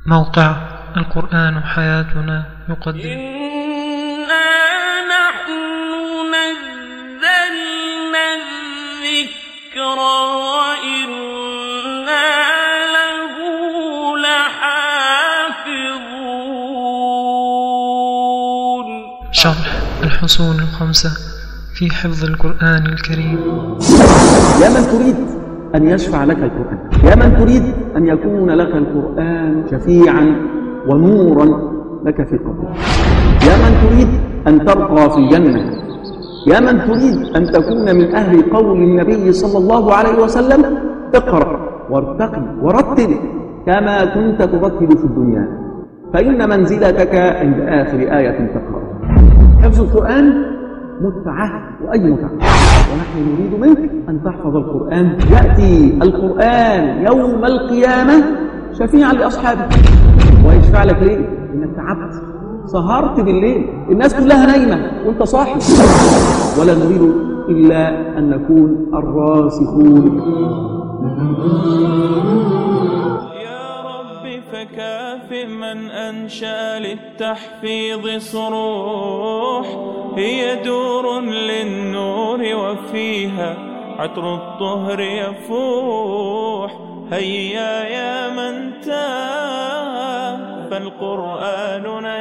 موقع القرآن حياتنا يقدم إنا نحن نزلنا الذكر وإنا له لحافظون شرح الحصول الخمسة في حفظ القرآن الكريم يا من تريد أن يشفع لك القرآن يا من تريد أن يكون لك القرآن شفيعا ونورا لك في قبرك يا من تريد أن ترقى في الجنة يا من تريد أن تكون من أهل قول النبي صلى الله عليه وسلم اقرأ وارتقي ورتل كما كنت ترتل في الدنيا فإن منزلتك عند آخر آية تقرأ حفظ القرآن متعة وأي متعة ونحن نريد منك أن تحفظ القرآن يأتي القرآن يوم القيامة شفيعا لأصحابه ويشفع لك ليه؟ إنك تعبت سهرت بالليل الناس كلها نايمة وانت صاحي ولا نريد إلا أن نكون الراسخون يا رب فكاف من أنشأ للتحفيظ صروح هي دور للنور وفيها عطر الطهر يفوح هيا يا من تاه فالقرآن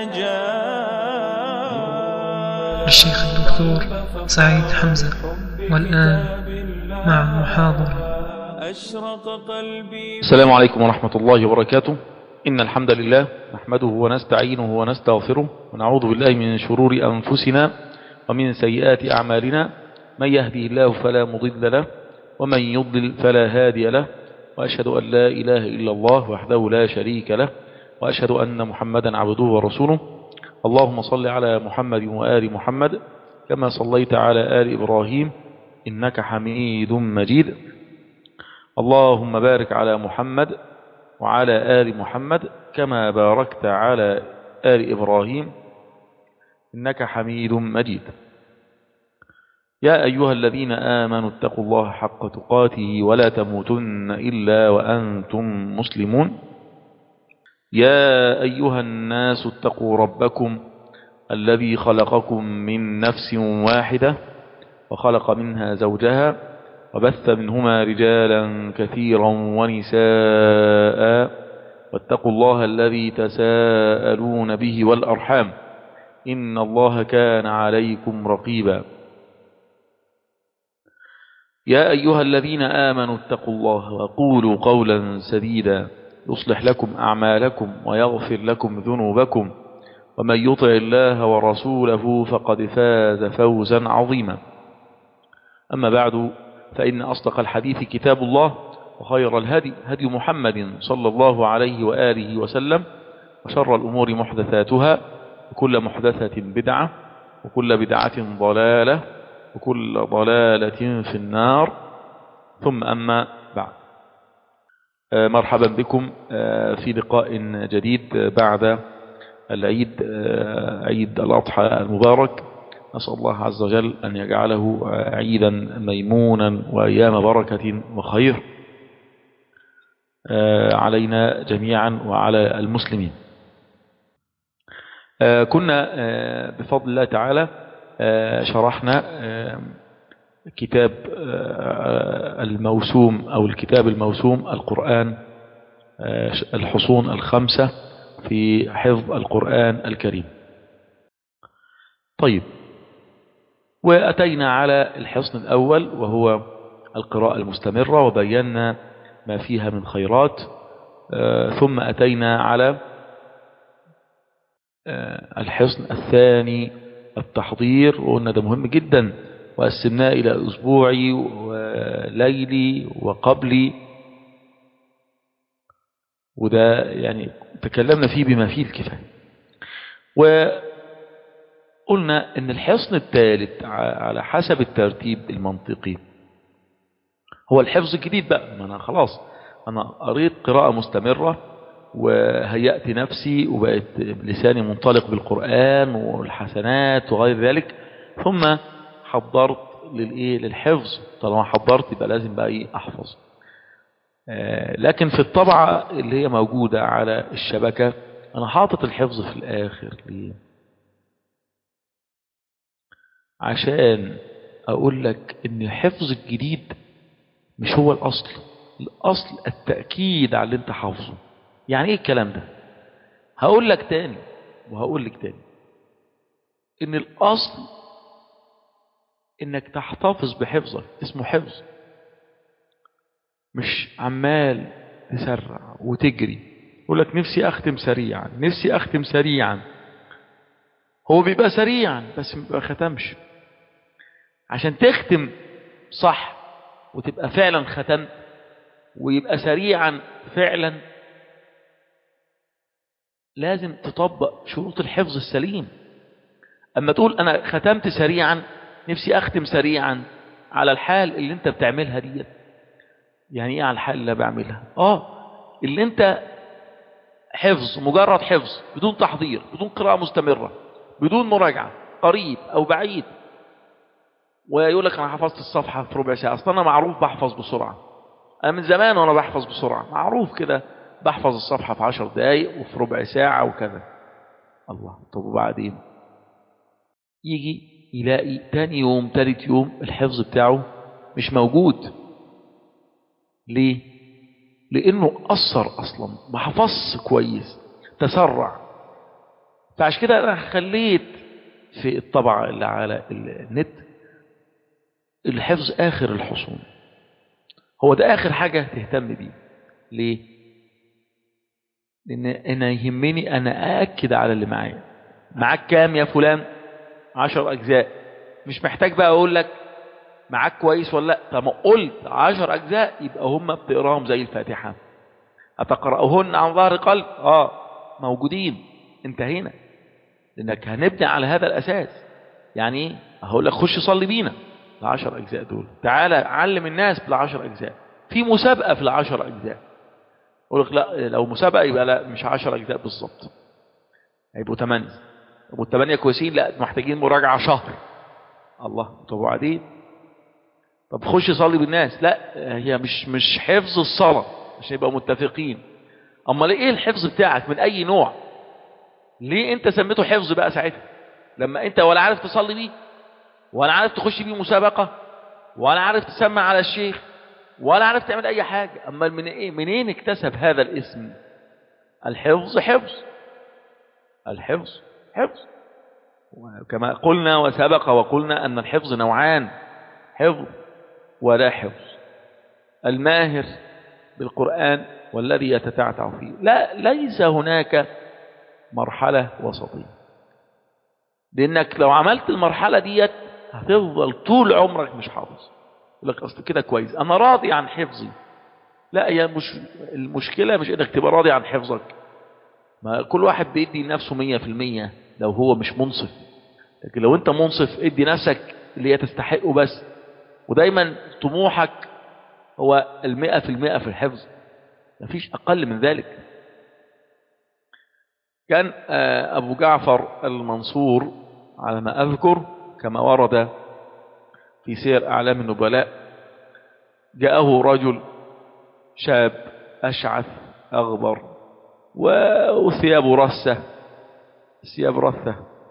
نجاه الشيخ الدكتور سعيد حمزة والآن مع المحاضرة أشرق قلبي السلام عليكم ورحمة الله وبركاته إن الحمد لله نحمده ونستعينه ونستغفره ونعوذ بالله من شرور أنفسنا ومن سيئات أعمالنا من يهدي الله فلا مضل له ومن يضلل فلا هادي له وأشهد أن لا إله إلا الله وحده لا شريك له وأشهد أن محمدا عبده ورسوله اللهم صل على محمد وآل محمد كما صليت على آل إبراهيم إنك حميد مجيد اللهم بارك على محمد وعلى آل محمد كما باركت على آل إبراهيم إنك حميد مجيد يا أيها الذين آمنوا اتقوا الله حق تقاته ولا تموتن إلا وأنتم مسلمون يا أيها الناس اتقوا ربكم الذي خلقكم من نفس واحدة وخلق منها زوجها وبث منهما رجالا كثيرا ونساء واتقوا الله الذي تساءلون به والأرحام إن الله كان عليكم رقيبا يا أيها الذين آمنوا اتقوا الله وقولوا قولا سديدا يصلح لكم أعمالكم ويغفر لكم ذنوبكم ومن يطع الله ورسوله فقد فاز فوزا عظيما أما بعد فإن أصدق الحديث كتاب الله وخير الهدي هدي محمد صلى الله عليه وآله وسلم وشر الأمور محدثاتها وكل محدثة بدعة وكل بدعة ضلالة وكل ضلالة في النار ثم أما بعد آه، مرحبا بكم آه، في لقاء جديد بعد العيد آه، عيد الأضحى المبارك نسأل الله عز وجل أن يجعله عيدا ميمونا وأيام بركة وخير علينا جميعا وعلى المسلمين كنا بفضل الله تعالى شرحنا كتاب الموسوم أو الكتاب الموسوم القرآن الحصون الخمسة في حفظ القرآن الكريم طيب وأتينا على الحصن الأول وهو القراءة المستمرة وبينا ما فيها من خيرات ثم أتينا على الحصن الثاني التحضير وقلنا ده مهم جدا وقسمناه إلى أسبوعي وليلي وقبلي وده يعني تكلمنا فيه بما فيه الكفاية وقلنا ان الحصن الثالث على حسب الترتيب المنطقي هو الحفظ الجديد بقى ما انا خلاص انا قريت قراءة مستمرة وهيأت نفسي وبقت لساني منطلق بالقرآن والحسنات وغير ذلك ثم حضرت للايه للحفظ طالما حضرت يبقى لازم بقى ايه احفظ آه، لكن في الطبعة اللي هي موجودة على الشبكة أنا حاطط الحفظ في الآخر ليه؟ عشان أقول لك إن الحفظ الجديد مش هو الأصل الأصل التأكيد على اللي أنت حافظه يعني إيه الكلام ده هقول لك تاني وهقول لك تاني إن الأصل إنك تحتفظ بحفظك اسمه حفظ مش عمال تسرع وتجري يقول لك نفسي أختم سريعا نفسي أختم سريعا هو بيبقى سريعا بس ما بيبقى ختمش عشان تختم صح وتبقى فعلا ختمت ويبقى سريعا فعلا لازم تطبق شروط الحفظ السليم أما تقول أنا ختمت سريعا نفسي أختم سريعا على الحال اللي أنت بتعملها دي يعني إيه على الحال اللي بعملها آه اللي أنت حفظ مجرد حفظ بدون تحضير بدون قراءة مستمرة بدون مراجعة قريب أو بعيد ويقول لك أنا حفظت الصفحة في ربع ساعة أصلا أنا معروف بحفظ بسرعة أنا من زمان وأنا بحفظ بسرعة معروف كده بحفظ الصفحة في عشر دقايق وفي ربع ساعة وكذا الله طب وبعدين يجي يلاقي تاني يوم تالت يوم الحفظ بتاعه مش موجود ليه لانه اثر اصلا ما حفظش كويس تسرع فعشان كده انا خليت في الطبعة اللي على النت الحفظ اخر الحصول هو ده اخر حاجة تهتم بيه ليه لان انا يهمني انا ااكد على اللي معايا معاك كام يا فلان عشر اجزاء مش محتاج بقى اقول لك معاك كويس ولا لا طب قلت عشر اجزاء يبقى هم بتقراهم زي الفاتحة أتقرأهن عن ظهر قلب اه موجودين انتهينا لانك هنبني على هذا الاساس يعني ايه هقول لك خش صلي بينا العشر اجزاء دول تعالى علم الناس بالعشر اجزاء في مسابقة في العشر اجزاء اقول لك لا لو مسابقة يبقى لا مش عشر اجزاء بالظبط هيبقوا ثمانية طب والثمانية كويسين لا محتاجين مراجعة شهر الله طب وبعدين طب خش صلي بالناس لا هي مش مش حفظ الصلاة عشان يبقى متفقين اما ايه الحفظ بتاعك من اي نوع ليه انت سميته حفظ بقى ساعتها لما انت ولا عارف تصلي بيه ولا عارف تخش بيه مسابقة ولا عارف تسمع على الشيخ ولا عارف تعمل اي حاجة اما من ايه منين اكتسب هذا الاسم الحفظ حفظ الحفظ حفظ كما قلنا وسبق وقلنا أن الحفظ نوعان حفظ ولا حفظ الماهر بالقرآن والذي يتتعتع فيه لا ليس هناك مرحلة وسطية لأنك لو عملت المرحلة ديت هتفضل طول عمرك مش حافظ يقول لك أصل كده كويس أنا راضي عن حفظي لا هي مش المشكلة مش إنك تبقى راضي عن حفظك ما كل واحد بيدي لنفسه مية في المية لو هو مش منصف لكن لو انت منصف ادي نفسك اللي هي تستحقه بس ودايما طموحك هو المئة في المئة في الحفظ مفيش أقل من ذلك كان أبو جعفر المنصور على ما أذكر كما ورد في سير أعلام النبلاء جاءه رجل شاب أشعث أغبر وثيابه رثة ثياب رثة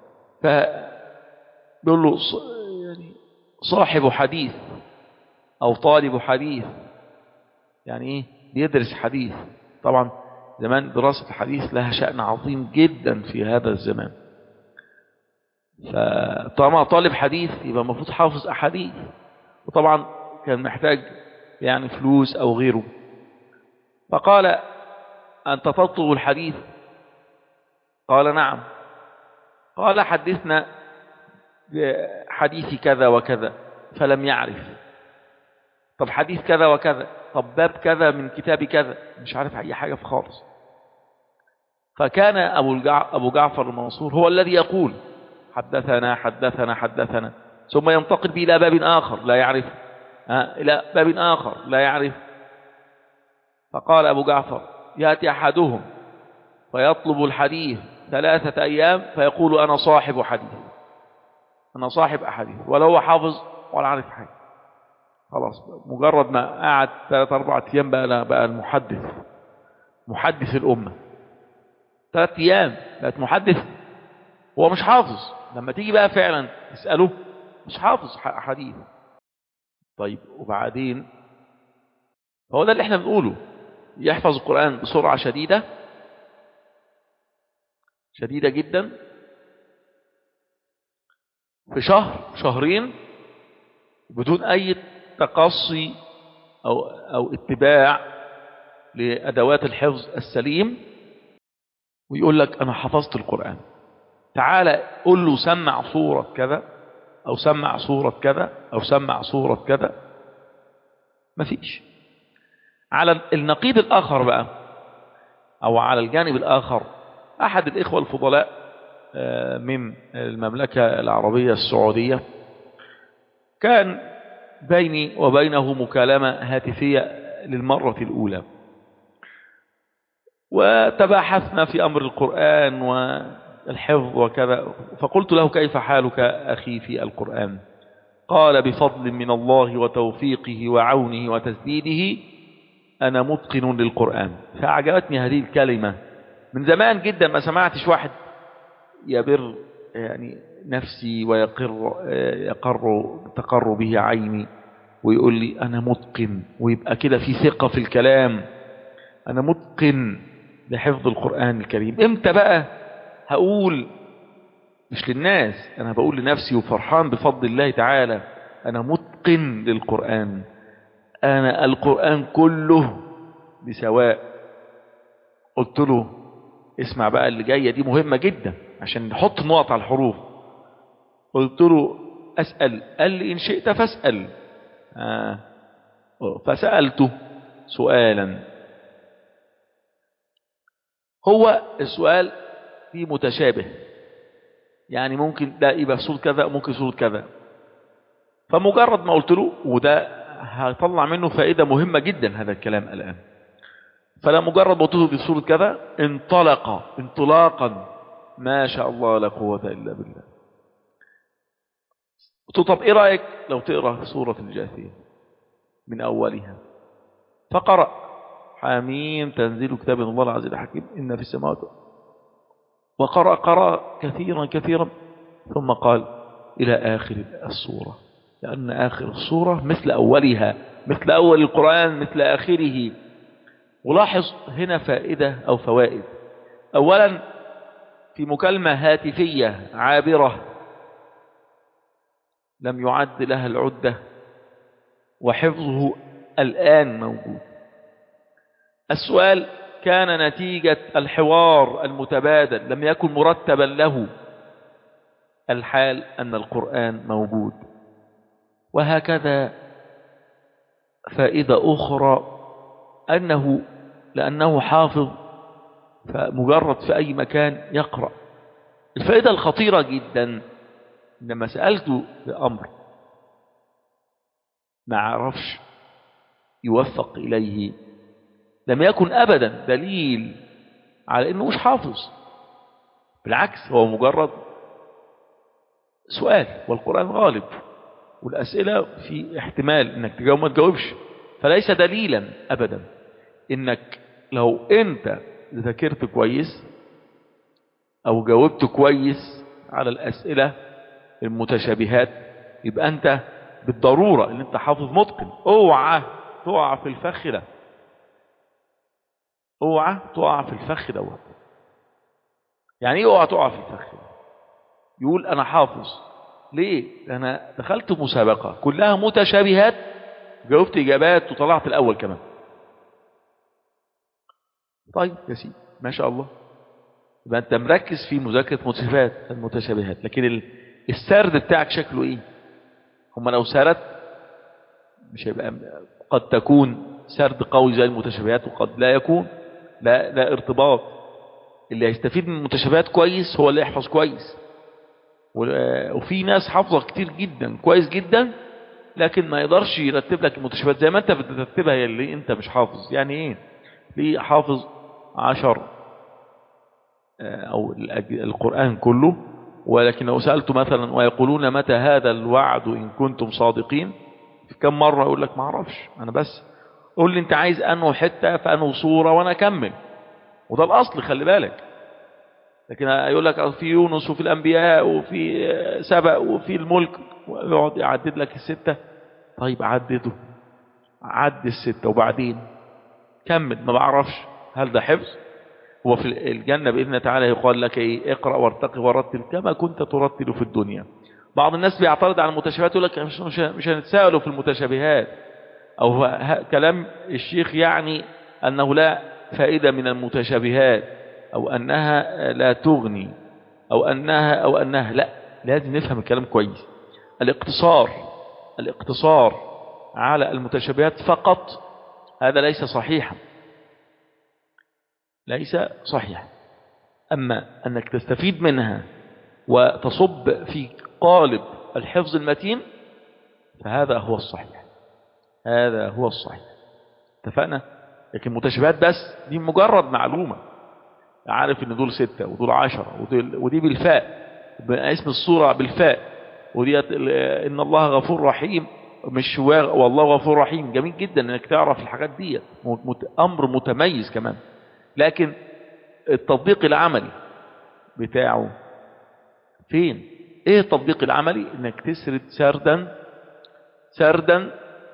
فبيقول له يعني صاحب حديث أو طالب حديث يعني إيه بيدرس حديث طبعا زمان دراسة الحديث لها شأن عظيم جدا في هذا الزمان فطالما طالب حديث يبقى المفروض حافظ أحاديث وطبعا كان محتاج يعني فلوس أو غيره فقال أنت تطلب الحديث قال نعم قال حدثنا حديث كذا وكذا فلم يعرف طب حديث كذا وكذا طب باب كذا من كتاب كذا مش عارف أي حاجة في خالص فكان أبو, الجع... أبو جعفر المنصور هو الذي يقول حدثنا حدثنا حدثنا ثم ينتقل به إلى باب آخر لا يعرف ها إلى باب آخر لا يعرف فقال أبو جعفر يأتي أحدهم فيطلب الحديث ثلاثة أيام فيقول أنا صاحب حديث أنا صاحب أحاديث ولا هو حافظ ولا عارف حاجة خلاص مجرد ما قعد ثلاث أربع أيام بقى بقى المحدث محدث الأمة ثلاث أيام بقت محدث هو مش حافظ لما تيجي بقى فعلا تسأله مش حافظ ح- حديث طيب وبعدين هو ده اللي احنا بنقوله يحفظ القرآن بسرعة شديدة شديدة جدا في شهر شهرين بدون أي تقصي أو, أو اتباع لأدوات الحفظ السليم ويقول لك أنا حفظت القرآن تعالى قل له سمع صورة كذا أو سمع صورة كذا أو سمع صورة كذا مفيش على النقيض الآخر بقى أو على الجانب الآخر أحد الإخوة الفضلاء آه، من المملكة العربية السعودية كان بيني وبينه مكالمة هاتفية للمرة الأولى وتباحثنا في أمر القرآن والحفظ وكذا فقلت له كيف حالك أخي في القرآن قال بفضل من الله وتوفيقه وعونه وتسديده أنا متقن للقرآن فأعجبتني هذه الكلمة من زمان جدا ما سمعتش واحد يبر يعني نفسي ويقر يقر تقر به عيني ويقول لي أنا متقن ويبقى كده في ثقة في الكلام أنا متقن لحفظ القرآن الكريم امتى بقى هقول مش للناس أنا بقول لنفسي وفرحان بفضل الله تعالى أنا متقن للقرآن أنا القرآن كله بسواء قلت له اسمع بقى اللي جاية دي مهمة جدا عشان نحط نقط على الحروف قلت له أسأل قال لي إن شئت فاسأل آه. فسألته سؤالا هو السؤال فيه متشابه يعني ممكن ده يبقى صورة كذا ممكن صورة كذا فمجرد ما قلت له وده هطلع منه فائدة مهمة جدا هذا الكلام الآن فلا مجرد ما قلت له بصورة كذا انطلق انطلاقا ما شاء الله لا قوة إلا بالله قلت له طب ايه رأيك لو تقرأ سورة الجاثية من أولها فقرأ حميم تنزيل كتاب من الله العزيز الحكيم إن في السماوات وقرأ قرأ كثيرا كثيرا ثم قال إلى آخر السورة لأن آخر السورة مثل أولها مثل أول القرآن مثل آخره ولاحظ هنا فائدة أو فوائد أولا في مكالمة هاتفية عابرة لم يعد لها العدة وحفظه الآن موجود السؤال كان نتيجة الحوار المتبادل لم يكن مرتبا له الحال أن القرآن موجود وهكذا فائدة أخرى أنه لأنه حافظ فمجرد في أي مكان يقرأ الفائدة الخطيرة جدا لما سألته بأمر ما عرفش يوفق إليه لم يكن أبدا دليل على أنه مش حافظ بالعكس هو مجرد سؤال والقرآن غالب والأسئلة في احتمال أنك تجاوب ما تجاوبش فليس دليلا أبدا أنك لو أنت ذاكرت كويس أو جاوبت كويس على الأسئلة المتشابهات يبقى أنت بالضرورة أن أنت حافظ متقن اوعى تقع في الفخ ده اوعى تقع في الفخ دوت يعني ايه اوعى تقع في الفخ ده يقول انا حافظ ليه انا دخلت مسابقة كلها متشابهات جاوبت اجابات وطلعت الاول كمان طيب يا سيدي ما شاء الله يبقى انت مركز في مذاكرة متشابهات المتشابهات لكن ال- السرد بتاعك شكله ايه هم لو سردت مش هيبقى قد تكون سرد قوي زي المتشابهات وقد لا يكون لا لا ارتباط اللي هيستفيد من المتشابهات كويس هو اللي يحفظ كويس و- وفي ناس حافظة كتير جدا كويس جدا لكن ما يقدرش يرتب لك المتشابهات زي ما انت بترتبها هي اللي انت مش حافظ يعني ايه ليه حافظ عشر آه، او الأج- القرآن كله ولكن لو سألته مثلا ويقولون متى هذا الوعد إن كنتم صادقين في كم مرة يقول لك ما اعرفش انا بس قول لي انت عايز انه حتة في انه صورة وانا اكمل وده الاصل خلي بالك لكن يقول لك في يونس وفي الانبياء وفي سبأ وفي الملك ويقعد يعدد لك الستة طيب عدده عد الستة وبعدين كمل ما بعرفش هل ده حفظ هو في الجنة بإذن الله تعالى يقال لك إيه اقرأ وارتقي ورتل كما كنت ترتل في الدنيا بعض الناس بيعترض على المتشابهات يقول لك مش, مش, مش هنتساءلوا في المتشابهات أو ه- كلام الشيخ يعني أنه لا فائدة من المتشابهات أو أنها لا تغني أو أنها أو أنها لا لازم نفهم الكلام كويس الاقتصار الاقتصار على المتشابهات فقط هذا ليس صحيحا ليس صحيحا أما أنك تستفيد منها وتصب في قالب الحفظ المتين فهذا هو الصحيح هذا هو الصحيح اتفقنا لكن متشابهات بس دي مجرد معلومة عارف ان دول ستة ودول عشرة ودول ودي بالفاء اسم الصورة بالفاء ودي ان الله غفور رحيم مش وا- والله غفور رحيم جميل جدا انك تعرف الحاجات دي مت- امر متميز كمان لكن التطبيق العملي بتاعه فين ايه التطبيق العملي انك تسرد سردا سردا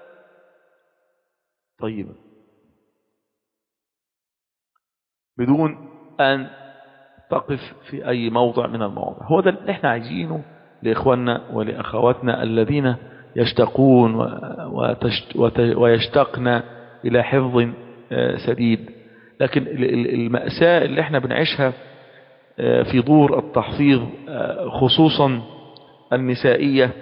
طيبا بدون ان تقف في اي موضع من المواضع هو ده اللي احنا عايزينه لاخواننا ولاخواتنا الذين يشتقون و- وتشت- وت- ويشتقن الى حفظ آه، سديد لكن ال- ال- المأساة اللي احنا بنعيشها آه، في دور التحفيظ آه، خصوصا النسائية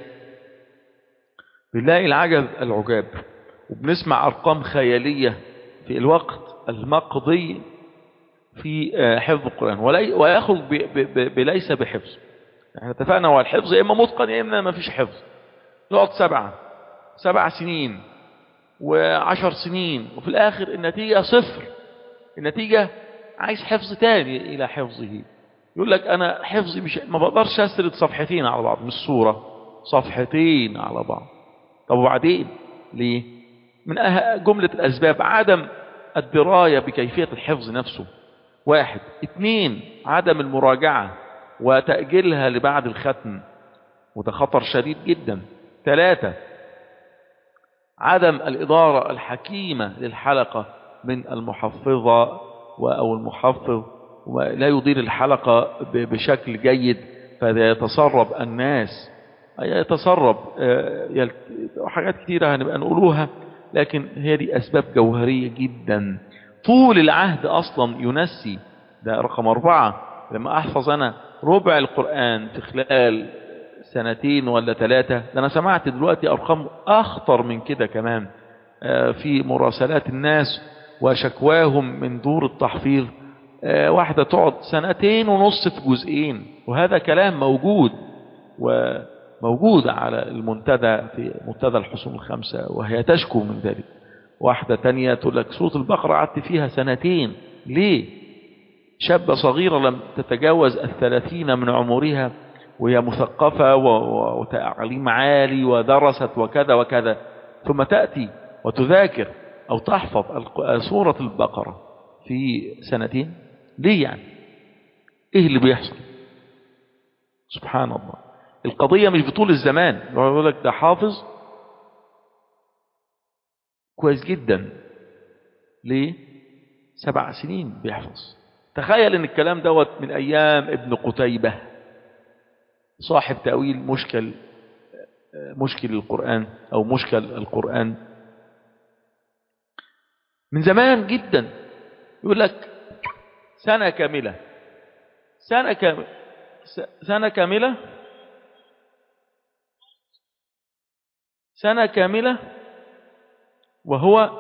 بنلاقي العجب العجاب وبنسمع أرقام خيالية في الوقت المقضي في آه، حفظ القرآن ولي- ويأخذ ب- ب- ب- بليس بحفظ احنا اتفقنا هو الحفظ يا إما متقن يا إما ما فيش حفظ يقعد سبعة سبع سنين وعشر سنين وفي الآخر النتيجة صفر النتيجة عايز حفظ تاني إلى حفظه يقول لك أنا حفظي مش ما بقدرش أسرد صفحتين على بعض مش صورة صفحتين على بعض طب وبعدين ليه من أه- جملة الأسباب عدم الدراية بكيفية الحفظ نفسه واحد اثنين عدم المراجعة وتأجيلها لبعد الختم وده خطر شديد جدا ثلاثة عدم الإدارة الحكيمة للحلقة من المحفظة و- أو المحفظ ولا يدير الحلقة ب- بشكل جيد فيتسرب الناس يتسرب آه، يلت- حاجات كتيرة هنبقى نقولوها لكن هي دي أسباب جوهرية جدا طول العهد أصلا ينسي ده رقم أربعة لما أحفظ أنا ربع القرآن في خلال سنتين ولا ثلاثة ده أنا سمعت دلوقتي أرقام أخطر من كده كمان آه، في مراسلات الناس وشكواهم من دور التحفيظ آه، واحدة تقعد سنتين ونص في جزئين وهذا كلام موجود وموجود على المنتدى في منتدى الحصون الخمسة وهي تشكو من ذلك واحدة تانية تقول لك سورة البقرة قعدت فيها سنتين ليه شابة صغيرة لم تتجاوز الثلاثين من عمرها وهي مثقفة و- و- وتعليم عالي ودرست وكذا وكذا ثم تأتي وتذاكر أو تحفظ الق- سورة البقرة في سنتين ليه يعني ايه اللي بيحصل سبحان الله القضية مش بطول الزمان يقول لك ده حافظ كويس جدا ليه سبع سنين بيحفظ تخيل ان الكلام دوت من ايام ابن قتيبة صاحب تأويل مشكل مشكل القرآن او مشكل القرآن من زمان جدا يقول لك سنة كاملة سنة كاملة سنة كاملة سنة كاملة وهو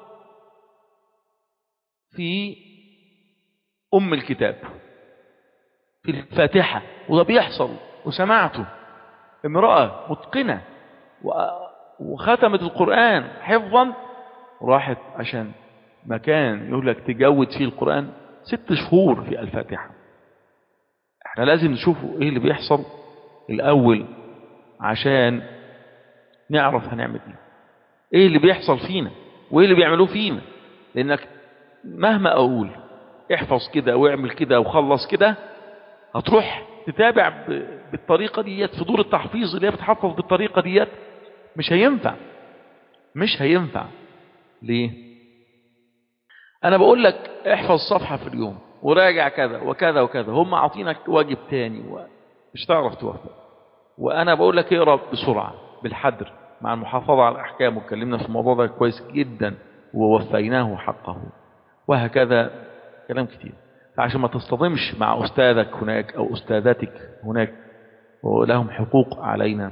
في أم الكتاب في الفاتحة وده بيحصل وسمعته امرأة متقنة و- وختمت القرآن حفظا راحت عشان مكان يقول لك تجود فيه القرآن ست شهور في الفاتحة احنا لازم نشوفوا ايه اللي بيحصل الأول عشان نعرف هنعمل ايه ايه اللي بيحصل فينا وايه اللي بيعملوه فينا لانك مهما اقول احفظ كده واعمل كده وخلص كده هتروح تتابع ب- بالطريقة ديت في دور التحفيظ اللي هي بتحفظ بالطريقة ديت مش هينفع مش هينفع ليه انا بقول لك احفظ صفحة في اليوم وراجع كذا وكذا وكذا هم عاطينك واجب تاني ومش تعرف توفق وانا بقول لك اقرا بسرعة بالحدر مع المحافظة على الاحكام واتكلمنا في الموضوع ده كويس جدا ووفيناه حقه وهكذا كلام كتير فعشان ما تصطدمش مع أستاذك هناك أو أستاذاتك هناك ولهم حقوق علينا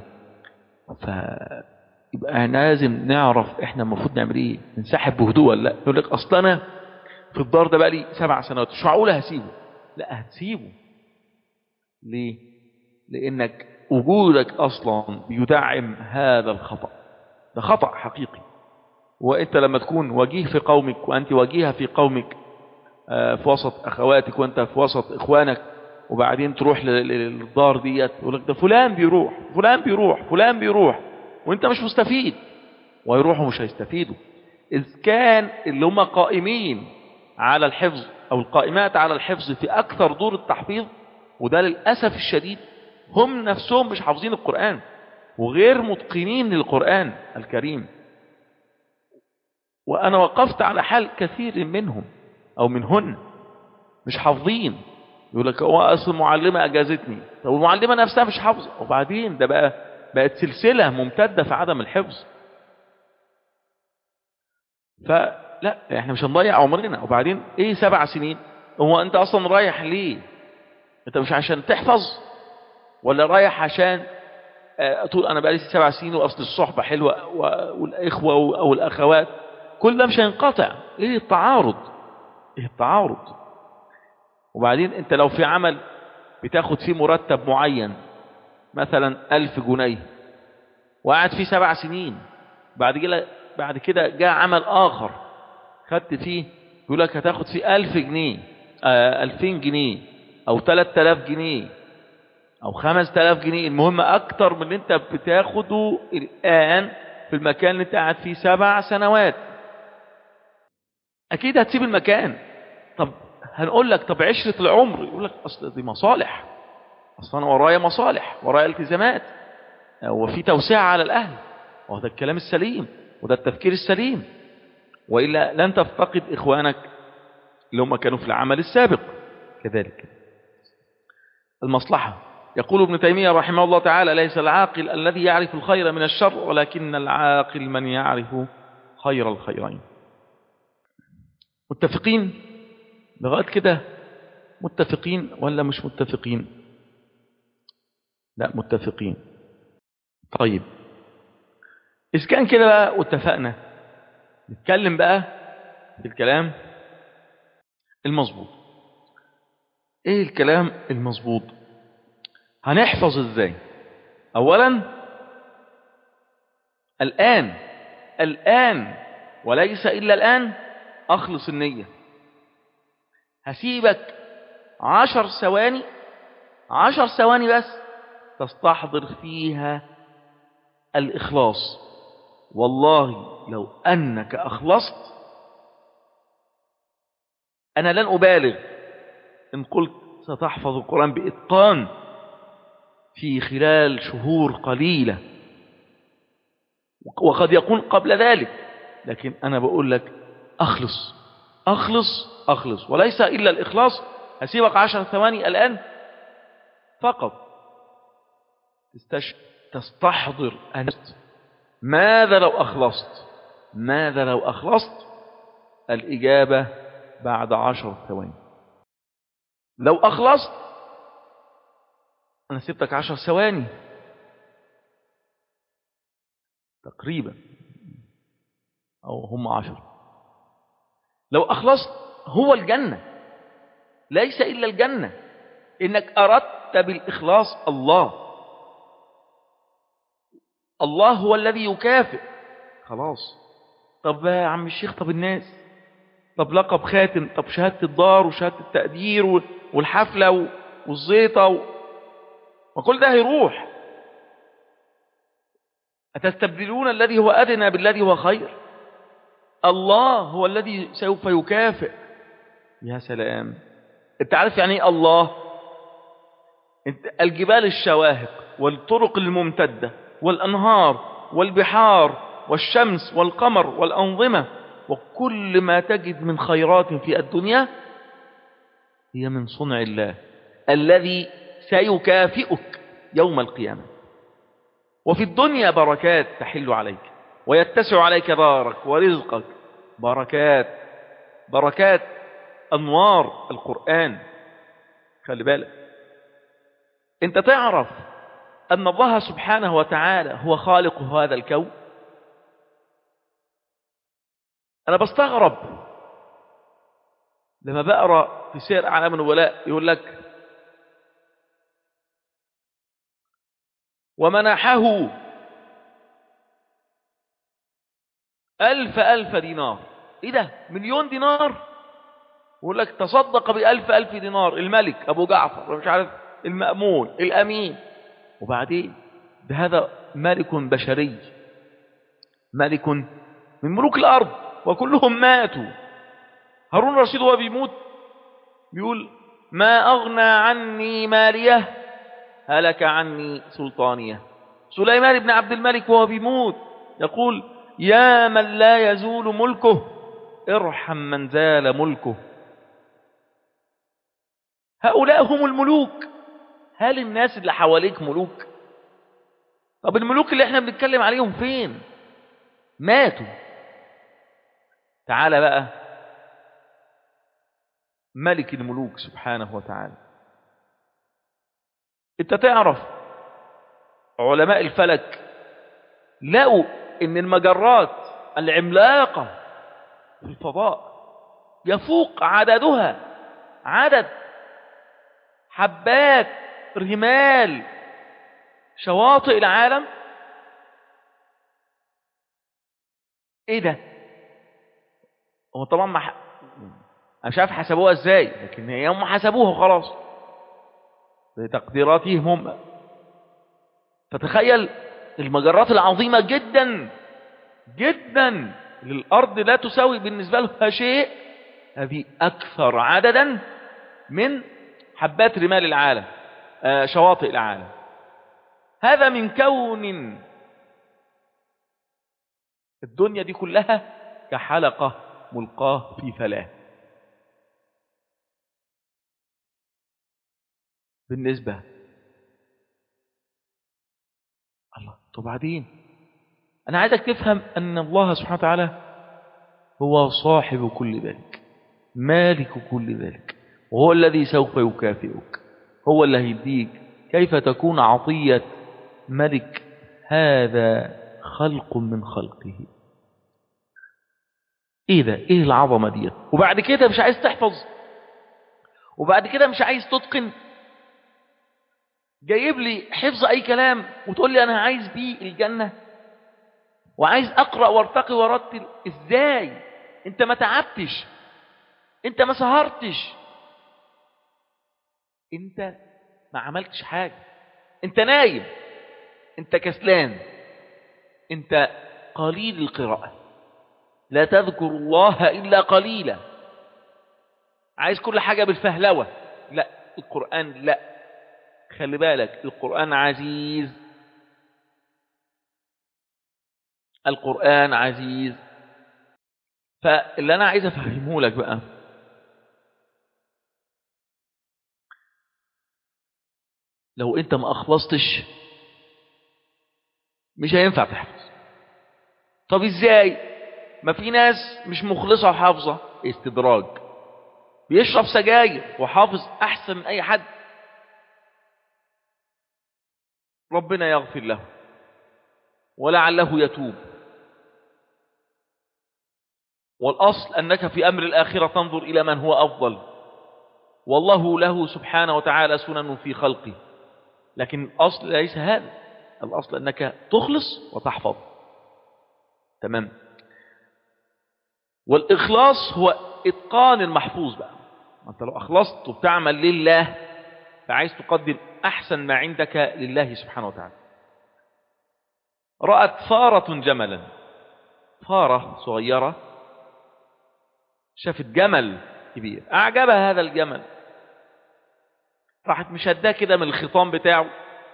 فيبقى لازم نعرف احنا المفروض نعمل ايه ننسحب بهدوء ولا لا يقول لك اصل انا في الدار ده بقالي سبع سنوات مش معقوله هسيبه لا هتسيبه ليه لانك وجودك اصلا بيدعم هذا الخطأ ده خطأ حقيقي وانت لما تكون وجيه في قومك وانت وجيهة في قومك آه، في وسط اخواتك وانت في وسط اخوانك وبعدين تروح لل- لل- للدار ديت يقول لك ده فلان بيروح فلان بيروح فلان بيروح وانت مش مستفيد ويروحوا مش هيستفيدوا اذ كان اللي هم قائمين على الحفظ او القائمات على الحفظ في اكثر دور التحفيظ وده للاسف الشديد هم نفسهم مش حافظين القران وغير متقنين للقران الكريم وانا وقفت على حال كثير منهم او منهن مش حافظين يقول لك هو اصل المعلمه اجازتني طب المعلمه نفسها مش حافظه وبعدين ده بقى بقت سلسله ممتده في عدم الحفظ فلا احنا مش هنضيع عمرنا وبعدين ايه سبع سنين هو انت اصلا رايح ليه انت مش عشان تحفظ ولا رايح عشان آه، تقول انا بقالي سبع سنين واصل الصحبه حلوه و- والاخوه و- او الاخوات كل ده مش هينقطع ايه التعارض ايه التعارض وبعدين انت لو في عمل بتاخد فيه مرتب معين مثلا ألف جنيه وقعد فيه سبع سنين بعد كده بعد كده جاء عمل آخر خدت فيه يقول لك هتاخد فيه ألف جنيه آه ألفين جنيه أو تلات تلاف جنيه أو خمس تلاف جنيه المهم أكتر من اللي أنت بتاخده الآن في المكان اللي أنت قاعد فيه سبع سنوات أكيد هتسيب المكان طب هنقول لك طب عشرة العمر يقول لك أصل دي مصالح أصلا أنا ورايا مصالح ورايا التزامات وفي توسعة على الأهل وهذا الكلام السليم وده التفكير السليم وإلا لن تفتقد إخوانك اللي هم كانوا في العمل السابق كذلك المصلحة يقول ابن تيمية رحمه الله تعالى ليس العاقل الذي يعرف الخير من الشر ولكن العاقل من يعرف خير الخيرين متفقين لغاية كده متفقين ولا مش متفقين لا متفقين طيب إذا كان كده بقى واتفقنا نتكلم بقى في الكلام المظبوط ايه الكلام المظبوط هنحفظ ازاي اولا الان الان وليس الا الان اخلص النية هسيبك عشر ثواني عشر ثواني بس تستحضر فيها الإخلاص والله لو أنك أخلصت أنا لن أبالغ إن قلت ستحفظ القرآن بإتقان في خلال شهور قليلة وقد يكون قبل ذلك لكن أنا بقول لك أخلص أخلص أخلص وليس إلا الإخلاص هسيبك عشر ثواني الآن فقط تستش... تستحضر أنت ماذا لو أخلصت ماذا لو أخلصت الإجابة بعد عشر ثواني لو أخلصت أنا سبتك عشر ثواني تقريبا أو هم عشر لو أخلصت هو الجنة ليس إلا الجنة إنك أردت بالإخلاص الله الله هو الذي يكافئ خلاص طب يا عم الشيخ طب الناس طب لقب خاتم طب شهادة الدار وشهادة التقدير والحفلة والزيطة و... وكل ده هيروح أتستبدلون الذي هو أدنى بالذي هو خير الله هو الذي سوف يكافئ يا سلام انت عارف يعني ايه الله انت الجبال الشواهق والطرق الممتدة والأنهار والبحار والشمس والقمر والأنظمة وكل ما تجد من خيرات في الدنيا هي من صنع الله الذي سيكافئك يوم القيامة وفي الدنيا بركات تحل عليك ويتسع عليك دارك ورزقك بركات بركات أنوار القرآن خلي بالك انت تعرف أن الله سبحانه وتعالى هو خالق هذا الكون أنا بستغرب لما بقرأ في سير أعلام الولاء يقول لك ومنحه ألف ألف دينار إيه ده مليون دينار يقول لك تصدق بألف ألف دينار الملك أبو جعفر مش عارف المأمون الأمين وبعدين ده هذا ملك بشري ملك من ملوك الأرض وكلهم ماتوا هارون الرشيد وهو بيموت بيقول ما أغنى عني ماليه هلك عني سلطانيه سليمان بن عبد الملك وهو بيموت يقول يا من لا يزول ملكه ارحم من زال ملكه هؤلاء هم الملوك هل الناس اللي حواليك ملوك طب الملوك اللي احنا بنتكلم عليهم فين ماتوا تعال بقى ملك الملوك سبحانه وتعالى انت تعرف علماء الفلك لقوا ان المجرات العملاقة في الفضاء يفوق عددها عدد حبات رمال شواطئ العالم ايه ده هو طبعا ما ح... انا مش عارف حسبوها ازاي لكن هي هم حسبوها خلاص بتقديراتهم هم فتخيل المجرات العظيمة جدا جدا للأرض لا تساوي بالنسبة لها شيء هذه أكثر عددا من حبات رمال العالم آه شواطئ العالم هذا من كون الدنيا دي كلها كحلقة ملقاه في فلاه بالنسبة الله طب بعدين أنا عايزك تفهم أن الله سبحانه وتعالى هو صاحب كل ذلك مالك كل ذلك وهو الذي سوف يكافئك هو اللي هيديك كيف تكون عطية ملك هذا خلق من خلقه ايه ده ايه العظمة دي وبعد كده مش عايز تحفظ وبعد كده مش عايز تتقن جايب لي حفظ اي كلام وتقول لي انا عايز بيه الجنة وعايز اقرأ وارتقي وارتل ازاي انت ما تعبتش انت ما سهرتش انت ما عملتش حاجة انت نايم انت كسلان انت قليل القراءة لا تذكر الله إلا قليلا عايز كل حاجة بالفهلوة لا القرآن لا خلي بالك القرآن عزيز القرآن عزيز فاللي أنا عايز أفهمه لك بقى لو أنت ما أخلصتش مش هينفع تحفظ طب إزاي ما في ناس مش مخلصة وحافظة استدراج بيشرب سجاير وحافظ أحسن من أي حد ربنا يغفر له ولعله يتوب والأصل أنك في أمر الآخرة تنظر إلى من هو أفضل والله له سبحانه وتعالى سنن في خلقه لكن الأصل ليس هذا الأصل أنك تخلص وتحفظ تمام والإخلاص هو إتقان المحفوظ بقى أنت لو أخلصت وبتعمل لله فعايز تقدم أحسن ما عندك لله سبحانه وتعالى رأت فارة جملا فارة صغيرة شافت جمل كبير أعجبها هذا الجمل راحت مشداه كده من الخطام بتاعه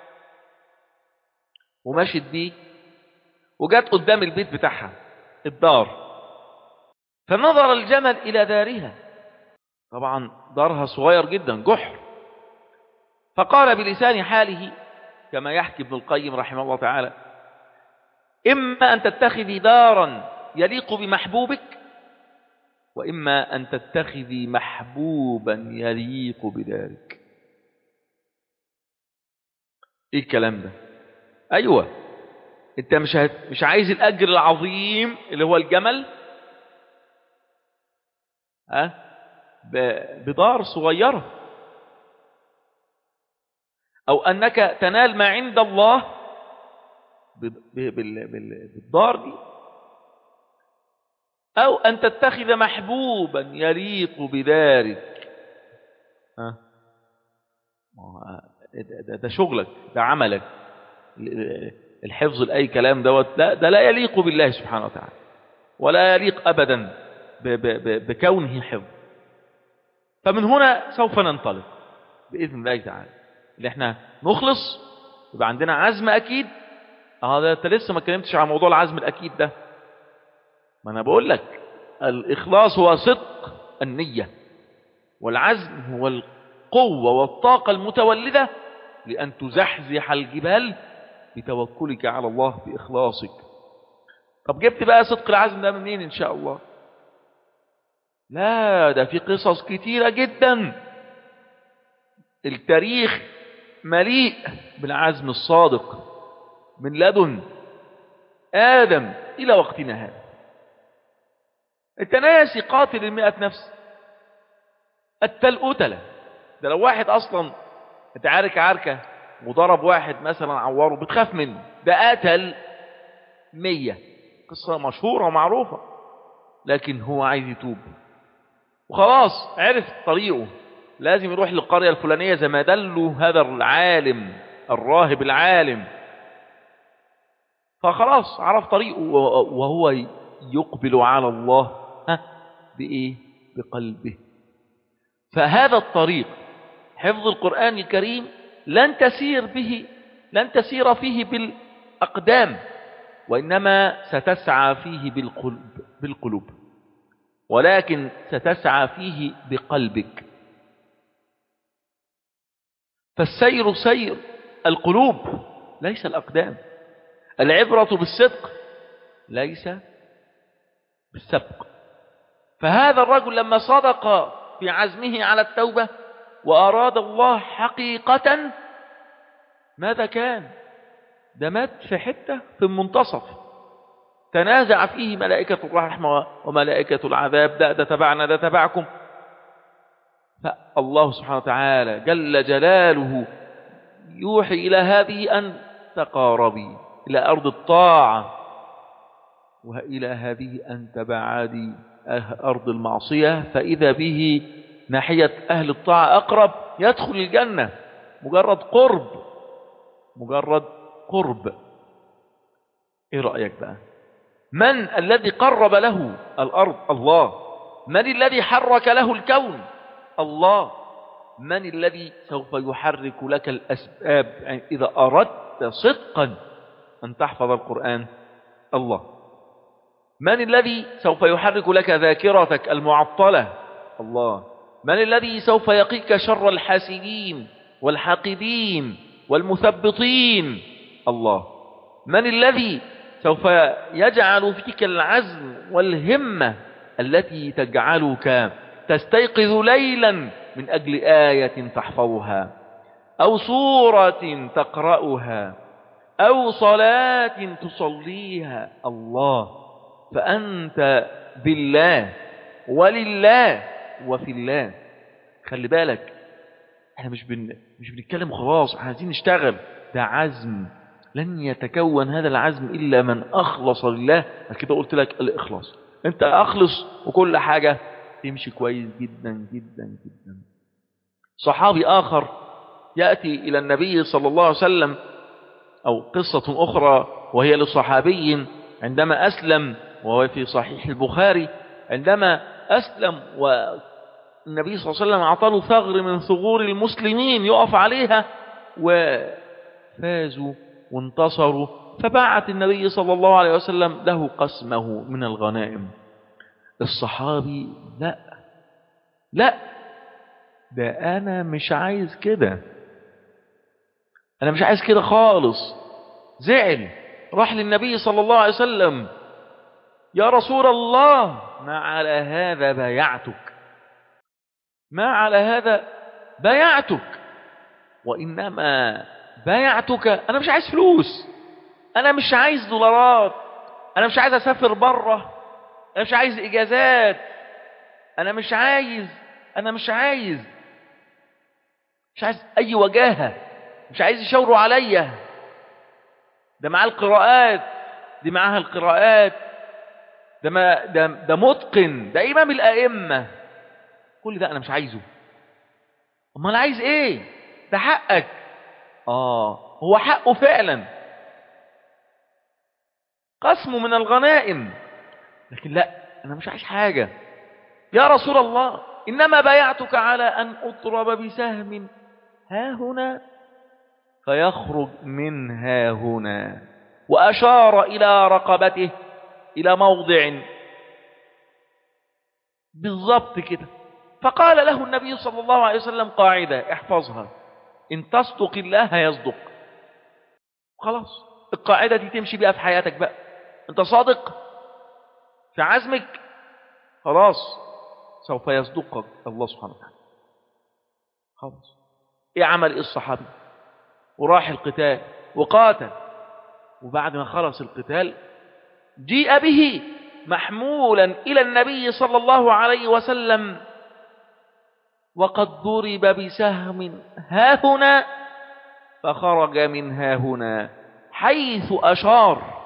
ومشت بيه وجت قدام البيت بتاعها الدار فنظر الجمل إلى دارها طبعا دارها صغير جدا جحر فقال بلسان حاله كما يحكي ابن القيم رحمه الله تعالى إما أن تتخذي دارا يليق بمحبوبك وإما أن تتخذي محبوبا يليق بذلك إيه الكلام ده أيوة أنت مش, هت... مش عايز الأجر العظيم اللي هو الجمل ها ب... بدار صغيرة أو أنك تنال ما عند الله ب... ب... بال... بال... بالدار دي أو أن تتخذ محبوبا يليق بذلك ها ده, ده شغلك ده عملك الحفظ لأي كلام دوت لا ده لا يليق بالله سبحانه وتعالى ولا يليق أبدا ب ب ب بكونه حفظ فمن هنا سوف ننطلق بإذن الله تعالى اللي احنا نخلص يبقى عندنا عزم أكيد هذا انت لسه ما اتكلمتش عن موضوع العزم الأكيد ده ما أنا بقول لك الإخلاص هو صدق النية والعزم هو القوة والطاقة المتولدة لأن تزحزح الجبال بتوكلك على الله بإخلاصك طب جبت بقى صدق العزم ده منين إن شاء الله لا ده في قصص كتيرة جدا التاريخ مليء بالعزم الصادق من لدن آدم إلى وقتنا هذا انت ناسي قاتل المئة نفس التلقتلة ده لو واحد أصلا انت عارك عركة وضرب واحد مثلا عوره بتخاف منه ده قتل مية قصة مشهورة ومعروفة لكن هو عايز يتوب وخلاص عرف طريقه لازم يروح للقرية الفلانية زي ما دله هذا العالم الراهب العالم فخلاص عرف طريقه وهو يقبل على الله ها بإيه بقلبه فهذا الطريق حفظ القرآن الكريم لن تسير به لن تسير فيه بالأقدام وإنما ستسعى فيه بالقلب بالقلوب ولكن ستسعى فيه بقلبك فالسير سير القلوب ليس الأقدام العبرة بالصدق ليس بالسبق فهذا الرجل لما صدق في عزمه على التوبة وأراد الله حقيقة ماذا كان ده مات في حتة في المنتصف تنازع فيه ملائكة الرحمة وملائكة العذاب ده ده تبعنا ده تبعكم فالله سبحانه وتعالى جل جلاله يوحي إلى هذه أن تقاربي إلى أرض الطاعة وإلى هذه أن تبعدي أرض المعصية فإذا به ناحية أهل الطاعة أقرب يدخل الجنة مجرد قرب مجرد قرب إيه رأيك بقى من الذي قرب له الأرض الله من الذي حرك له الكون الله من الذي سوف يحرك لك الأسباب إذا أردت صدقا أن تحفظ القرآن الله من الذي سوف يحرك لك ذاكرتك المعطلة الله من الذي سوف يقيك شر الحاسدين والحاقدين والمثبطين الله من الذي سوف يجعل فيك العزم والهمة التي تجعلك تستيقظ ليلا من أجل آية تحفظها أو سورة تقرأها أو صلاة تصليها الله فأنت بالله ولله وفي الله خلي بالك احنا مش بن... مش بنتكلم خلاص احنا عايزين نشتغل ده عزم لن يتكون هذا العزم إلا من أخلص لله كده قلت لك الإخلاص أنت أخلص وكل حاجة تمشي كويس جدا جدا جدا صحابي آخر يأتي إلى النبي صلى الله عليه وسلم أو قصة أخرى وهي للصحابي عندما أسلم وهو في صحيح البخاري عندما أسلم والنبي صلى الله عليه وسلم أعطاه ثغر من ثغور المسلمين يقف عليها وفازوا وانتصروا فبعت النبي صلى الله عليه وسلم له قسمه من الغنائم الصحابي لا لا ده أنا مش عايز كده أنا مش عايز كده خالص زعل راح للنبي صلى الله عليه وسلم يا رسول الله ما على هذا بايعتك ما على هذا بايعتك وإنما بايعتك أنا مش عايز فلوس أنا مش عايز دولارات أنا مش عايز أسافر بره أنا مش عايز إجازات أنا مش عايز أنا مش عايز مش عايز أي وجاهة مش عايز يشاوروا عليا ده معاه القراءات دي معاها القراءات ده, ما ده, ده متقن ده إمام الأئمة كل ده أنا مش عايزه أمال عايز إيه ده حقك آه هو حقه فعلا قسمه من الغنائم لكن لا أنا مش عايز حاجة يا رسول الله إنما بايعتك على أن أضرب بسهم ها هنا فيخرج من ها هنا وأشار إلى رقبته إلى موضع بالضبط كده فقال له النبي صلى الله عليه وسلم قاعدة احفظها إن تصدق الله يصدق خلاص القاعدة دي تمشي بيها في حياتك بقى أنت صادق في عزمك خلاص سوف يصدقك الله سبحانه وتعالى خلاص ايه عمل ايه الصحابي وراح القتال وقاتل وبعد ما خلص القتال جيء به محمولا إلى النبي صلى الله عليه وسلم وقد ضرب بسهم ها هنا فخرج من ها هنا حيث أشار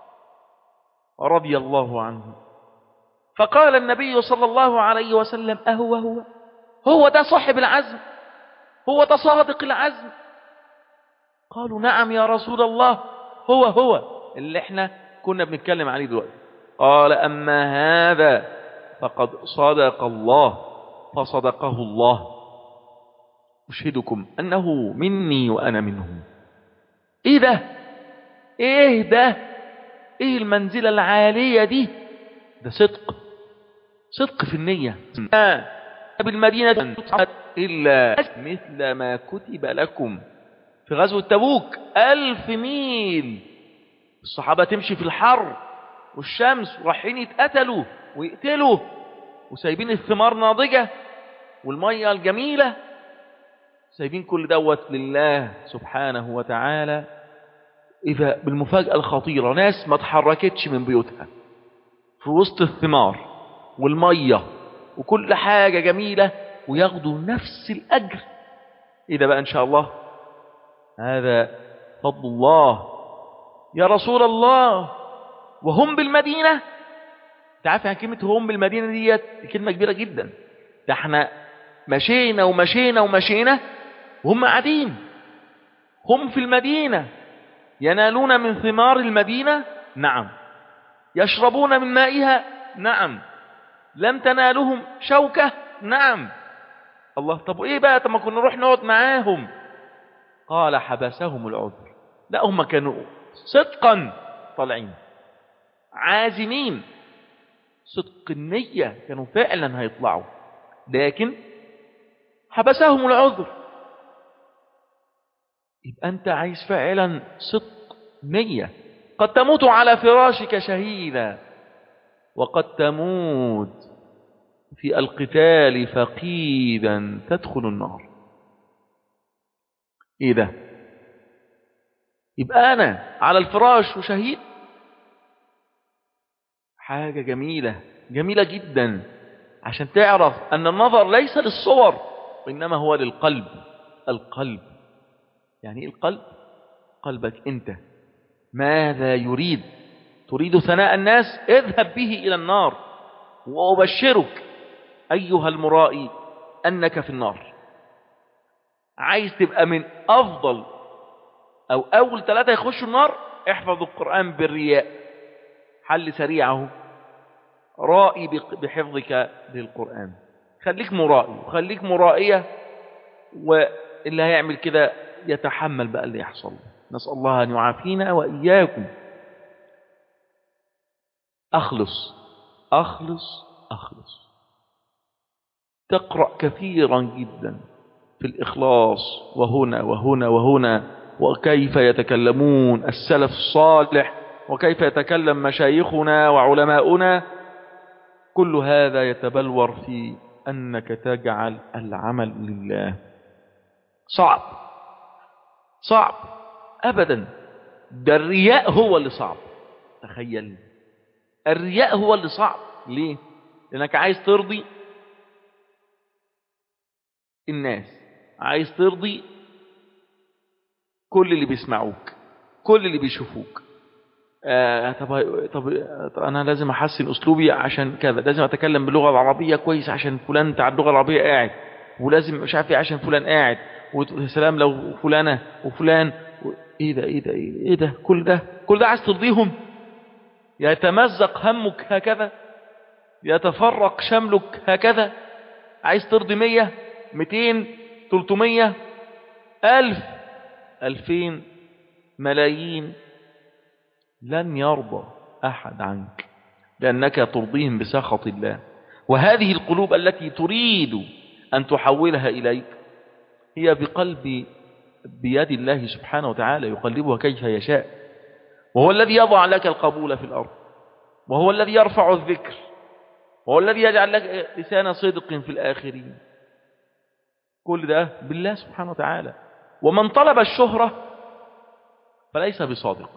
رضي الله عنه فقال النبي صلى الله عليه وسلم أهو هو هو ده صاحب العزم هو ده صادق العزم قالوا نعم يا رسول الله هو هو اللي احنا كنا بنتكلم عليه دلوقتي قال أما هذا فقد صدق الله فصدقه الله أشهدكم أنه مني وأنا منه إيه ده إيه ده إيه المنزلة العالية دي ده صدق صدق في النية بالمدينة إلا مثل ما كتب لكم في غزوة تبوك ألف ميل الصحابة تمشي في الحر والشمس رايحين يتقتلوا ويقتلوا وسايبين الثمار ناضجة والمية الجميلة سايبين كل دوت لله سبحانه وتعالى إذا بالمفاجأة الخطيرة ناس ما تحركتش من بيوتها في وسط الثمار والمية وكل حاجة جميلة وياخدوا نفس الأجر إيه ده بقى إن شاء الله هذا فضل الله يا رسول الله وهم بالمدينة تعرف يعني كلمة هم بالمدينة ديت كلمة كبيرة جدا ده احنا مشينا ومشينا ومشينا وهم قاعدين هم في المدينة ينالون من ثمار المدينة نعم يشربون من مائها نعم لم تنالهم شوكة نعم الله طب ايه بقى طب ما كنا نروح نقعد معاهم قال حبسهم العذر لا هم كانوا صدقا طالعين عازمين صدق النية كانوا فعلا هيطلعوا لكن حبسهم العذر يبقى أنت عايز فعلا صدق نية قد تموت على فراشك شهيدا وقد تموت في القتال فقيدا تدخل النار ايه ده يبقى انا على الفراش وشهيد حاجة جميلة جميلة جدا عشان تعرف أن النظر ليس للصور وإنما هو للقلب القلب يعني إيه القلب قلبك أنت ماذا يريد تريد ثناء الناس اذهب به إلى النار وأبشرك أيها المرائي أنك في النار عايز تبقى من أفضل أو أول ثلاثة يخشوا النار احفظ القرآن بالرياء حل سريع اهو رائي بق- بحفظك للقرآن خليك مرائي وخليك مرائية واللي هيعمل كده يتحمل بقى اللي يحصل نسأل الله أن يعافينا وإياكم أخلص أخلص أخلص تقرأ كثيرا جدا في الإخلاص وهنا وهنا وهنا وكيف يتكلمون السلف الصالح وكيف يتكلم مشايخنا وعلماؤنا كل هذا يتبلور في أنك تجعل العمل لله صعب صعب أبدا ده الرياء هو اللي صعب تخيل الرياء هو اللي صعب ليه لأنك عايز ترضي الناس عايز ترضي كل اللي بيسمعوك كل اللي بيشوفوك آه طب طب طب انا لازم احسن اسلوبي عشان كذا لازم اتكلم باللغه العربيه كويس عشان فلان بتاع اللغه العربيه قاعد ولازم مش عارف ايه عشان فلان قاعد ويا سلام لو فلانه وفلان و... ايه ده ايه ده ايه ده كل ده كل ده عايز ترضيهم يتمزق همك هكذا يتفرق شملك هكذا عايز ترضي مية ميتين تلتمية ألف ألفين ملايين لن يرضى أحد عنك لأنك ترضيهم بسخط الله وهذه القلوب التي تريد أن تحولها إليك هي بقلب بيد الله سبحانه وتعالى يقلبها كيف يشاء وهو الذي يضع لك القبول في الأرض وهو الذي يرفع الذكر وهو الذي يجعل لك لسان صدق في الآخرين كل ده بالله سبحانه وتعالى ومن طلب الشهرة فليس بصادق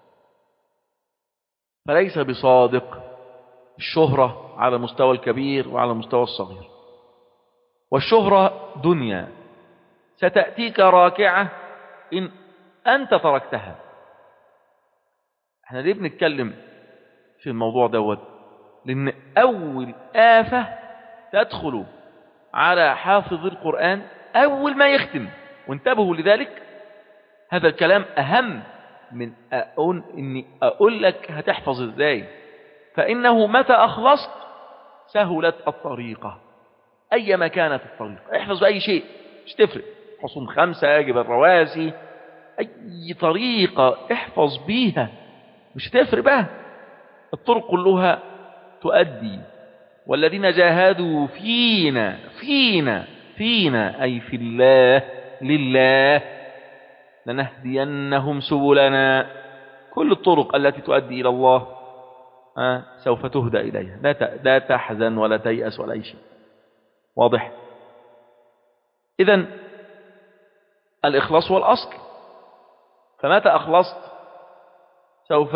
فليس بصادق الشهرة على المستوى الكبير وعلى المستوى الصغير والشهرة دنيا ستأتيك راكعة إن أنت تركتها احنا ليه بنتكلم في الموضوع دوت لأن أول آفة تدخل على حافظ القرآن أول ما يختم وانتبهوا لذلك هذا الكلام أهم من أقول إني أقول لك هتحفظ إزاي فإنه متى أخلصت سهلت الطريقة أيما كانت الطريقة احفظ بأي شيء مش تفرق حصون خمسة أجب الرواسي أي طريقة احفظ بيها مش تفرق بقى الطرق كلها تؤدي والذين جاهدوا فينا فينا فينا أي في الله لله لنهدينهم سبلنا كل الطرق التي تؤدي إلى الله آه سوف تهدى إليها لا لا تحزن ولا تيأس ولا أي شيء واضح إذا الإخلاص هو الأصل فمتى أخلصت سوف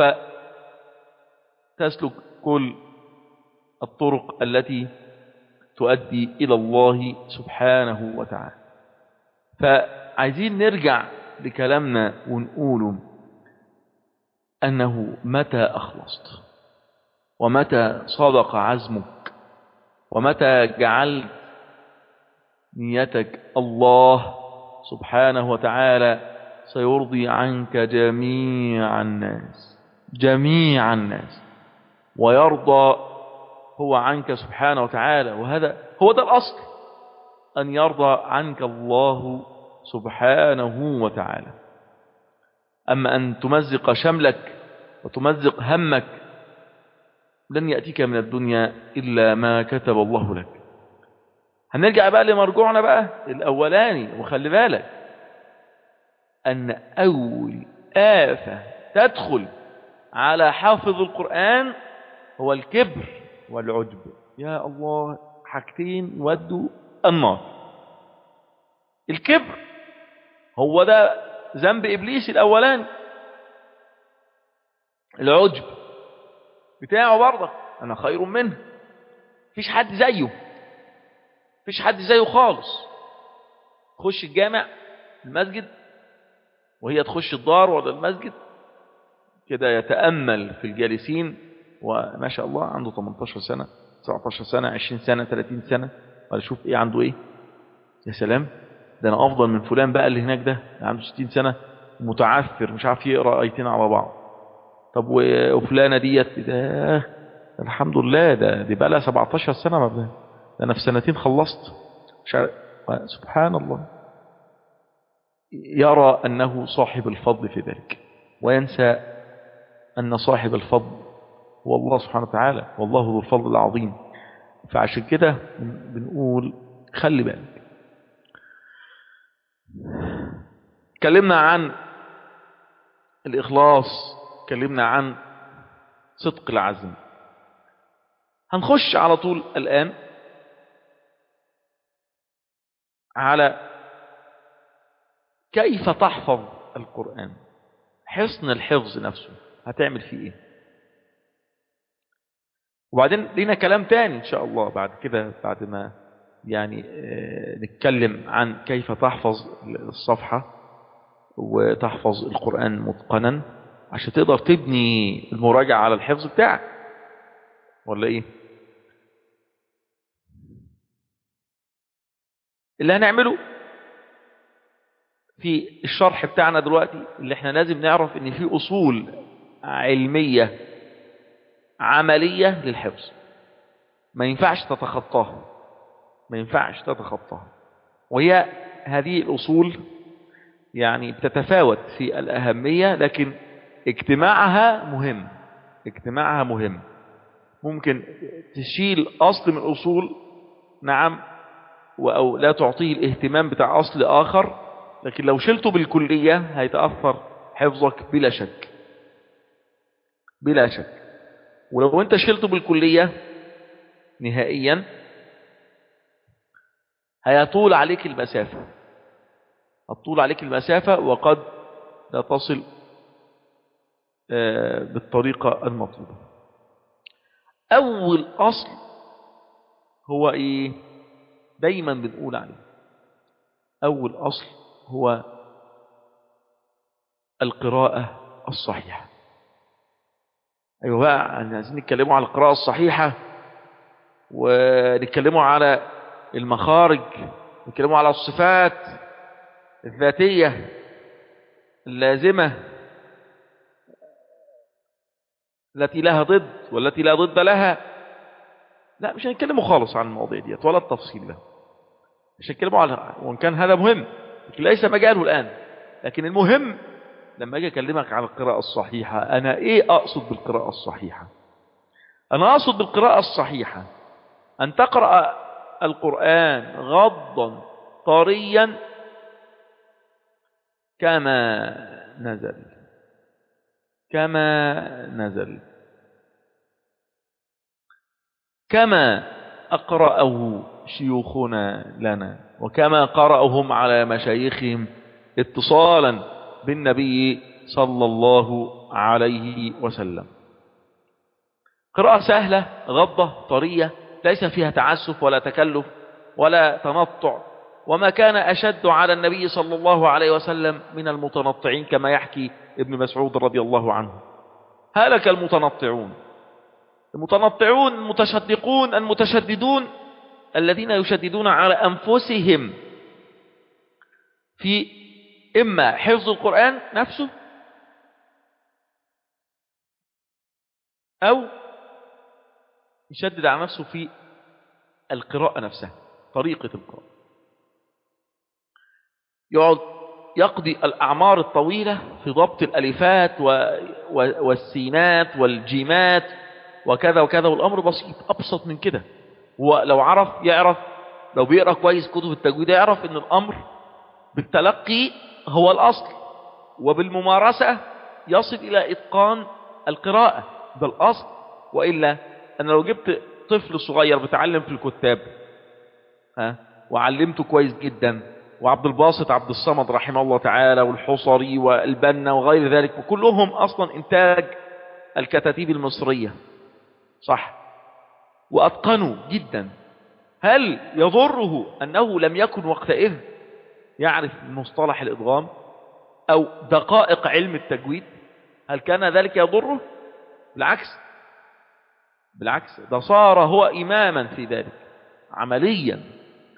تسلك كل الطرق التي تؤدي إلى الله سبحانه وتعالى فعايزين نرجع لكلامنا ونقول أنه متى أخلصت ومتى صدق عزمك ومتى جعلت نيتك الله سبحانه وتعالى سيرضي عنك جميع الناس جميع الناس ويرضى هو عنك سبحانه وتعالى وهذا هو ده الأصل أن يرضى عنك الله سبحانه وتعالى أما أن تمزق شملك وتمزق همك لن يأتيك من الدنيا إلا ما كتب الله لك هنرجع بقى لمرجوعنا بقى الأولاني وخلي بالك أن أول آفة تدخل على حافظ القرآن هو الكبر والعجب يا الله حاجتين ودوا النار الكبر هو ده ذنب إبليس الأولاني العجب بتاعه برضه أنا خير منه فيش حد زيه فيش حد زيه خالص خش الجامع المسجد وهي تخش الدار ولا المسجد كده يتأمل في الجالسين وما شاء الله عنده 18 سنة 19 سنة 20 سنة 30 سنة ولا شوف ايه عنده ايه يا سلام ده انا افضل من فلان بقى اللي هناك ده, ده عنده 60 سنة متعثر مش عارف يقرا ايتين على بعض طب و- وفلانة ديت ده الحمد لله ده دي بقى لها 17 سنة ما بقى. ده أنا في سنتين خلصت مش عارف سبحان الله يرى أنه صاحب الفضل في ذلك وينسى أن صاحب الفضل هو الله سبحانه وتعالى والله ذو الفضل العظيم فعشان كده بن- بنقول خلي بالك اتكلمنا عن الإخلاص اتكلمنا عن صدق العزم هنخش على طول الآن على كيف تحفظ القرآن حصن الحفظ نفسه هتعمل فيه ايه وبعدين لينا كلام تاني ان شاء الله بعد كده بعد ما يعني آه، نتكلم عن كيف تحفظ الصفحة وتحفظ القرآن متقنا عشان تقدر تبني المراجعة على الحفظ بتاعك ولا ايه اللي هنعمله في الشرح بتاعنا دلوقتي اللي احنا لازم نعرف ان في اصول علمية عملية للحفظ ما ينفعش تتخطاها ما ينفعش تتخطاها وهي هذه الأصول يعني بتتفاوت في الأهمية لكن اجتماعها مهم اجتماعها مهم ممكن تشيل أصل من الأصول نعم أو لا تعطيه الاهتمام بتاع أصل آخر لكن لو شلته بالكلية هيتأثر حفظك بلا شك بلا شك ولو انت شلته بالكلية نهائيا هيطول عليك المسافة هتطول عليك المسافة وقد لا تصل آه، بالطريقة المطلوبة أول أصل هو إيه دايما بنقول عليه أول أصل هو القراءة الصحيحة أيوة بقى يعني عايزين نتكلموا على القراءة الصحيحة ونتكلموا على المخارج نتكلموا على الصفات الذاتية اللازمة التي لها ضد والتي لا ضد لها لا مش هنتكلموا خالص عن المواضيع ديت ولا التفصيل ده مش هنتكلموا على وان كان هذا مهم لكن ليس مجاله الآن لكن المهم لما اجي اكلمك عن القراءة الصحيحة انا ايه اقصد بالقراءة الصحيحة انا اقصد بالقراءة الصحيحة ان تقرأ القرآن غضا طريا كما نزل كما نزل كما أقرأه شيوخنا لنا وكما قرأهم على مشايخهم اتصالا بالنبي صلى الله عليه وسلم قراءة سهلة غضة طرية ليس فيها تعسف ولا تكلف ولا تنطع وما كان أشد على النبي صلى الله عليه وسلم من المتنطعين كما يحكي ابن مسعود رضي الله عنه هلك المتنطعون المتنطعون المتشدقون المتشددون الذين يشددون على أنفسهم في إما حفظ القرآن نفسه أو يشدد على نفسه في القراءة نفسها طريقة القراءة يقعد يقضي الأعمار الطويلة في ضبط الألفات و... و... والسينات والجيمات وكذا وكذا والأمر بسيط أبسط من كده ولو عرف يعرف لو بيقرأ كويس كتب التجويد يعرف أن الأمر بالتلقي هو الأصل وبالممارسة يصل إلى إتقان القراءة ده الأصل وإلا أنا لو جبت طفل صغير بتعلم في الكتاب ها وعلمته كويس جدا وعبد الباسط عبد الصمد رحمه الله تعالى والحصري والبنا وغير ذلك وكلهم أصلا إنتاج الكتاتيب المصرية صح وأتقنوا جدا هل يضره أنه لم يكن وقتئذ يعرف مصطلح الإضغام أو دقائق علم التجويد هل كان ذلك يضره بالعكس بالعكس ده صار هو إماما في ذلك عمليا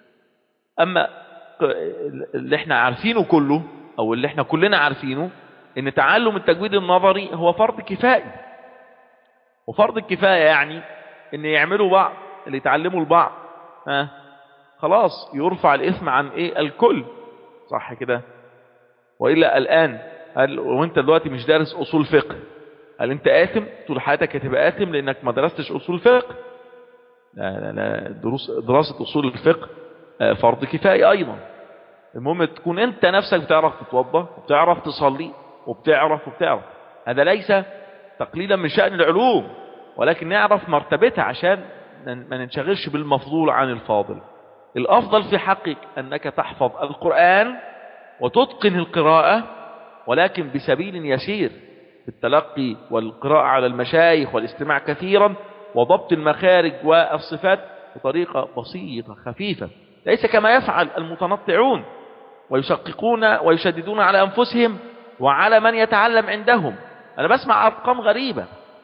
أما اللي احنا عارفينه كله أو اللي احنا كلنا عارفينه ان تعلم التجويد النظري هو فرض كفائي وفرض الكفاية يعني ان يعملوا بعض اللي يتعلموا البعض ها خلاص يرفع الاثم عن ايه الكل صح كده وإلا الآن هل وانت دلوقتي مش دارس أصول فقه هل انت آثم طول حياتك هتبقى آثم لأنك ما درستش أصول فقه لا لا لا دروس دراسة أصول الفقه آه، فرض كفاية أيضا المهم تكون انت نفسك بتعرف تتوضى وبتعرف تصلي وبتعرف وبتعرف هذا ليس تقليلا من شأن العلوم ولكن نعرف مرتبتها عشان ما ننشغلش بالمفضول عن الفاضل الأفضل في حقك أنك تحفظ القرآن وتتقن القراءة ولكن بسبيل يسير بالتلقي والقراءة على المشايخ والاستماع كثيرا وضبط المخارج والصفات بطريقة بسيطة خفيفة ليس كما يفعل المتنطعون ويشققون ويشددون على أنفسهم وعلى من يتعلم عندهم أنا بسمع أرقام غريبة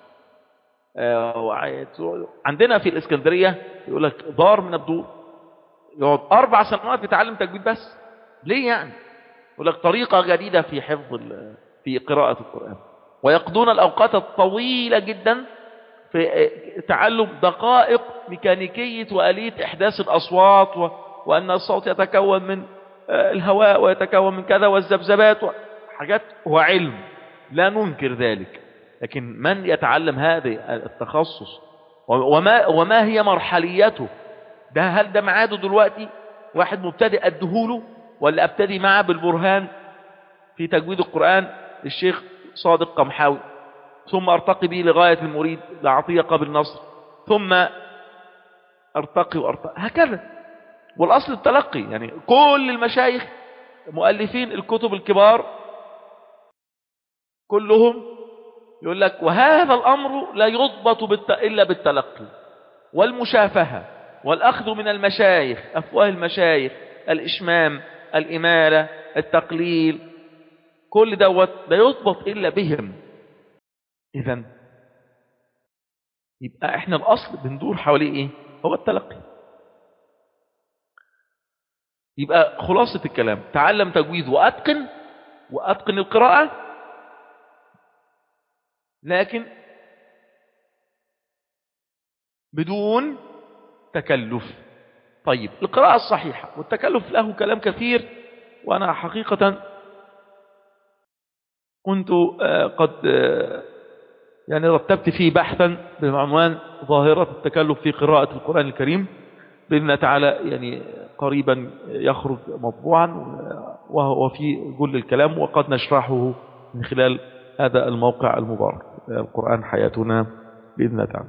آه، عندنا في الإسكندرية يقول لك دار من الدور يقعد أربع سنوات يتعلم تجويد بس ليه يعني يقول لك طريقة جديدة في حفظ في قراءة القرآن ويقضون الأوقات الطويلة جدا في تعلم دقائق ميكانيكية وآلية إحداث الأصوات و... وأن الصوت يتكون من آه، الهواء ويتكون من كذا والذبذبات حاجات هو علم لا ننكر ذلك لكن من يتعلم هذه التخصص وما, وما هي مرحليته ده هل ده معاده دلوقتي واحد مبتدئ أدهوله ولا أبتدي معه بالبرهان في تجويد القرآن للشيخ صادق قمحاوي ثم أرتقي به لغاية المريد لعطية قبل نصر ثم أرتقي وأرتقي هكذا والأصل التلقي يعني كل المشايخ مؤلفين الكتب الكبار كلهم يقول لك وهذا الأمر لا يضبط بالت... إلا بالتلقي والمشافهة والأخذ من المشايخ أفواه المشايخ الإشمام الإمالة التقليل كل دوت لا يضبط إلا بهم إذا يبقى احنا الأصل بندور حواليه إيه هو التلقي يبقى خلاصة الكلام تعلم تجويد وأتقن وأتقن القراءة لكن بدون تكلف طيب القراءة الصحيحة والتكلف له كلام كثير وأنا حقيقة كنت آه، قد آه، يعني رتبت فيه بحثا بعنوان ظاهرة التكلف في قراءة القرآن الكريم بإذن تعالى يعني قريبا يخرج مطبوعا وهو في كل الكلام وقد نشرحه من خلال هذا الموقع المبارك القرآن حياتنا بإذن تعالى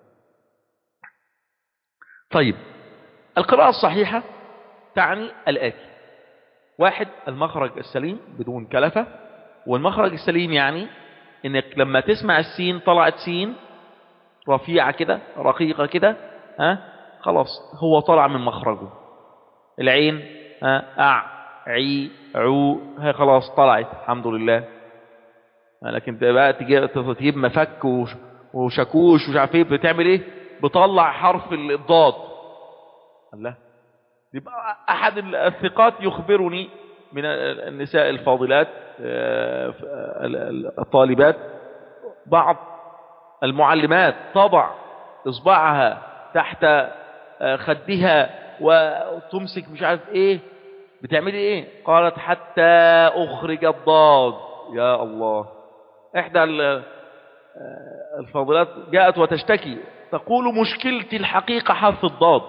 طيب القراءة الصحيحة تعني الآتي واحد المخرج السليم بدون كلفة والمخرج السليم يعني انك لما تسمع السين طلعت سين رفيعة كده رقيقة كده ها خلاص هو طلع من مخرجه العين ها أع عي عو هي خلاص طلعت الحمد لله لكن بقى تجيب مفك وشاكوش ومش عارف ايه بتعمل ايه بطلع حرف الضاد الله يبقى احد الثقات يخبرني من النساء الفاضلات آه، الطالبات بعض المعلمات تضع اصبعها تحت آه، خدها وتمسك مش عارف ايه بتعملي ايه قالت حتى اخرج الضاد يا الله احدى آه، الفاضلات جاءت وتشتكي تقول مشكلتي الحقيقة حرف الضاد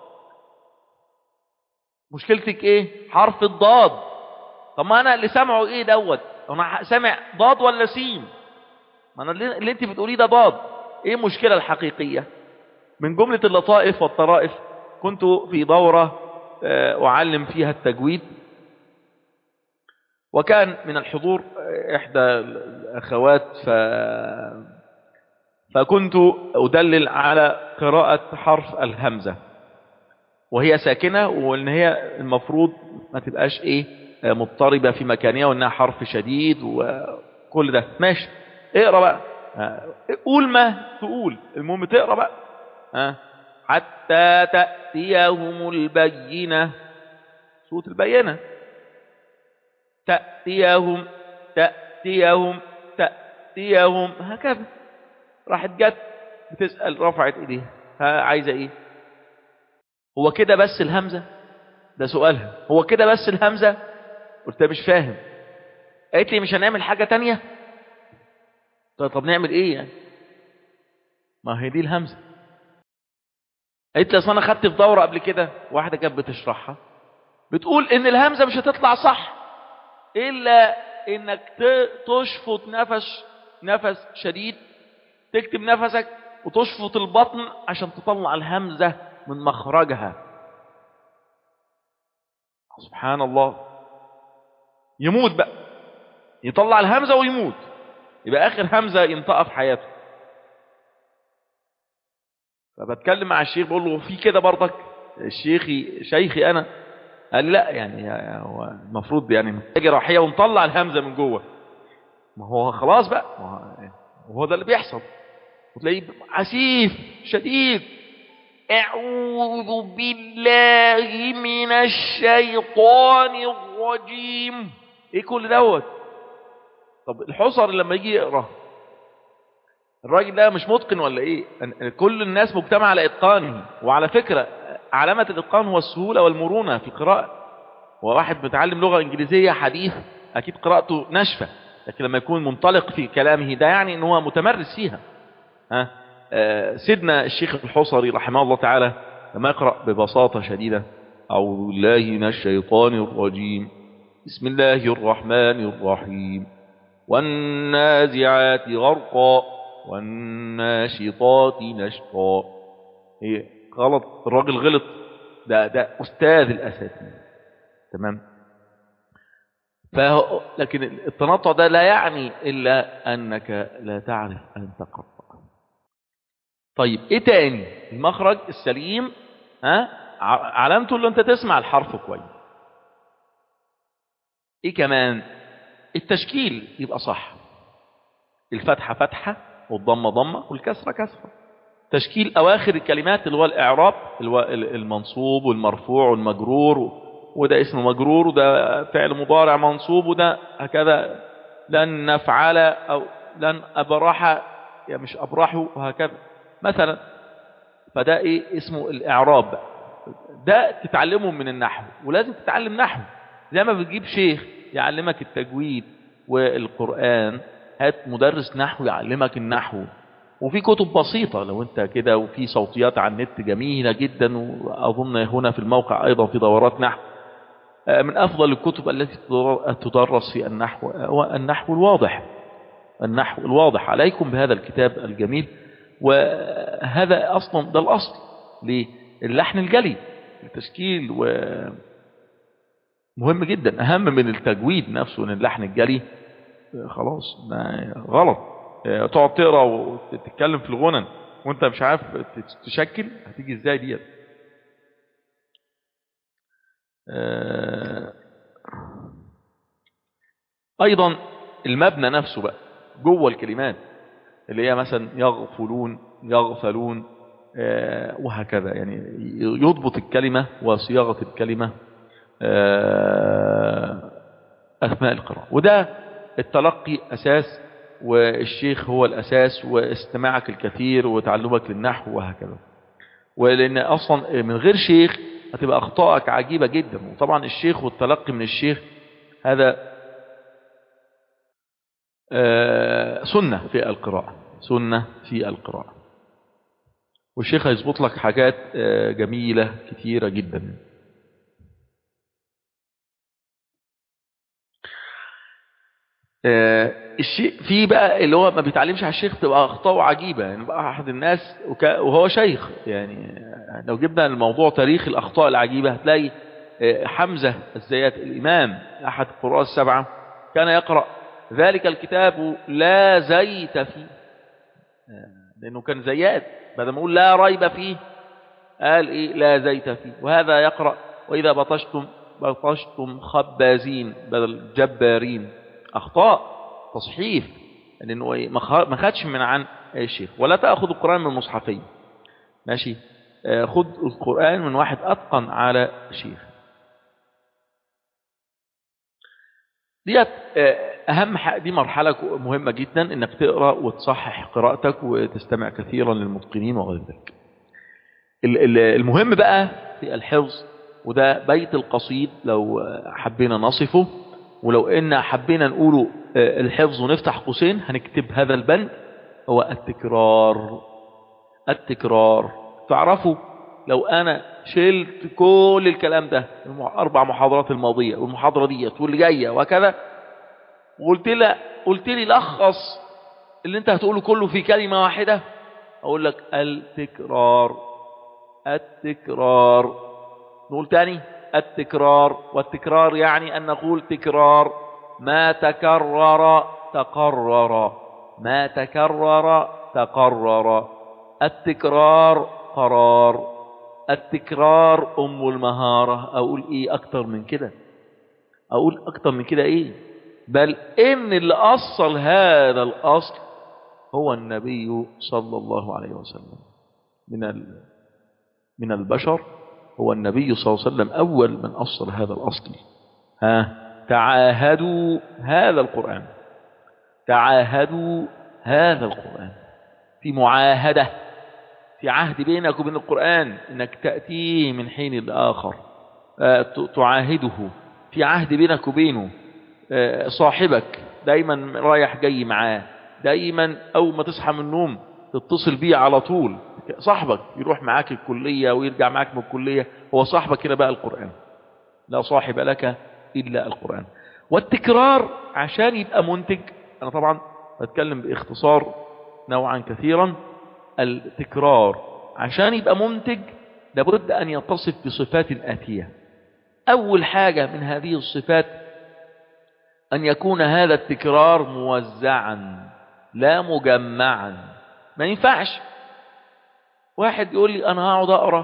مشكلتك ايه حرف الضاد طب ما انا اللي سامعه ايه دوت انا سامع ضاد ولا سين ما انا اللي انت بتقوليه ده ضاد ايه المشكلة الحقيقية من جملة اللطائف والطرائف كنت في دورة آه، أعلم فيها التجويد وكان من الحضور آه، إحدى الأخوات ف... فكنت أدلل على قراءة حرف الهمزة وهي ساكنة وإن هي المفروض ما تبقاش إيه آه، مضطربة في مكانها وإنها حرف شديد وكل ده ماشي اقرأ بقى قول ما تقول المهم تقرأ بقى حتى تأتيهم البينة صوت البينة تأتيهم تأتي تأتيهم تأتيهم هكذا راحت جت بتسأل رفعت ايديها ها عايزة ايه هو كده بس الهمزة ده سؤالها هو كده بس الهمزة قلت لها مش فاهم قالت لي مش هنعمل حاجة تانية طيب طب نعمل ايه يعني ما هي دي الهمزة قالت لي اصل انا خدت في دورة قبل كده واحدة كانت بتشرحها بتقول ان الهمزة مش هتطلع صح الا انك ت- تشفط نفس نفس شديد تكتب نفسك وتشفط البطن عشان تطلع الهمزة من مخرجها سبحان الله يموت بقى يطلع الهمزة ويموت يبقى آخر همزة ينطقها في حياته فبتكلم مع الشيخ بقول له في كده برضك الشيخي شيخي أنا قال لي لا يعني هو المفروض يعني محتاج جراحية ونطلع الهمزة من جوه ما هو خلاص بقى ما هو- وهو ده اللي بيحصل وتلاقيه عسيف شديد أعوذ بالله من الشيطان الرجيم ايه كل دوت طب الحصر لما يجي يقرا الراجل ده مش متقن ولا ايه أن- كل الناس مجتمع على اتقانه وعلى فكره علامه الاتقان هو السهوله والمرونه في القراءه وواحد متعلم لغه انجليزيه حديث اكيد قراءته ناشفه لكن لما يكون منطلق في كلامه ده يعني ان هو متمرس فيها ها آه، سيدنا الشيخ الحصري رحمه الله تعالى لما يقرأ ببساطة شديدة أعوذ بالله من الشيطان الرجيم بسم الله الرحمن الرحيم والنازعات غرقا والناشطات نشطا هي غلط الراجل غلط ده ده أستاذ الأساتذة تمام فهو لكن التنطع ده لا يعني إلا أنك لا تعرف أن تقرأ طيب ايه تاني المخرج السليم ها ع- علامته اللي انت تسمع الحرف كويس ايه كمان التشكيل يبقى صح الفتحة فتحة والضمة ضمة والكسرة كسرة تشكيل أواخر الكلمات اللي هو الإعراب اللي هو ال- المنصوب والمرفوع والمجرور و- وده اسم مجرور وده فعل مضارع منصوب وده هكذا لن نفعل أو لن أبرح يعني مش أبرحه وهكذا مثلا فده إيه اسمه الإعراب بقى. ده تتعلمه من النحو ولازم تتعلم نحو زي ما بتجيب شيخ يعلمك التجويد والقرآن هات مدرس نحو يعلمك النحو وفي كتب بسيطة لو انت كده وفي صوتيات على النت جميلة جدا وأظن هنا في الموقع أيضا في دورات نحو آه، من أفضل الكتب التي تدر- تدرس في النحو هو النحو الواضح النحو الواضح عليكم بهذا الكتاب الجميل وهذا أصلا ده الأصل للحن الجلي التشكيل و مهم جدا أهم من التجويد نفسه ان اللحن الجلي آه، خلاص ما غلط آه، تقعد تقرا وتتكلم في الغنن وانت مش عارف تشكل هتيجي ازاي ديت آه، ايضا المبنى نفسه بقى جوه الكلمات اللي هي مثلا يغفلون يغفلون آه، وهكذا يعني يضبط الكلمة وصياغة الكلمة آه، أثناء القراءة وده التلقي أساس والشيخ هو الأساس واستماعك الكثير وتعلمك للنحو وهكذا ولأن أصلا من غير شيخ هتبقى أخطائك عجيبة جدا وطبعا الشيخ والتلقي من الشيخ هذا آه، سنة في القراءة سنة في القراءة والشيخ هيظبط لك حاجات آه، جميلة كثيرة جدا آه، الشيء في بقى اللي هو ما بيتعلمش على الشيخ تبقى اخطاءه عجيبه يعني بقى احد الناس وك- وهو شيخ يعني لو جبنا الموضوع تاريخ الاخطاء العجيبه هتلاقي آه، حمزه الزيات الامام احد القراء السبعه كان يقرا ذلك الكتاب لا زيت فيه آه، لانه كان زيات بدل ما يقول لا ريب فيه قال ايه لا زيت فيه وهذا يقرا واذا بطشتم بطشتم خبازين بدل جبارين اخطاء تصحيف لانه إيه؟ ما خ- ما خدش من عن الشيخ ولا تاخذ القران من مصحفين ماشي آه، خد القران من واحد اتقن على شيخ ديت آه، أهم حاجة دي مرحلة مهمة جدا إنك تقرأ وتصحح قراءتك وتستمع كثيرا للمتقنين وغير ذلك ال- ال- المهم بقى في الحفظ وده بيت القصيد لو حبينا نصفه ولو إن حبينا نقوله آه، الحفظ ونفتح قوسين هنكتب هذا البند هو التكرار التكرار تعرفوا لو أنا شلت كل الكلام ده الأربع محاضرات الماضية والمحاضرة ديت واللي جاية وكذا وقلت لي قلت لي لخص اللي انت هتقوله كله في كلمة واحدة اقول لك التكرار التكرار نقول تاني التكرار والتكرار يعني ان نقول تكرار ما تكرر تقرر ما تكرر تقرر التكرار قرار التكرار ام المهارة اقول ايه اكتر من كده اقول اكتر من كده ايه بل ان اللي اصل هذا الاصل هو النبي صلى الله عليه وسلم من ال... من البشر هو النبي صلى الله عليه وسلم اول من اصل هذا الاصل ها تعاهدوا هذا القران تعاهدوا هذا القران في معاهده في عهد بينك وبين القران انك تاتيه من حين لاخر آه، ت- تعاهده في عهد بينك وبينه آه، صاحبك دايما رايح جاي معاه دايما اول ما تصحى من النوم تتصل بيه على طول صاحبك يروح معاك الكلية ويرجع معاك من الكلية هو صاحبك كده بقى القرآن لا صاحب لك إلا القرآن والتكرار عشان يبقى منتج أنا طبعا بتكلم باختصار نوعا كثيرا التكرار عشان يبقى منتج لابد أن يتصف بصفات آتية أول حاجة من هذه الصفات أن يكون هذا التكرار موزعا لا مجمعا ما ينفعش واحد يقول لي أنا هقعد أقرأ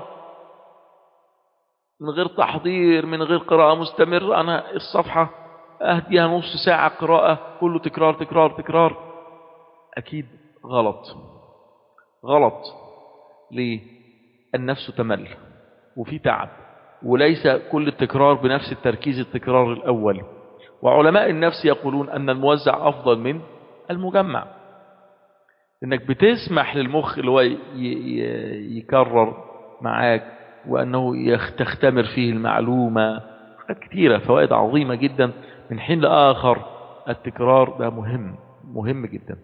من غير تحضير من غير قراءة مستمرة أنا الصفحة أهديها نص ساعة قراءة كله تكرار تكرار تكرار أكيد غلط غلط ليه النفس تمل وفي تعب وليس كل التكرار بنفس التركيز التكرار الأول وعلماء النفس يقولون أن الموزع أفضل من المجمع انك بتسمح للمخ اللي هو ي- ي- يكرر معاك وانه يخ- تختمر فيه المعلومة حاجات كتيرة فوائد عظيمة جدا من حين لآخر التكرار ده مهم مهم جدا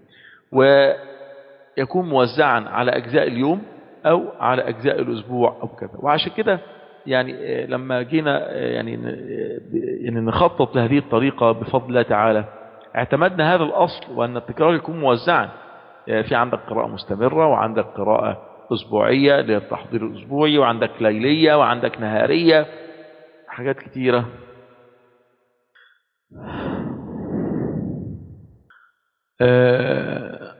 ويكون موزعا على أجزاء اليوم أو على أجزاء الأسبوع أو كذا وعشان كده يعني آه، لما جينا آه، يعني ن- آه، ب- يعني نخطط لهذه الطريقة بفضل الله تعالى اعتمدنا هذا الأصل وأن التكرار يكون موزعا آه، في عندك قراءة مستمرة وعندك قراءة أسبوعية للتحضير الأسبوعي وعندك ليلية وعندك نهارية حاجات كتيرة آه،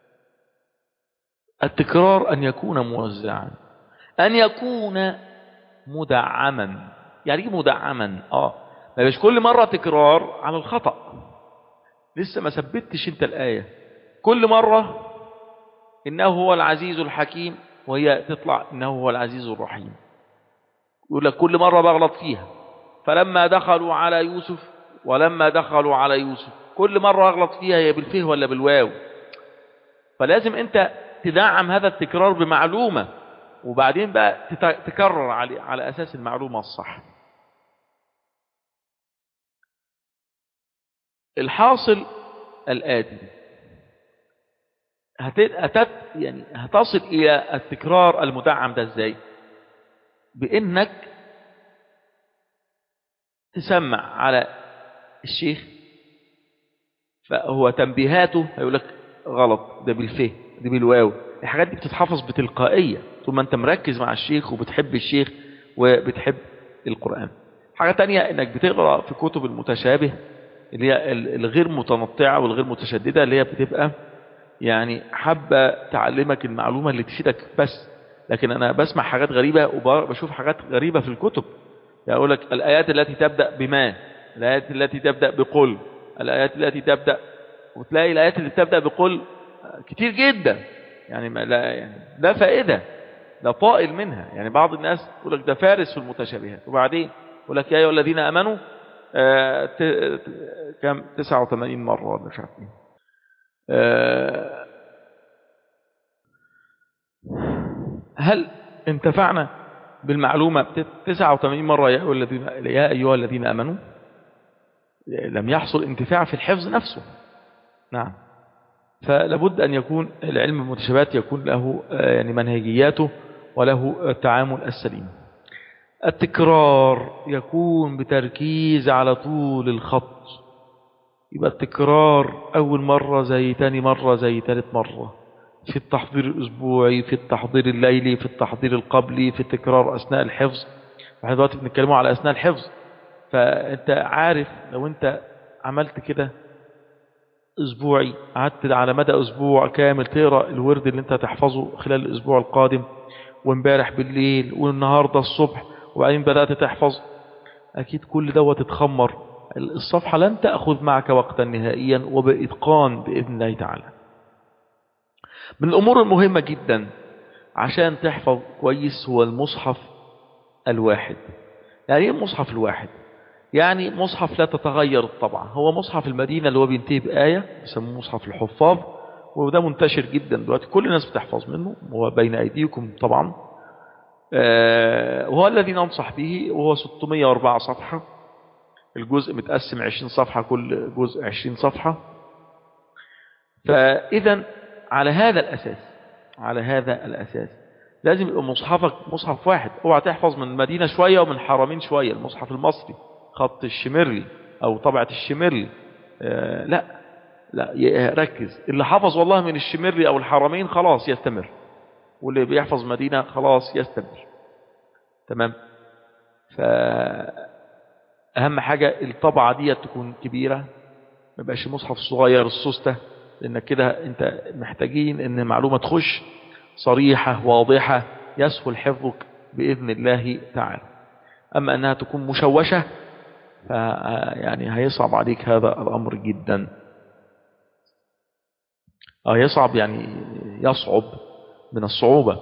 التكرار أن يكون موزعا أن يكون مدعما يعني ايه مدعما اه ما يبقاش كل مرة تكرار على الخطأ لسه ما ثبتش انت الآية كل مرة إنه هو العزيز الحكيم وهي تطلع إنه هو العزيز الرحيم يقول لك كل مرة بغلط فيها فلما دخلوا على يوسف ولما دخلوا على يوسف كل مرة أغلط فيها هي بالفه ولا بالواو فلازم أنت تدعم هذا التكرار بمعلومة وبعدين بقى تت- تكرر على, على أساس المعلومة الصح الحاصل الآتي هت- هتت يعني هتصل إلى التكرار المدعم ده إزاي بإنك تسمع على الشيخ فهو تنبيهاته هيقول لك غلط ده بالفه دي بالواو الحاجات دي بتتحفظ بتلقائية طول ما انت مركز مع الشيخ وبتحب الشيخ وبتحب القرآن حاجة تانية انك بتقرأ في كتب المتشابه اللي هي ال- الغير متنطعة والغير متشددة اللي هي بتبقى يعني حابة تعلمك المعلومة اللي تفيدك بس لكن أنا بسمع حاجات غريبة وبشوف حاجات غريبة في الكتب يعني أقول لك الآيات التي تبدأ بما الآيات التي تبدأ بقل الآيات التي تبدأ وتلاقي الآيات اللي تبدأ بقل كتير جدا يعني ما لا يعني لا فائدة لا طائل منها يعني بعض الناس يقول لك ده فارس في المتشابهات وبعدين يقول لك يا أيها الذين آمنوا آه، ت- ت- كم 89 مرة ولا مش عارف ايه آه، هل انتفعنا بالمعلومة بت- 89 مرة يا أيها الذين يا أيها الذين آمنوا لم يحصل انتفاع في الحفظ نفسه نعم فلابد أن يكون العلم المتشابهات يكون له آه، يعني منهجياته وله التعامل السليم التكرار يكون بتركيز على طول الخط يبقى التكرار أول مرة زي تاني مرة زي تالت مرة في التحضير الأسبوعي في التحضير الليلي في التحضير القبلي في التكرار أثناء الحفظ احنا دلوقتي بنتكلموا على أثناء الحفظ فأنت عارف لو أنت عملت كده أسبوعي قعدت على مدى أسبوع كامل تقرأ الورد اللي أنت هتحفظه خلال الأسبوع القادم وامبارح بالليل والنهاردة الصبح وبعدين بدأت تحفظ أكيد كل دوت تتخمر الصفحة لن تأخذ معك وقتا نهائيا وبإتقان بإذن الله تعالى من الأمور المهمة جدا عشان تحفظ كويس هو المصحف الواحد يعني ايه المصحف الواحد يعني مصحف لا تتغير الطبعة هو مصحف المدينة اللي هو بينتهي بآية يسموه مصحف الحفاظ وده منتشر جدا دلوقتي كل الناس بتحفظ منه وهو بين أيديكم طبعا آه، وهو الذي ننصح به وهو 604 صفحة الجزء متقسم 20 صفحة كل جزء 20 صفحة فإذا على هذا الأساس على هذا الأساس لازم يبقى مصحفك مصحف واحد اوعى تحفظ من مدينة شوية ومن حرمين شوية المصحف المصري خط الشمرلي أو طبعة الشمرلي آه لا لا ي- ركز اللي حفظ والله من الشمرلي أو الحرمين خلاص يستمر واللي بيحفظ مدينة خلاص يستمر تمام فأهم حاجة الطبعة دي تكون كبيرة ما يبقاش مصحف صغير السوستة لأن كده أنت محتاجين أن معلومة تخش صريحة واضحة يسهل حفظك بإذن الله تعالى أما أنها تكون مشوشة ف يعني هيصعب عليك هذا الأمر جدا أو يصعب يعني يصعب من الصعوبة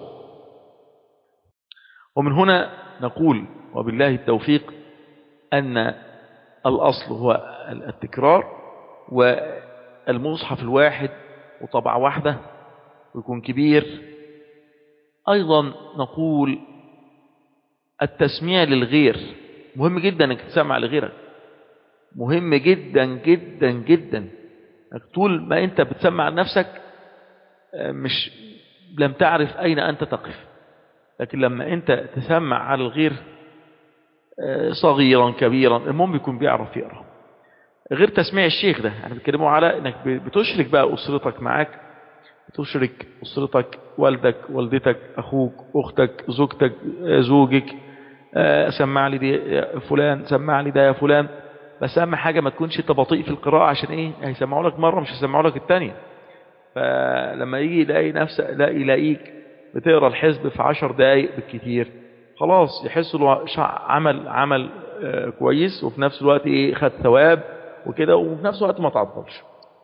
ومن هنا نقول وبالله التوفيق أن الأصل هو التكرار والمصحف الواحد وطبعة واحدة ويكون كبير أيضا نقول التسميع للغير مهم جدا أنك تسمع لغيرك مهم جدا جدا جدا أنك طول ما أنت بتسمع لنفسك آه، مش لم تعرف أين أنت تقف لكن لما أنت تسمع على الغير آه، صغيرا كبيرا المهم يكون بيعرف يقرأ غير تسميع الشيخ ده يعني بيتكلموا على انك بتشرك بقى اسرتك معاك بتشرك اسرتك والدك والدتك اخوك اختك زوجتك آه، زوجك آه، سمع لي دي يا فلان سمع لي ده يا فلان بس اهم حاجه ما تكونش انت بطيء في القراءه عشان ايه هيسمعوا لك مره مش هيسمعوا لك الثانيه فلما يجي يلاقي نفسه لا يلاقيك بتقرا الحزب في عشر دقائق بالكتير خلاص يحس له شع- عمل عمل آه، كويس وفي نفس الوقت ايه خد ثواب وكده وفي نفس الوقت ما تعطلش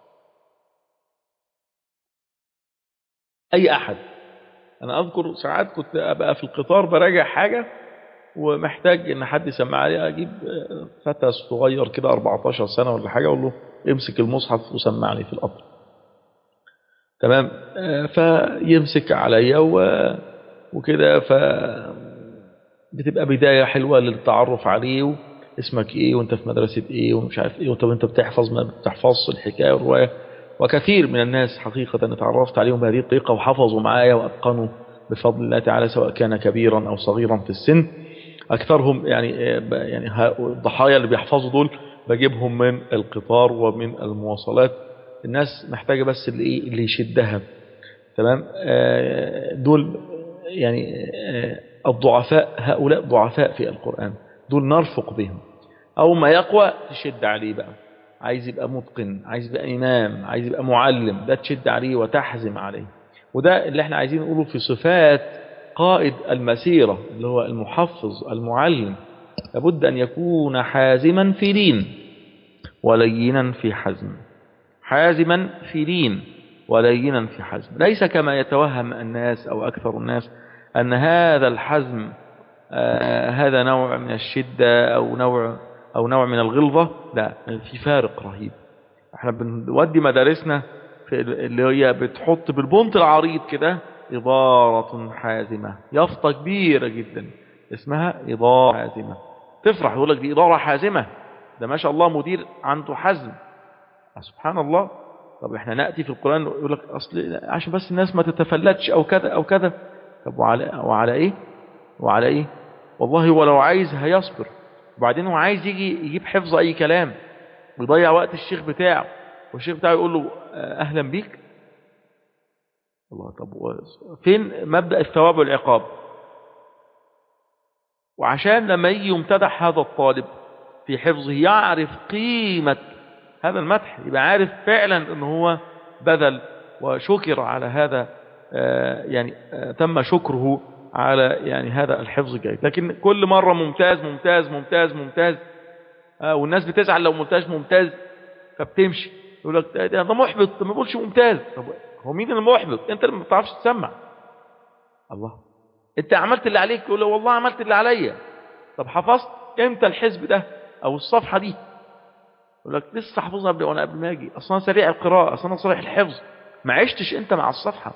اي احد انا اذكر ساعات كنت ابقى في القطار براجع حاجه ومحتاج ان حد يسمع لي اجيب آه، فتى صغير كده 14 سنه ولا حاجه اقول له امسك المصحف وسمعني في القطر تمام آه، فيمسك عليا و- وكده ف بتبقى بداية حلوة للتعرف عليه اسمك ايه وانت في مدرسة ايه ومش عارف ايه وطب انت بتحفظ ما بتحفظش الحكاية والرواية وكثير من الناس حقيقة اتعرفت عليهم بهذه الطريقة وحفظوا معايا واتقنوا بفضل الله تعالى سواء كان كبيرا او صغيرا في السن اكثرهم يعني آه، ب- يعني ها- الضحايا اللي بيحفظوا دول بجيبهم من القطار ومن المواصلات الناس محتاجة بس اللي ايه اللي يشدها تمام آه، دول يعني آه، الضعفاء هؤلاء ضعفاء في القرآن دول نرفق بهم أو ما يقوى تشد عليه بقى عايز يبقى متقن عايز يبقى إمام عايز يبقى معلم ده تشد عليه وتحزم عليه وده اللي احنا عايزين نقوله في صفات قائد المسيرة اللي هو المحفظ المعلم لابد أن يكون حازما في دين ولينا في حزم حازما في دين ولينا في حزم ليس كما يتوهم الناس أو أكثر الناس أن هذا الحزم آه هذا نوع من الشدة أو نوع أو نوع من الغلظة لا في فارق رهيب احنا بنودي مدارسنا في اللي هي بتحط بالبنط العريض كده إضارة حازمة يافطة كبيرة جدا اسمها إضارة حازمة تفرح يقول لك دي إضارة حازمة ده ما شاء الله مدير عنده حزم سبحان الله طب احنا نأتي في القرآن يقول لك أصل عشان بس الناس ما تتفلتش أو كذا أو كذا طب وعلى, وعلى إيه وعلى إيه والله هو لو عايز هيصبر وبعدين هو عايز يجي يجيب حفظ أي كلام ويضيع وقت الشيخ بتاعه والشيخ بتاعه يقول له أهلا بيك الله طب فين مبدأ الثواب والعقاب وعشان لما يجي يمتدح هذا الطالب في حفظه يعرف قيمة هذا المدح يبقى عارف فعلا ان هو بذل وشكر على هذا يعني تم شكره على يعني هذا الحفظ الجيد لكن كل مرة ممتاز ممتاز ممتاز ممتاز والناس بتزعل لو ممتاز ممتاز فبتمشي يقول لك ده محبط ما بيقولش ممتاز طب هو مين المحبط انت اللي ما بتعرفش تسمع الله انت عملت اللي عليك يقول له والله عملت اللي عليا طب حفظت امتى الحزب ده او الصفحة دي يقول لك لسه حافظها قبل وانا قبل ما اجي اصلا سريع القراءة اصلا صريح الحفظ ما عشتش انت مع الصفحة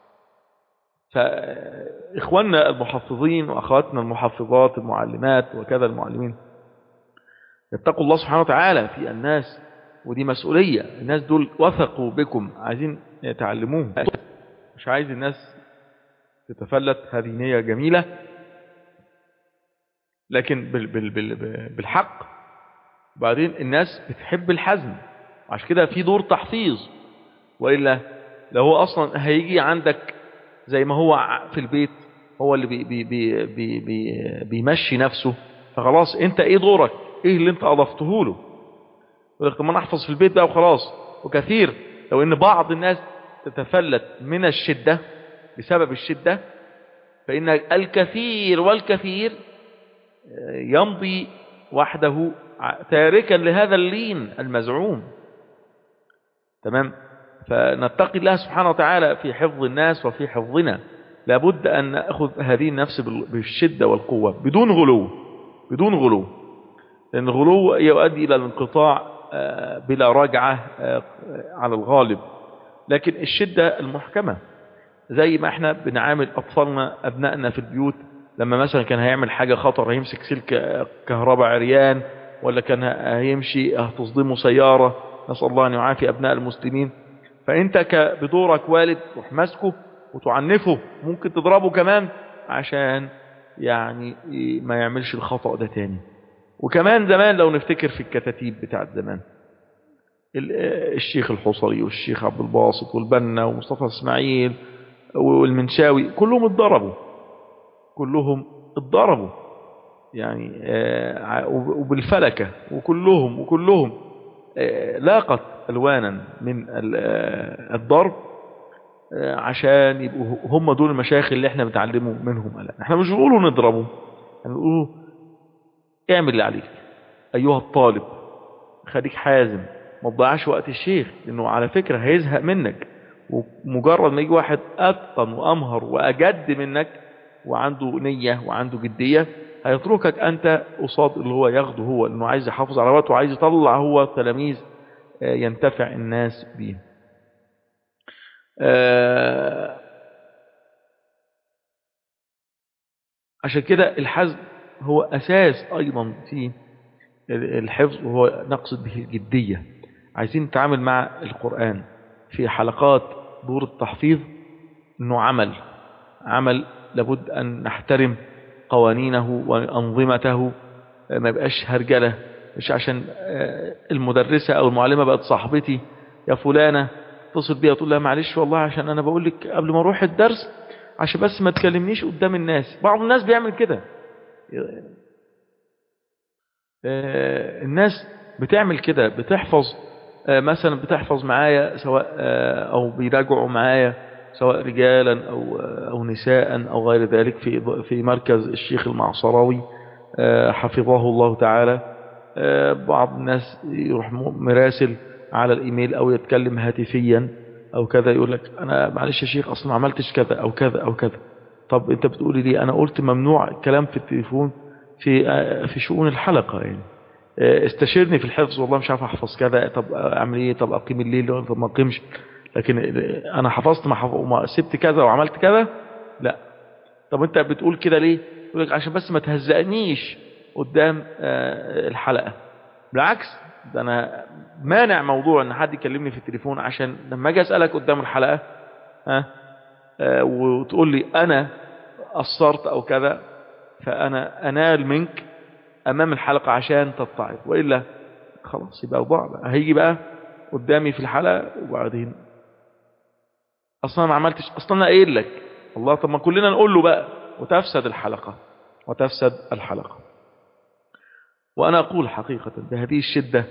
فاخواننا المحفظين واخواتنا المحفظات المعلمات وكذا المعلمين يتقوا الله سبحانه وتعالى في الناس ودي مسؤولية الناس دول وثقوا بكم عايزين يتعلموهم مش عايز الناس تتفلت هذه نية جميلة لكن بال بال بال بالحق وبعدين الناس بتحب الحزم عشان كده في دور تحفيظ وإلا لو هو أصلا هيجي عندك زي ما هو في البيت هو اللي بي بي بي بي بي بيمشي نفسه فخلاص انت ايه دورك ايه اللي انت اضفته له يقول لك طب ما انا احفظ في البيت بقى وخلاص وكثير لو ان بعض الناس تتفلت من الشدة بسبب الشدة فإن الكثير والكثير يمضي وحده تاركا لهذا اللين المزعوم تمام فنتقي الله سبحانه وتعالى في حفظ الناس وفي حفظنا لابد أن نأخذ هذه النفس بالشدة والقوة بدون غلو بدون غلو لأن الغلو يؤدي إلى الانقطاع بلا رجعة على الغالب لكن الشدة المحكمة زي ما احنا بنعامل أطفالنا أبنائنا في البيوت لما مثلا كان هيعمل حاجة خطر هيمسك سلك كهرباء عريان ولا كان هيمشي هتصدمه سيارة نسأل الله أن يعافي أبناء المسلمين فأنت بدورك والد تروح ماسكه وتعنفه ممكن تضربه كمان عشان يعني ما يعملش الخطأ ده تاني وكمان زمان لو نفتكر في الكتاتيب بتاعت زمان الشيخ الحصري والشيخ عبد الباسط والبنا ومصطفى اسماعيل والمنشاوي كلهم اتضربوا كلهم اتضربوا يعني وبالفلكة وكلهم وكلهم لاقت ألوانا من الضرب عشان يبقوا هم دول المشايخ اللي احنا بنتعلموا منهم الان احنا مش بنقولوا نضربه احنا بنقولوا اعمل اللي عليك ايها الطالب خليك حازم ما تضيعش وقت الشيخ لانه على فكرة هيزهق منك ومجرد ما يجي واحد اتقن وامهر واجد منك وعنده نية وعنده جدية هيتركك انت قصاد اللي هو ياخده هو لانه عايز يحافظ على وقته وعايز يطلع هو تلاميذ ينتفع الناس بيه عشان كده الحزم هو أساس أيضا في الحفظ وهو نقصد به الجدية عايزين نتعامل مع القرآن في حلقات دور التحفيظ انه عمل عمل لابد أن نحترم قوانينه وأنظمته ما يبقاش هرجلة مش عشان المدرسة أو المعلمة بقت صاحبتي يا فلانة اتصل بيها تقول لها معلش والله عشان أنا بقول لك قبل ما أروح الدرس عشان بس ما تكلمنيش قدام الناس بعض الناس بيعمل كده الناس بتعمل كده بتحفظ مثلا بتحفظ معايا سواء أو بيراجعوا معايا سواء رجالا أو, أو نساء أو غير ذلك في, في مركز الشيخ المعصراوي حفظه الله تعالى بعض الناس يروح مراسل على الإيميل أو يتكلم هاتفيا أو كذا يقول لك أنا معلش يا شيخ أصلا ما عملتش كذا أو كذا أو كذا طب أنت بتقولي لي أنا قلت ممنوع الكلام في التليفون في في شؤون الحلقة يعني آه، استشيرني في الحفظ والله مش عارف احفظ كذا طب اعمل ايه طب اقيم الليل طب ما اقيمش لكن آه، انا حفظت ما, حف... ما سبت كذا وعملت كذا لا طب انت بتقول كده ليه يقول لك عشان بس ما تهزقنيش قدام آه، الحلقة بالعكس ده انا مانع موضوع ان حد يكلمني في التليفون عشان لما اجي اسالك قدام الحلقة ها آه، وتقول لي انا قصرت او كذا فانا انال منك امام الحلقة عشان تتعظ والا خلاص يبقى وضع بقى هيجي بقى قدامي في الحلقة وبعدين اصلا ما عملتش اصلا انا قايل لك الله طب ما كلنا نقول له بقى وتفسد الحلقة وتفسد الحلقة وأنا أقول حقيقة بهذه الشدة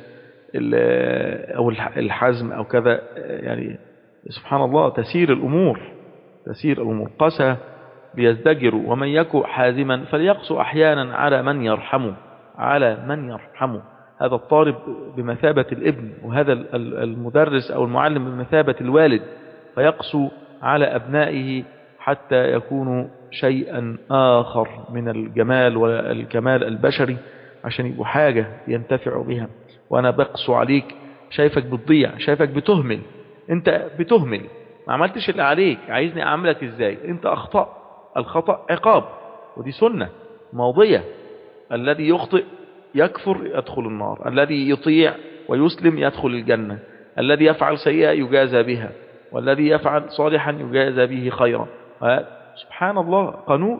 ال- أو الح- الحزم أو كذا يعني سبحان الله تسير الأمور تسير الأمور قسى ليزدجروا ومن يكو حازما فليقسو أحيانا على من يرحمه على من يرحمه هذا الطالب بمثابة الابن وهذا ال- ال- المدرس أو المعلم بمثابة الوالد فيقسو على أبنائه حتى يكونوا شيئا آخر من الجمال والكمال البشري عشان يبقوا حاجة ينتفعوا بها وأنا بقسو عليك شايفك بتضيع شايفك بتهمل أنت بتهمل ما عملتش اللي عليك عايزني أعملك إزاي أنت أخطأ الخطأ عقاب ودي سنة ماضية الذي يخطئ يكفر يدخل النار الذي يطيع ويسلم يدخل الجنة الذي يفعل سيئة يجازى بها والذي يفعل صالحا يجازى به خيرا سبحان الله قانون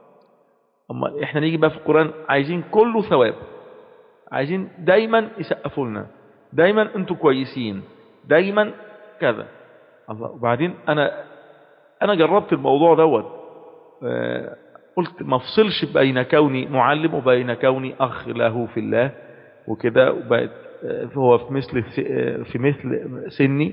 أما احنا نيجي بقى في القرآن عايزين كله ثواب عايزين دايما يسقفوا لنا دايما انتوا كويسين دايما كذا الله وبعدين انا انا جربت الموضوع دوت آه، قلت ما افصلش بين كوني معلم وبين كوني اخ له في الله وكده وبقت آه، هو في مثل آه، في مثل سني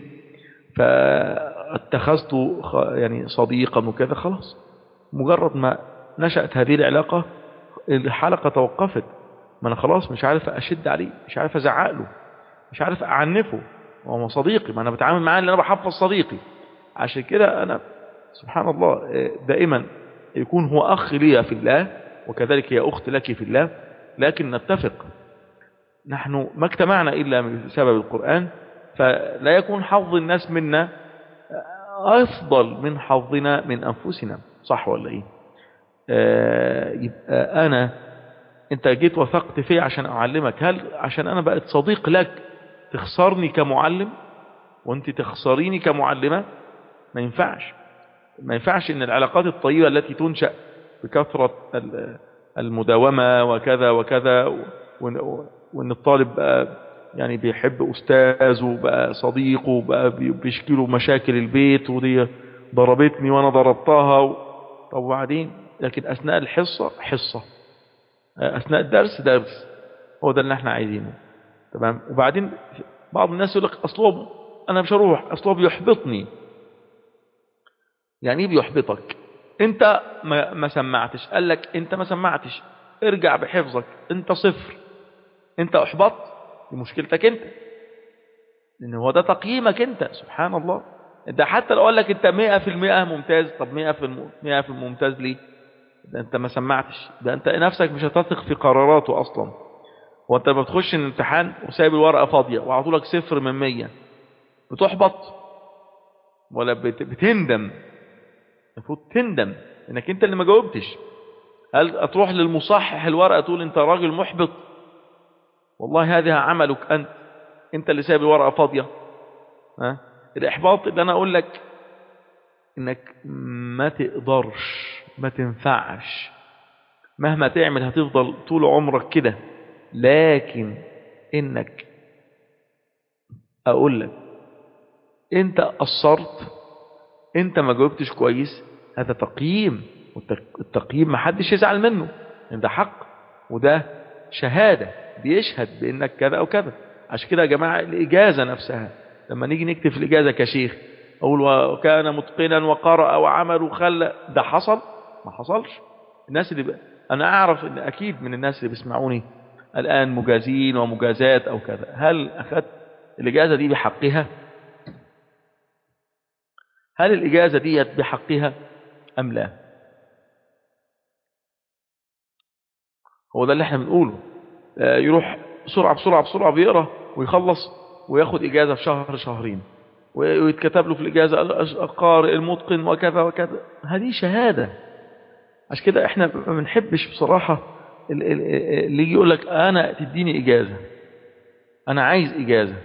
فاتخذته خ- يعني صديقا وكذا خلاص مجرد ما نشأت هذه العلاقة الحلقة توقفت ما أنا خلاص مش عارف أشد عليه مش عارف أزعق له مش عارف أعنفه هو صديقي ما أنا بتعامل معاه اللي أنا بحفظ صديقي عشان كده أنا سبحان الله آه، دائما يكون هو أخ لي في الله وكذلك هي أخت لك في الله لكن نتفق نحن ما اجتمعنا إلا بسبب القرآن فلا يكون حظ الناس منا أفضل من حظنا من أنفسنا صح ولا إيه آه، يبقى أنا أنت جيت وثقت فيه عشان أعلمك هل عشان أنا بقيت صديق لك تخسرني كمعلم وأنت تخسريني كمعلمة ما ينفعش ما ينفعش ان العلاقات الطيبة التي تنشأ بكثرة ال- المداومة وكذا وكذا وان وإن الطالب بقى يعني بيحب أستاذه بقى صديقه بقى بي- بيشكي له مشاكل البيت ودي ضربتني وأنا ضربتها و... طب وبعدين لكن أثناء الحصة حصة أثناء الدرس درس هو ده اللي احنا عايزينه تمام وبعدين بعض الناس يقول لك أصله أنا مش هروح أصله بيحبطني يعني ايه بيحبطك انت ما, ما سمعتش قال لك انت ما سمعتش ارجع بحفظك انت صفر انت احبطت دي مشكلتك انت لان هو ده تقييمك انت سبحان الله ده حتى لو قال لك انت 100% ممتاز طب 100% 100% ممتاز ليه ده انت ما سمعتش ده انت نفسك مش هتثق في قراراته اصلا هو انت لما بتخش الامتحان وسايب الورقه فاضيه وعطولك صفر من 100 بتحبط ولا بت- بتندم المفروض تندم انك انت اللي ما جاوبتش هل تروح للمصحح الورقه تقول انت راجل محبط والله هذا عملك انت انت اللي سايب الورقه فاضيه ها الاحباط اللي انا اقول لك انك ما تقدرش ما تنفعش مهما تعمل هتفضل طول عمرك كده لكن انك اقول لك انت قصرت انت ما جاوبتش كويس هذا تقييم والتقييم ما حدش يزعل منه لأن ده حق وده شهادة بيشهد بانك كذا او كذا عشان كده يا جماعة الاجازة نفسها لما نيجي نكتب في الاجازة كشيخ اقول وكان متقنا وقرأ وعمل وخلى ده حصل ما حصلش الناس اللي ب... انا اعرف ان اكيد من الناس اللي بيسمعوني الان مجازين ومجازات او كذا هل اخذت الاجازة دي بحقها هل الإجازة ديت بحقها أم لا هو ده اللي احنا بنقوله آه، يروح بسرعة بسرعة بسرعة بيقرأ ويخلص وياخد إجازة في شهر شهرين ويتكتب له في الإجازة القارئ المتقن وكذا وكذا هذه شهادة عشان كده احنا ما بنحبش بصراحة ال- ال- اللي يجي يقول لك أنا تديني إجازة أنا عايز إجازة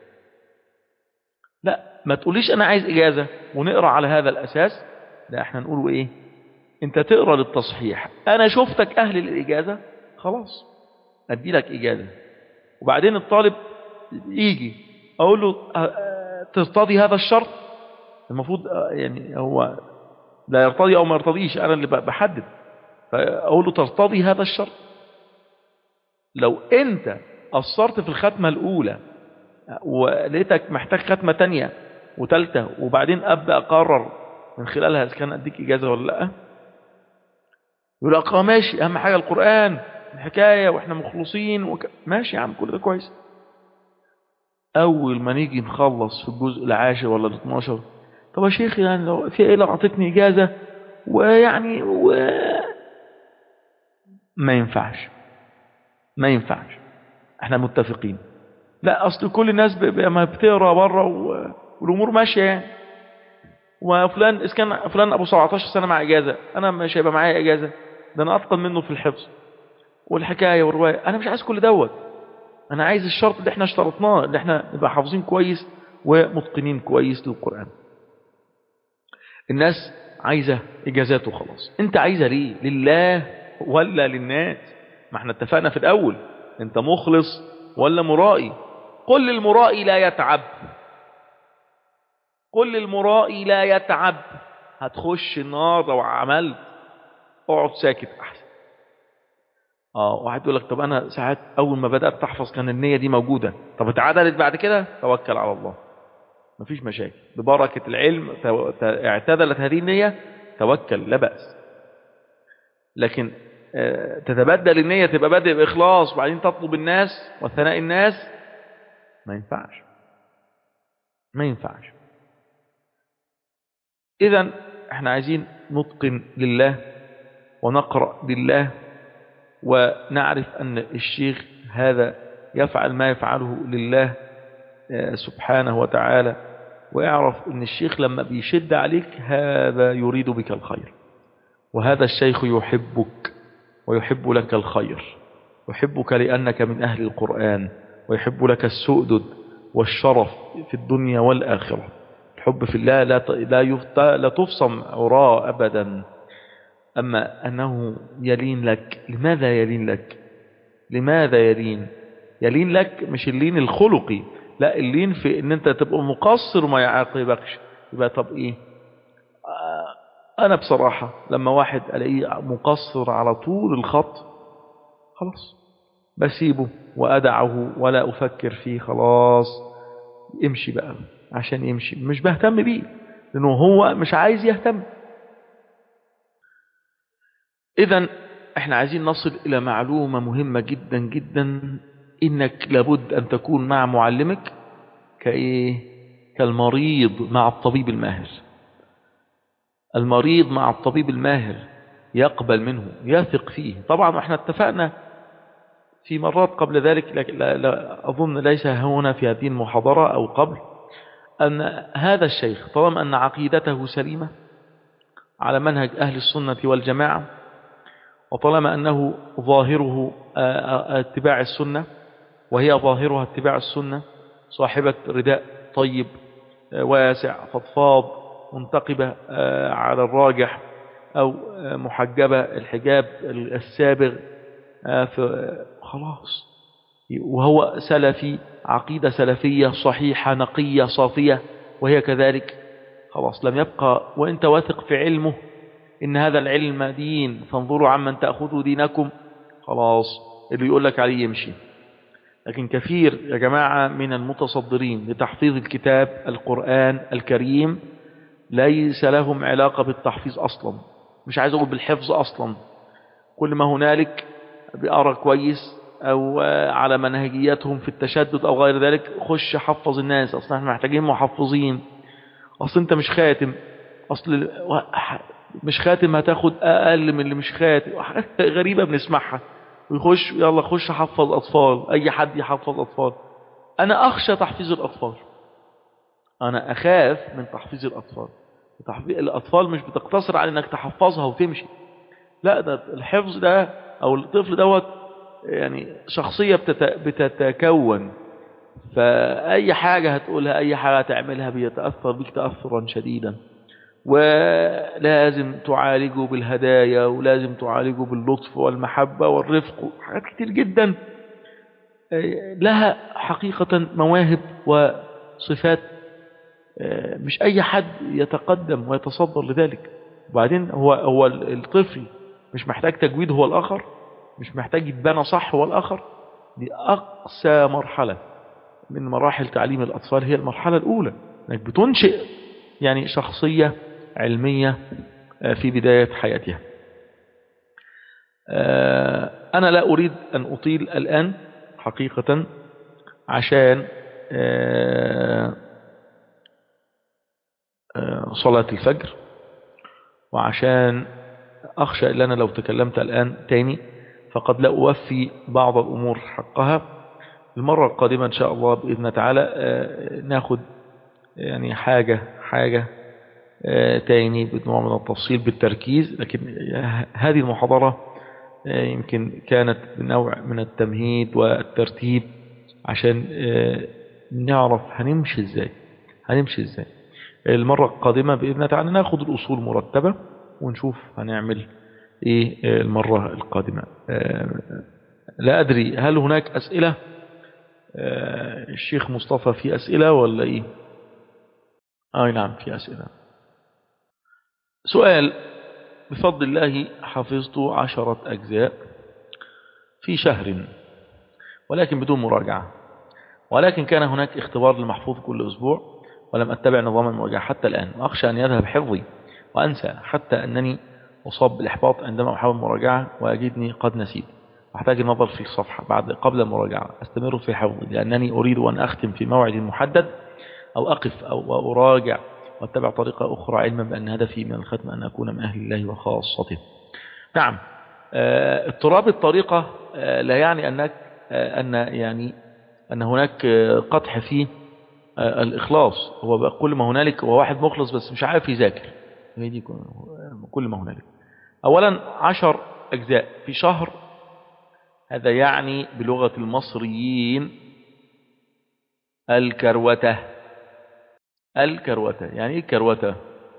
لا ما تقوليش أنا عايز إجازة ونقرأ على هذا الأساس لا احنا نقول إيه أنت تقرأ للتصحيح أنا شفتك أهل الإجازة خلاص أدي لك إجازة وبعدين الطالب يجي أقول له أه، أه، ترتضي هذا الشرط المفروض أه، يعني هو لا يرتضي أو ما يرتضيش أنا اللي ب- بحدد فأقول له ترتضي هذا الشرط لو أنت قصرت في الختمة الأولى ولقيتك محتاج ختمة تانية وتالتة وبعدين أبدأ أقرر من خلالها إذا كان أديك إجازة ولا لأ يقول لك اه ماشي أهم حاجة القرآن الحكاية وإحنا مخلصين وك... ماشي يا عم كل ده كويس أول ما نيجي نخلص في الجزء العاشر ولا الاثناشر طب يا شيخ يعني لو في إيه لو أعطيتني إجازة ويعني و... ما ينفعش ما ينفعش احنا متفقين لا اصل كل الناس ب- ب- ما بتقرا بره و- والامور ماشيه يعني وفلان اذا كان فلان ابو 17 سنه مع اجازه انا مش هيبقى معايا اجازه ده انا اتقن منه في الحفظ والحكايه والروايه انا مش عايز كل دوت انا عايز الشرط اللي احنا اشترطناه اللي احنا نبقى حافظين كويس ومتقنين كويس للقران الناس عايزه اجازات وخلاص انت عايزه ليه لله ولا للناس ما احنا اتفقنا في الاول انت مخلص ولا مرائي قل للمرائي لا يتعب قل للمرائي لا يتعب هتخش النار لو عملت اقعد ساكت احسن اه واحد يقول لك طب انا ساعات اول ما بدات تحفظ كان النيه دي موجوده طب اتعدلت بعد كده توكل على الله مفيش مشاكل ببركه العلم تو- ت- اعتدلت هذه النيه توكل لا باس لكن آه، تتبدل النيه تبقى بادئ باخلاص وبعدين تطلب الناس وثناء الناس ما ينفعش ما ينفعش اذا احنا عايزين نتقن لله ونقرأ لله ونعرف أن الشيخ هذا يفعل ما يفعله لله آه، سبحانه وتعالى ويعرف أن الشيخ لما بيشد عليك هذا يريد بك الخير وهذا الشيخ يحبك ويحب لك الخير يحبك لأنك من أهل القرآن ويحب لك السؤدد والشرف في الدنيا والآخرة الحب في الله لا ت- لا يفت- لا تفصم عراء أبدا أما أنه يلين لك لماذا يلين لك لماذا يلين يلين لك مش اللين الخلقي لا اللين في ان انت تبقى مقصر وما يعاقبكش يبقى طب ايه آه، انا بصراحة لما واحد الاقيه مقصر على طول الخط خلاص بسيبه وادعه ولا افكر فيه خلاص امشي بقى عشان يمشي مش بهتم بيه لانه هو مش عايز يهتم إذا احنا عايزين نصل إلى معلومة مهمة جدا جدا إنك لابد أن تكون مع معلمك كإيه؟ كالمريض مع الطبيب الماهر المريض مع الطبيب الماهر يقبل منه يثق فيه طبعا احنا اتفقنا في مرات قبل ذلك لكن لا لا أظن ليس هنا في هذه المحاضرة أو قبل أن هذا الشيخ طالما أن عقيدته سليمة على منهج أهل السنة والجماعة وطالما أنه ظاهره آه، آه، اتباع السنة وهي ظاهرها اتباع السنة صاحبة رداء طيب آه، واسع فضفاض منتقبة آه، على الراجح أو آه، محجبة الحجاب السابغ آه، ف- آه، خلاص وهو سلفي عقيدة سلفية صحيحة نقية صافية وهي كذلك خلاص لم يبقى وانت واثق في علمه إن هذا العلم دين فانظروا عمن تأخذوا دينكم خلاص اللي يقول لك عليه يمشي لكن كثير يا جماعة من المتصدرين لتحفيظ الكتاب القرآن الكريم ليس لهم علاقة بالتحفيظ أصلا مش عايز أقول بالحفظ أصلا كل ما هنالك بأرى كويس أو آه، على منهجياتهم في التشدد أو غير ذلك خش حفظ الناس أصلا احنا محتاجين محفظين أصل أنت مش خاتم أصل مش خاتم هتاخد أقل من اللي مش خاتم حاجات غريبة بنسمعها ويخش يلا خش حفظ أطفال أي حد يحفظ أطفال أنا أخشى تحفيظ الأطفال أنا أخاف من تحفيظ الأطفال تحفيظ الأطفال مش بتقتصر على أنك تحفظها وتمشي لا ده الحفظ ده أو الطفل دوت يعني شخصية بتت... بتتكون فأي حاجة هتقولها أي حاجة هتعملها بيتأثر بك تأثرا شديدا ولازم تعالجه بالهدايا ولازم تعالجه باللطف والمحبة والرفق حاجات كتير جدا لها حقيقة مواهب وصفات مش أي حد يتقدم ويتصدر لذلك وبعدين هو هو الطفل مش محتاج تجويد هو الآخر مش محتاج يتبنى صح هو الآخر دي أقصى مرحلة من مراحل تعليم الأطفال هي المرحلة الأولى انك بتنشئ يعني شخصية علمية في بداية حياتها أنا لا أريد أن أطيل الآن حقيقة عشان صلاة الفجر وعشان أخشى أن أنا لو تكلمت الآن تاني فقد لا أوفي بعض الأمور حقها المرة القادمة إن شاء الله بإذن تعالى ناخد يعني حاجة حاجة تاني بنوع من التفصيل بالتركيز لكن هذه المحاضرة يمكن كانت بنوع من التمهيد والترتيب عشان نعرف هنمشي ازاي هنمشي ازاي المرة القادمة بإذن تعالى ناخد الأصول مرتبة ونشوف هنعمل ايه المرة القادمة لا أدري هل هناك أسئلة الشيخ مصطفى في أسئلة ولا ايه آه نعم في أسئلة سؤال بفضل الله حفظت عشرة أجزاء في شهر ولكن بدون مراجعة ولكن كان هناك اختبار للمحفوظ كل أسبوع ولم أتبع نظام المراجعة حتى الآن وأخشى أن يذهب حفظي وأنسى حتى أنني أصاب بالإحباط عندما أحاول المراجعة وأجدني قد نسيت أحتاج النظر في الصفحة بعد قبل المراجعة أستمر في حفظي لأنني أريد أن أختم في موعد محدد أو أقف أو أراجع واتبع طريقة أخرى علما بأن هدفي من الختم أن أكون من أهل الله وخاصته نعم اضطراب الطريقة لا يعني أنك أن يعني أن هناك قطح في الإخلاص هو كل ما هنالك هو واحد مخلص بس مش عارف يذاكر هي دي كل ما هنالك أولا عشر أجزاء في شهر هذا يعني بلغة المصريين الكروته الكروته يعني ايه الكروته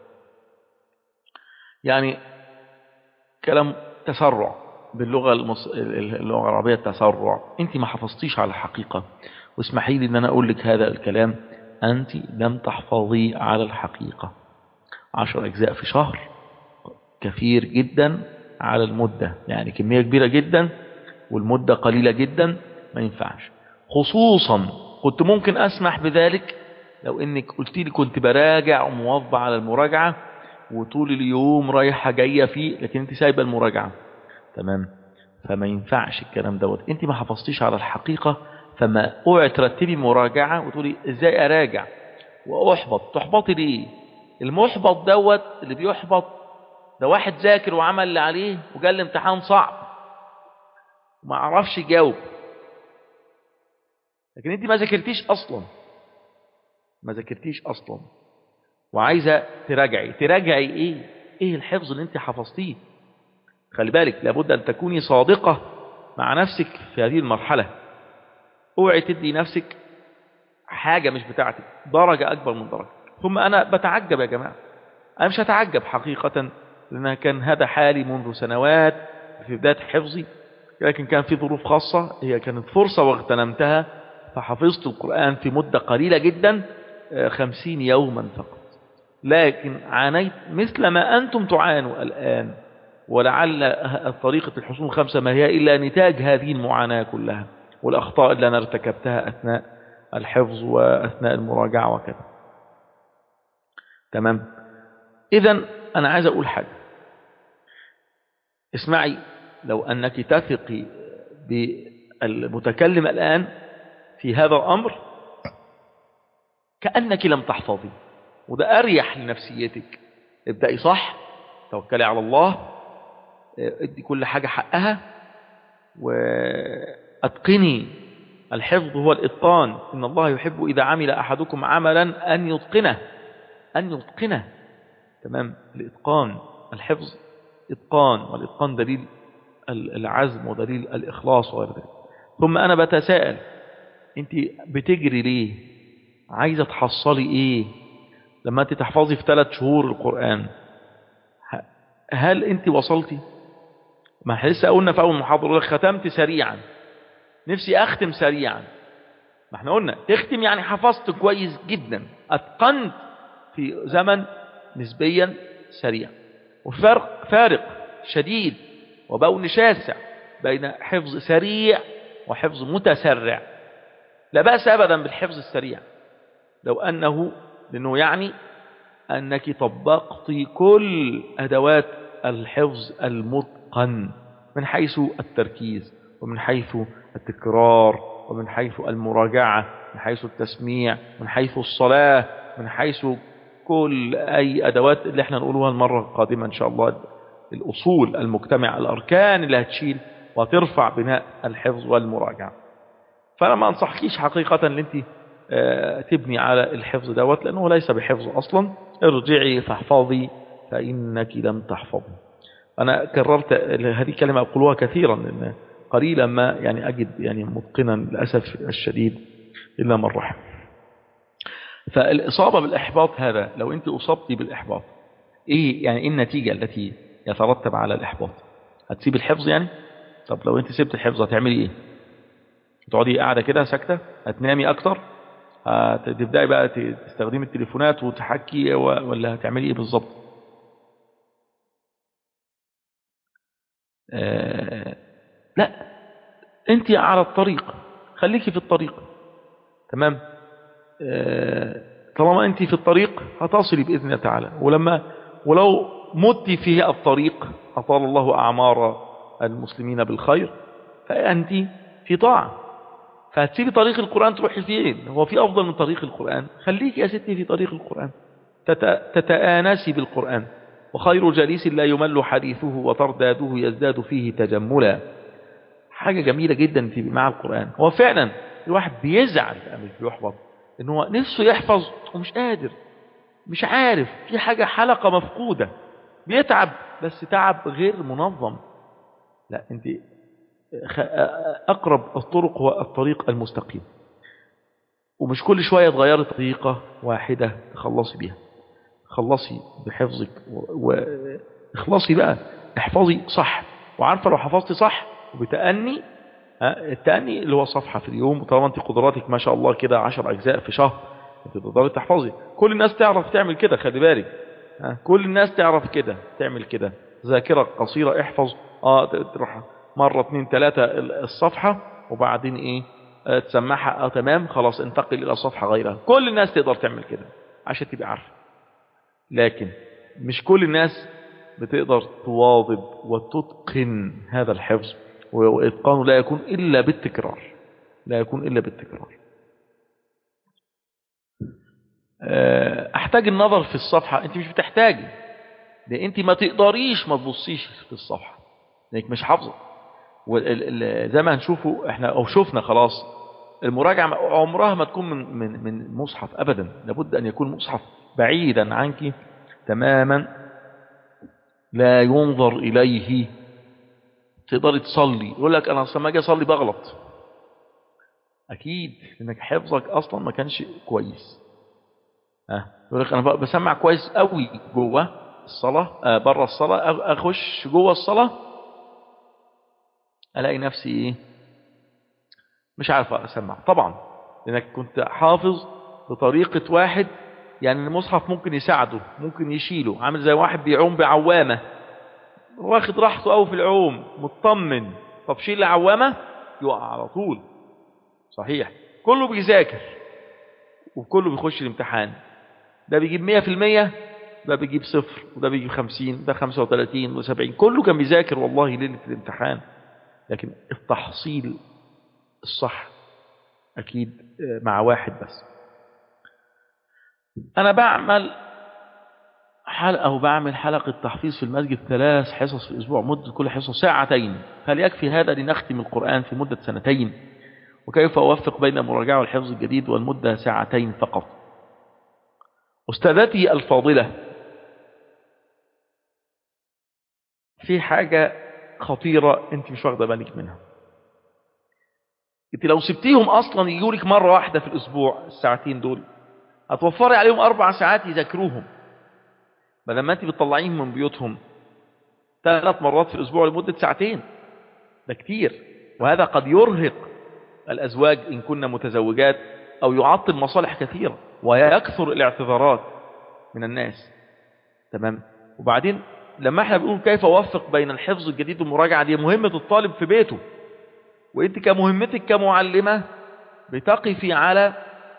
يعني كلام تسرع باللغة المص... اللغة العربية تسرع انت ما حفظتيش على الحقيقة واسمحي لي ان انا اقول لك هذا الكلام انت لم تحفظي على الحقيقة عشر اجزاء في شهر كثير جدا على المدة يعني كمية كبيرة جدا والمدة قليلة جدا ما ينفعش خصوصا كنت ممكن اسمح بذلك لو انك قلت لي كنت براجع ومواظبة على المراجعة وطول اليوم رايحة جاية فيه لكن انت سايبة المراجعة تمام فما ينفعش الكلام دوت انت ما حفظتيش على الحقيقة فما اوعي ترتبي مراجعة وتقولي ازاي اراجع واحبط تحبطي ليه المحبط دوت اللي بيحبط ده واحد ذاكر وعمل اللي عليه وجال الامتحان صعب وما عرفش يجاوب لكن انت ما ذاكرتيش اصلا ما ذاكرتيش اصلا وعايزه تراجعي تراجعي ايه ايه الحفظ اللي انت حفظتيه خلي بالك لابد ان تكوني صادقه مع نفسك في هذه المرحله اوعي تدي نفسك حاجه مش بتاعتك درجه اكبر من درجه ثم انا بتعجب يا جماعه انا مش هتعجب حقيقه لان كان هذا حالي منذ سنوات في بدايه حفظي لكن كان في ظروف خاصه هي كانت فرصه واغتنمتها فحفظت القران في مده قليله جدا خمسين يوما فقط لكن عانيت مثل ما أنتم تعانوا الآن ولعل طريقة الحصول الخمسة ما هي إلا نتاج هذه المعاناة كلها والأخطاء اللي أنا ارتكبتها أثناء الحفظ وأثناء المراجعة وكذا تمام إذا أنا عايز أقول حاجة اسمعي لو أنك تثقي بالمتكلم الآن في هذا الأمر كأنك لم تحفظي وده أريح لنفسيتك ابدأي صح توكلي على الله ادي كل حاجة حقها وأتقني الحفظ هو الإتقان إن الله يحب إذا عمل أحدكم عملا أن يتقنه أن يتقنه تمام الإتقان الحفظ إتقان والإتقان دليل العزم ودليل الإخلاص وغير ذلك ثم أنا بتساءل أنت بتجري ليه عايزة تحصلي إيه لما أنت تحفظي في ثلاث شهور القرآن هل أنت وصلتي ما احنا لسه قلنا في أول محاضرة ختمت سريعا نفسي أختم سريعا ما احنا قلنا تختم يعني حفظت كويس جدا أتقنت في زمن نسبيا سريع وفرق فارق شديد وبون شاسع بين حفظ سريع وحفظ متسرع لا بأس أبدا بالحفظ السريع لو أنه لأنه يعني أنك طبقت كل أدوات الحفظ المتقن من حيث التركيز ومن حيث التكرار ومن حيث المراجعة من حيث التسميع من حيث الصلاة من حيث كل أي أدوات اللي احنا نقولها المرة القادمة إن شاء الله الأصول المجتمع الأركان اللي هتشيل وترفع بناء الحفظ والمراجعة فأنا ما أنصحكيش حقيقة أن أنت تبني على الحفظ دوت لأنه ليس بحفظ أصلا ارجعي فاحفظي فإنك لم تحفظي أنا كررت هذه كلمة أقولها كثيرا لأن قليلا ما يعني أجد يعني متقنا للأسف الشديد إلا من رحم فالإصابة بالإحباط هذا لو أنت أصبتي بالإحباط إيه يعني إيه النتيجة التي يترتب على الإحباط هتسيب الحفظ يعني طب لو أنت سبت الحفظ هتعملي إيه تقعدي قاعدة كده ساكتة هتنامي أكتر هتبدأي بقى تستخدمي التليفونات وتحكي ولا هتعملي إيه بالظبط آه لا أنت على الطريق خليكي في الطريق تمام آه طالما أنت في الطريق هتصلي بإذن الله تعالى ولما ولو مت في الطريق أطال الله أعمار المسلمين بالخير فأنت في طاعة فهتسيبي طريق القرآن تروحي فين هو في أفضل من طريق القرآن خليك يا ستي في طريق القرآن تتآنسي بالقرآن وخير جليس لا يمل حديثه وترداده يزداد فيه تجملا حاجة جميلة جدا في مع القرآن هو فعلا الواحد بيزعل مش بيحبط ان هو نفسه يحفظ ومش قادر مش عارف في حاجة حلقة مفقودة بيتعب بس تعب غير منظم لا انت أقرب الطرق هو الطريق المستقيم ومش كل شوية تغيري طريقة واحدة تخلصي بيها خلصي بحفظك واخلصي بقى احفظي صح وعارفة لو حفظتي صح وبتأني التأني اللي هو صفحة في اليوم طالما انت قدراتك ما شاء الله كده عشر أجزاء في شهر انت تقدري تحفظي كل الناس تعرف تعمل كده خلي بالك كل الناس تعرف كده تعمل كده ذاكرة قصيرة احفظ اه تروح مرة اثنين ثلاثة الصفحة وبعدين ايه اه تسمعها اه تمام خلاص انتقل الى صفحة غيرها كل الناس تقدر تعمل كده عشان تبقى عارفة لكن مش كل الناس بتقدر تواظب وتتقن هذا الحفظ وإتقانه لا يكون إلا بالتكرار لا يكون إلا بالتكرار أحتاج النظر في الصفحة أنت مش بتحتاجي ده أنت ما تقدريش ما تبصيش في الصفحة لأنك مش حافظة زي ما هنشوفه احنا أو شفنا خلاص المراجعة عمرها ما تكون من, من, من مصحف أبدا لابد أن يكون مصحف بعيدا عنك تماما لا ينظر إليه تقدر تصلي يقول لك أنا أصلا ما أجي أصلي بغلط أكيد لأنك حفظك أصلا ما كانش كويس أه. يقول لك أنا بسمع كويس قوي جوه الصلاة آه بره الصلاة أخش جوه الصلاة ألاقي نفسي إيه مش عارف أسمع طبعا لأنك كنت حافظ بطريقة واحد يعني المصحف ممكن يساعده ممكن يشيله عامل زي واحد بيعوم بعوامة واخد راحته قوي في العوم مطمن طب شيل العوامة يقع على طول صحيح كله بيذاكر وكله بيخش الامتحان ده بيجيب مية في المية ده بيجيب صفر وده بيجيب خمسين ده خمسة وثلاثين وسبعين كله كان بيذاكر والله ليلة الامتحان لكن التحصيل الصح أكيد مع واحد بس أنا بعمل حلقة وبعمل حلقة تحفيظ في المسجد ثلاث حصص في الأسبوع مدة كل حصة ساعتين هل يكفي هذا لنختم القرآن في مدة سنتين وكيف أوفق بين المراجعة والحفظ الجديد والمدة ساعتين فقط أستاذتي الفاضلة في حاجة خطيرة أنت مش واخدة بالك منها أنت لو سبتيهم أصلا يجولك مرة واحدة في الأسبوع الساعتين دول هتوفري عليهم أربع ساعات يذاكروهم بدل ما أنت بتطلعيهم من بيوتهم ثلاث مرات في الأسبوع لمدة ساعتين ده كتير وهذا قد يرهق الأزواج إن كنا متزوجات أو يعطل مصالح كثيرة ويكثر الاعتذارات من الناس تمام وبعدين لما احنا بنقول كيف اوفق بين الحفظ الجديد والمراجعة دي مهمة الطالب في بيته وانت كمهمتك كمعلمة بتقفي على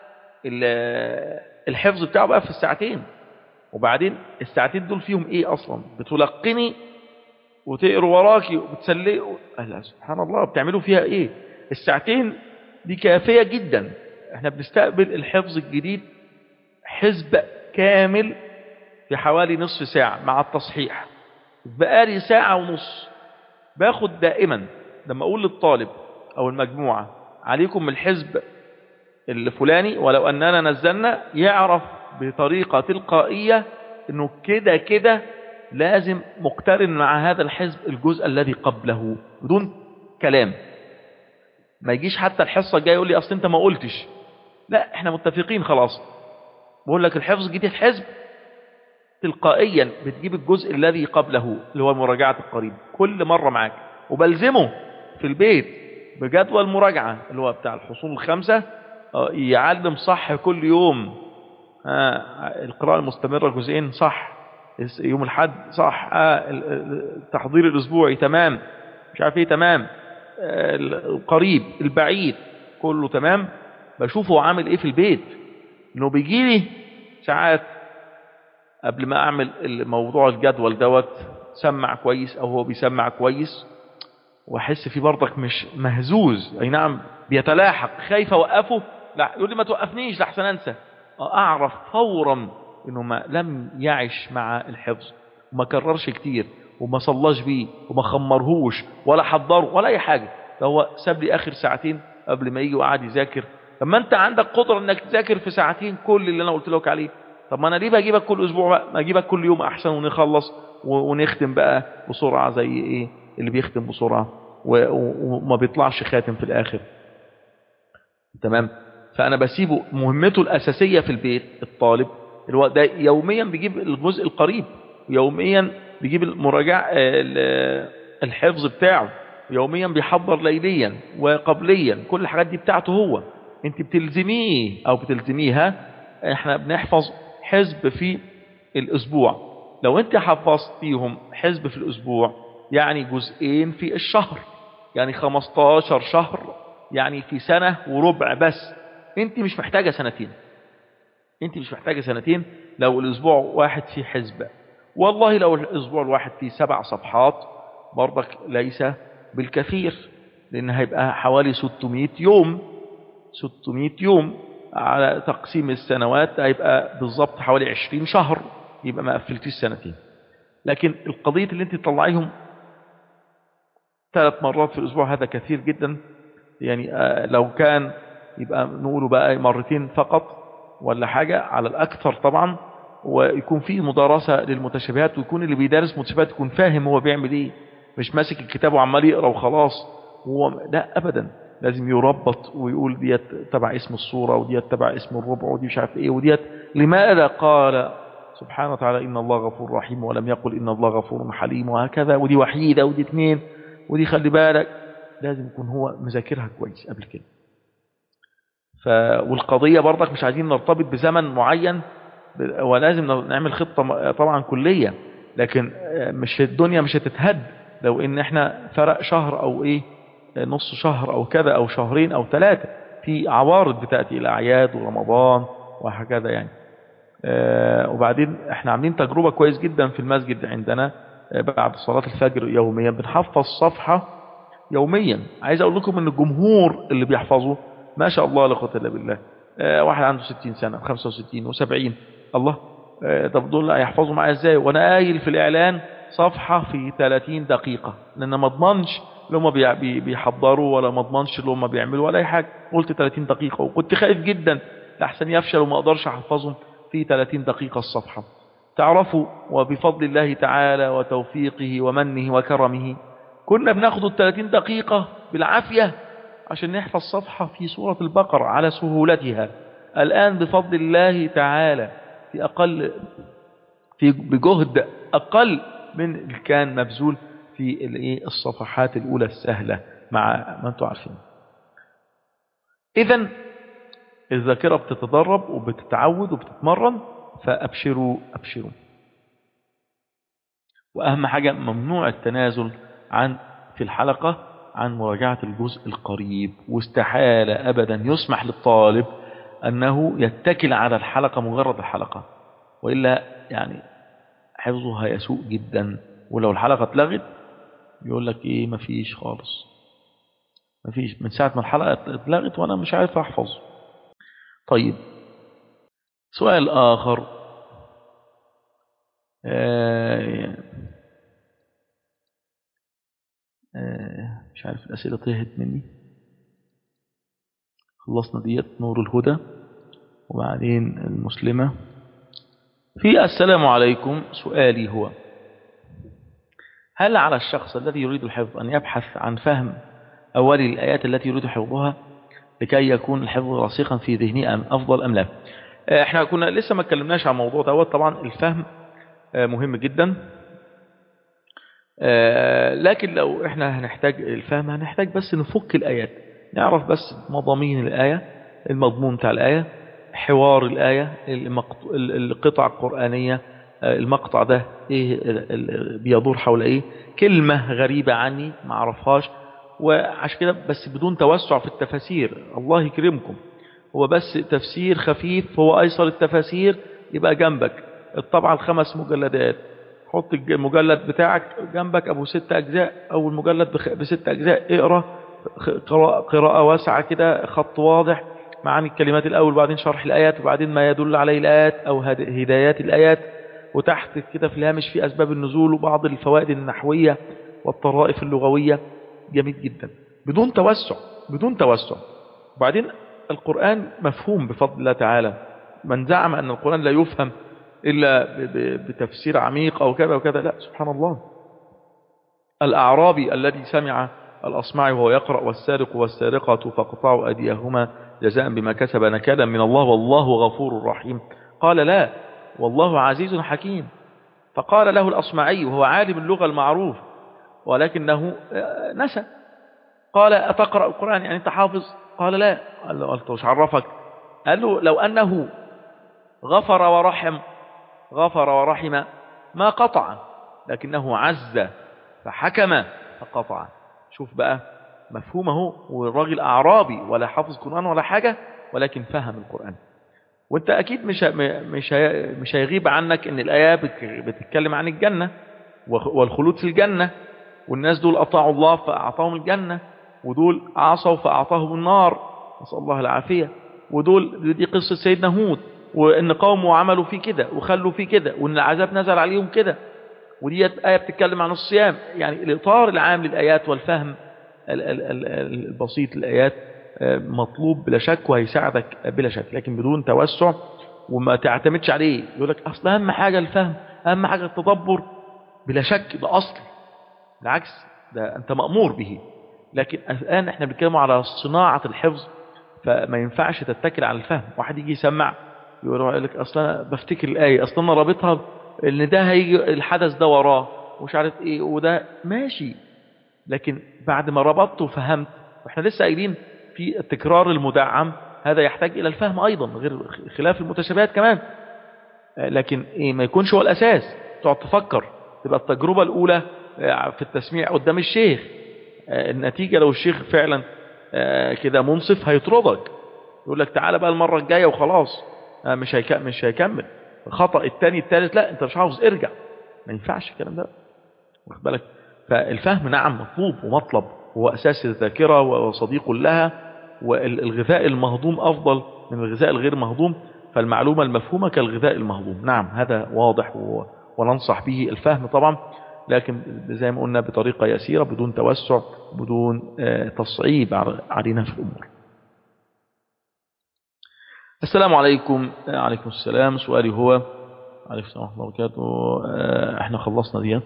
ال- الحفظ بتاعه بقى في الساعتين وبعدين الساعتين دول فيهم ايه اصلا بتلقني وتقروا وراكي وبتسلقوا أهلا سبحان الله بتعملوا فيها ايه الساعتين دي كافية جدا احنا بنستقبل الحفظ الجديد حزب كامل في حوالي نصف ساعة مع التصحيح بقالي ساعة ونص باخد دائما لما اقول للطالب او المجموعة عليكم الحزب الفلاني ولو اننا نزلنا يعرف بطريقة تلقائية انه كده كده لازم مقترن مع هذا الحزب الجزء الذي قبله بدون كلام ما يجيش حتى الحصة الجاية يقول لي اصل انت ما قلتش لا احنا متفقين خلاص بقول لك الحفظ الجديد حزب تلقائيا بتجيب الجزء الذي قبله اللي هو مراجعة القريب كل مرة معاك وبلزمه في البيت بجدول مراجعة اللي هو بتاع الحصول الخمسة آه، يعلم صح كل يوم آه، القراءة المستمرة جزئين صح يوم الحد صح آه، ال- ال- التحضير الأسبوعي تمام مش عارف ايه تمام آه، القريب البعيد كله تمام بشوفه عامل ايه في البيت انه بيجي لي ساعات قبل ما اعمل الموضوع الجدول دوت سمع كويس او هو بيسمع كويس واحس فيه برضك مش مهزوز اي نعم بيتلاحق خايف اوقفه لا يقول لي ما توقفنيش لحسن انسى اعرف فورا انه ما لم يعش مع الحفظ وما كررش كتير وما صلاش بيه وما خمرهوش ولا حضره ولا اي حاجه ده هو ساب لي اخر ساعتين قبل ما يجي وقعد يذاكر طب ما انت عندك قدره انك تذاكر في ساعتين كل اللي انا قلت لك عليه طب ما انا ليه بجيبك كل اسبوع بقى ما اجيبك كل يوم احسن ونخلص و- ونختم بقى بسرعه زي ايه اللي بيختم بسرعه و- و- وما بيطلعش خاتم في الاخر تمام فانا بسيبه مهمته الاساسيه في البيت الطالب اللي هو ده يوميا بيجيب الجزء القريب ويوميا بيجيب المراجعه ال- الحفظ بتاعه يوميا بيحضر ليليا وقبليا كل الحاجات دي بتاعته هو انت بتلزميه او بتلزميها احنا بنحفظ حزب في الاسبوع لو انت حفظتيهم حزب في الاسبوع يعني جزئين في الشهر يعني 15 شهر يعني في سنة وربع بس انت مش محتاجة سنتين انت مش محتاجة سنتين لو الاسبوع واحد فيه حزب والله لو الاسبوع الواحد فيه سبع صفحات برضك ليس بالكثير لان هيبقى حوالي 600 يوم 600 يوم على تقسيم السنوات هيبقى بالظبط حوالي 20 شهر يبقى ما قفلتيش سنتين لكن القضية اللي انت تطلعيهم ثلاث مرات في الأسبوع هذا كثير جدا يعني آه، لو كان يبقى نقوله بقى مرتين فقط ولا حاجة على الأكثر طبعا ويكون فيه مدارسة للمتشابهات ويكون اللي بيدرس متشابهات يكون فاهم هو بيعمل ايه مش ماسك الكتاب وعمال يقرا وخلاص هو لا ابدا لازم يربط ويقول ديت تبع اسم الصورة وديت تبع اسم الربع ودي مش عارف ايه وديت لماذا قال سبحانه وتعالى إن الله غفور رحيم ولم يقل إن الله غفور حليم وهكذا ودي وحيدة ودي اثنين ودي خلي بالك لازم يكون هو مذاكرها كويس قبل كده ف... والقضية برضك مش عايزين نرتبط بزمن معين ب- ولازم نعمل خطة م- طبعا كلية لكن آه، مش الدنيا مش هتتهد لو ان احنا فرق شهر او ايه آه، نص شهر او كذا او شهرين او ثلاثة في عوارض بتأتي الأعياد ورمضان وهكذا يعني آه، وبعدين احنا عاملين تجربة كويس جدا في المسجد عندنا آه، بعد صلاة الفجر يوميا بنحفظ صفحة يوميا عايز اقول لكم ان الجمهور اللي بيحفظوا ما شاء الله لا قوه الا بالله آه، واحد عنده 60 سنة 65 و70 الله آه، طب دول هيحفظوا معايا ازاي وانا قايل في الاعلان صفحة في 30 دقيقة لان ما اضمنش اللي هم بي- بي- بيحضروا ولا ما اضمنش اللي هم بيعملوا ولا اي حاجة قلت 30 دقيقة وكنت خايف جدا لحسن يفشل وما اقدرش احفظهم في 30 دقيقة الصفحة تعرفوا وبفضل الله تعالى وتوفيقه ومنه وكرمه كنا بناخد ال 30 دقيقة بالعافية عشان نحفظ صفحة في سورة البقرة على سهولتها الآن بفضل الله تعالى في أقل في بجهد أقل من اللي كان مبذول في الإيه الصفحات الأولى السهلة مع ما أنتم عارفين إذا الذاكرة بتتدرب وبتتعود وبتتمرن فأبشروا أبشروا وأهم حاجة ممنوع التنازل عن في الحلقة عن مراجعة الجزء القريب واستحالة أبدا يسمح للطالب أنه يتكل على الحلقة مجرد الحلقة وإلا يعني حفظه هيسوء جدا ولو الحلقة اتلغت يقول لك إيه مفيش خالص مفيش من ساعة ما الحلقة اتلغت وأنا مش عارف أحفظ طيب سؤال آخر آه آه مش عارف الأسئلة طهت مني خلصنا ديت نور الهدى وبعدين المسلمة في السلام عليكم سؤالي هو هل على الشخص الذي يريد الحفظ أن يبحث عن فهم أول الآيات التي يريد حفظها لكي يكون الحفظ راسخا في ذهنه أم أفضل أم لا آه، احنا كنا لسه ما اتكلمناش عن الموضوع دوت طبعا الفهم آه، مهم جدا آه، لكن لو احنا هنحتاج الفهم هنحتاج بس نفك الآيات نعرف بس مضامين الآية المضمون بتاع الآية حوار الآية المقط... ال- القطع القرآنية آه، المقطع ده ايه ال- ال- بيدور حول ايه كلمة غريبة عني ما اعرفهاش وعشان كده بس بدون توسع في التفاسير الله يكرمكم هو بس تفسير خفيف هو ايسر التفاسير يبقى جنبك الطبعة الخمس مجلدات حط الج- المجلد بتاعك جنبك ابو ست اجزاء او المجلد بخ- بست اجزاء اقرا خ- قراءة, قراءة واسعة كده خط واضح معاني الكلمات الاول وبعدين شرح الايات وبعدين ما يدل عليه الايات او هد- هدايات الايات وتحت كده في الهامش في اسباب النزول وبعض الفوائد النحوية والطرائف اللغوية جميل جدا بدون توسع بدون توسع وبعدين القرآن مفهوم بفضل الله تعالى من زعم أن القرآن لا يفهم إلا ب- ب- بتفسير عميق أو كذا وكذا لا سبحان الله الأعرابي الذي سمع الأصمعي وهو يقرأ والسارق والسارقة فاقطعوا أديهما جزاء بما كسب نكالا من الله والله غفور رحيم قال لا والله عزيز حكيم فقال له الأصمعي وهو عالم اللغة المعروف ولكنه آه، نسى قال أتقرأ القرآن يعني أنت حافظ قال لا قال له قلت وش عرفك قال له لو أنه غفر ورحم غفر ورحم ما قطع لكنه عز فحكم فقطع شوف بقى مفهومه والراجل أعرابي ولا حافظ قرآن ولا حاجة ولكن فهم القرآن وانت اكيد مش مش هي- مش هيغيب عنك ان الايه بت- بتتكلم عن الجنه وخ- والخلود في الجنه والناس دول اطاعوا الله فاعطاهم الجنه ودول عصوا فاعطاهم النار نسال الله العافيه ودول دي قصه سيدنا هود وان قومه عملوا فيه كده وخلوا فيه كده وان العذاب نزل عليهم كده وديت آية بتتكلم عن الصيام يعني الإطار العام للآيات والفهم ال- ال- ال- البسيط للآيات آه، مطلوب بلا شك وهيساعدك بلا شك لكن بدون توسع وما تعتمدش عليه يقول لك أصل أهم حاجة الفهم أهم حاجة التدبر بلا شك ده أصل بالعكس ده أنت مأمور به لكن الآن احنا بنتكلم على صناعة الحفظ فما ينفعش تتكل على الفهم واحد يجي يسمع يقول لك اصل انا بفتكر الايه اصل انا رابطها ان ده هيجي الحدث ده وراه ومش عارف ايه وده ماشي لكن بعد ما ربطت وفهمت واحنا لسه قايلين في التكرار المدعم هذا يحتاج الى الفهم ايضا غير خلاف المتشابهات كمان آه، لكن ايه ما يكونش هو الاساس تقعد تفكر تبقى التجربه الاولى آه، في التسميع قدام الشيخ آه، النتيجه لو الشيخ فعلا آه، كده منصف هيطردك يقول لك تعالى بقى المره الجايه وخلاص آه، مش هيك مش هيكمل الخطا الثاني الثالث لا انت مش حافظ ارجع ما ينفعش الكلام ده واخد بالك فالفهم نعم مطلوب ومطلب هو اساس الذاكره وصديق لها والغذاء المهضوم افضل من الغذاء الغير مهضوم فالمعلومة المفهومة كالغذاء المهضوم نعم هذا واضح و- وننصح به الفهم طبعا لكن زي ما قلنا بطريقة يسيرة بدون توسع بدون آه، تصعيب ع- علينا في الأمور السلام عليكم آه، عليكم السلام سؤالي هو عليكم السلام ورحمة الله وبركاته آه، احنا خلصنا دي ها؟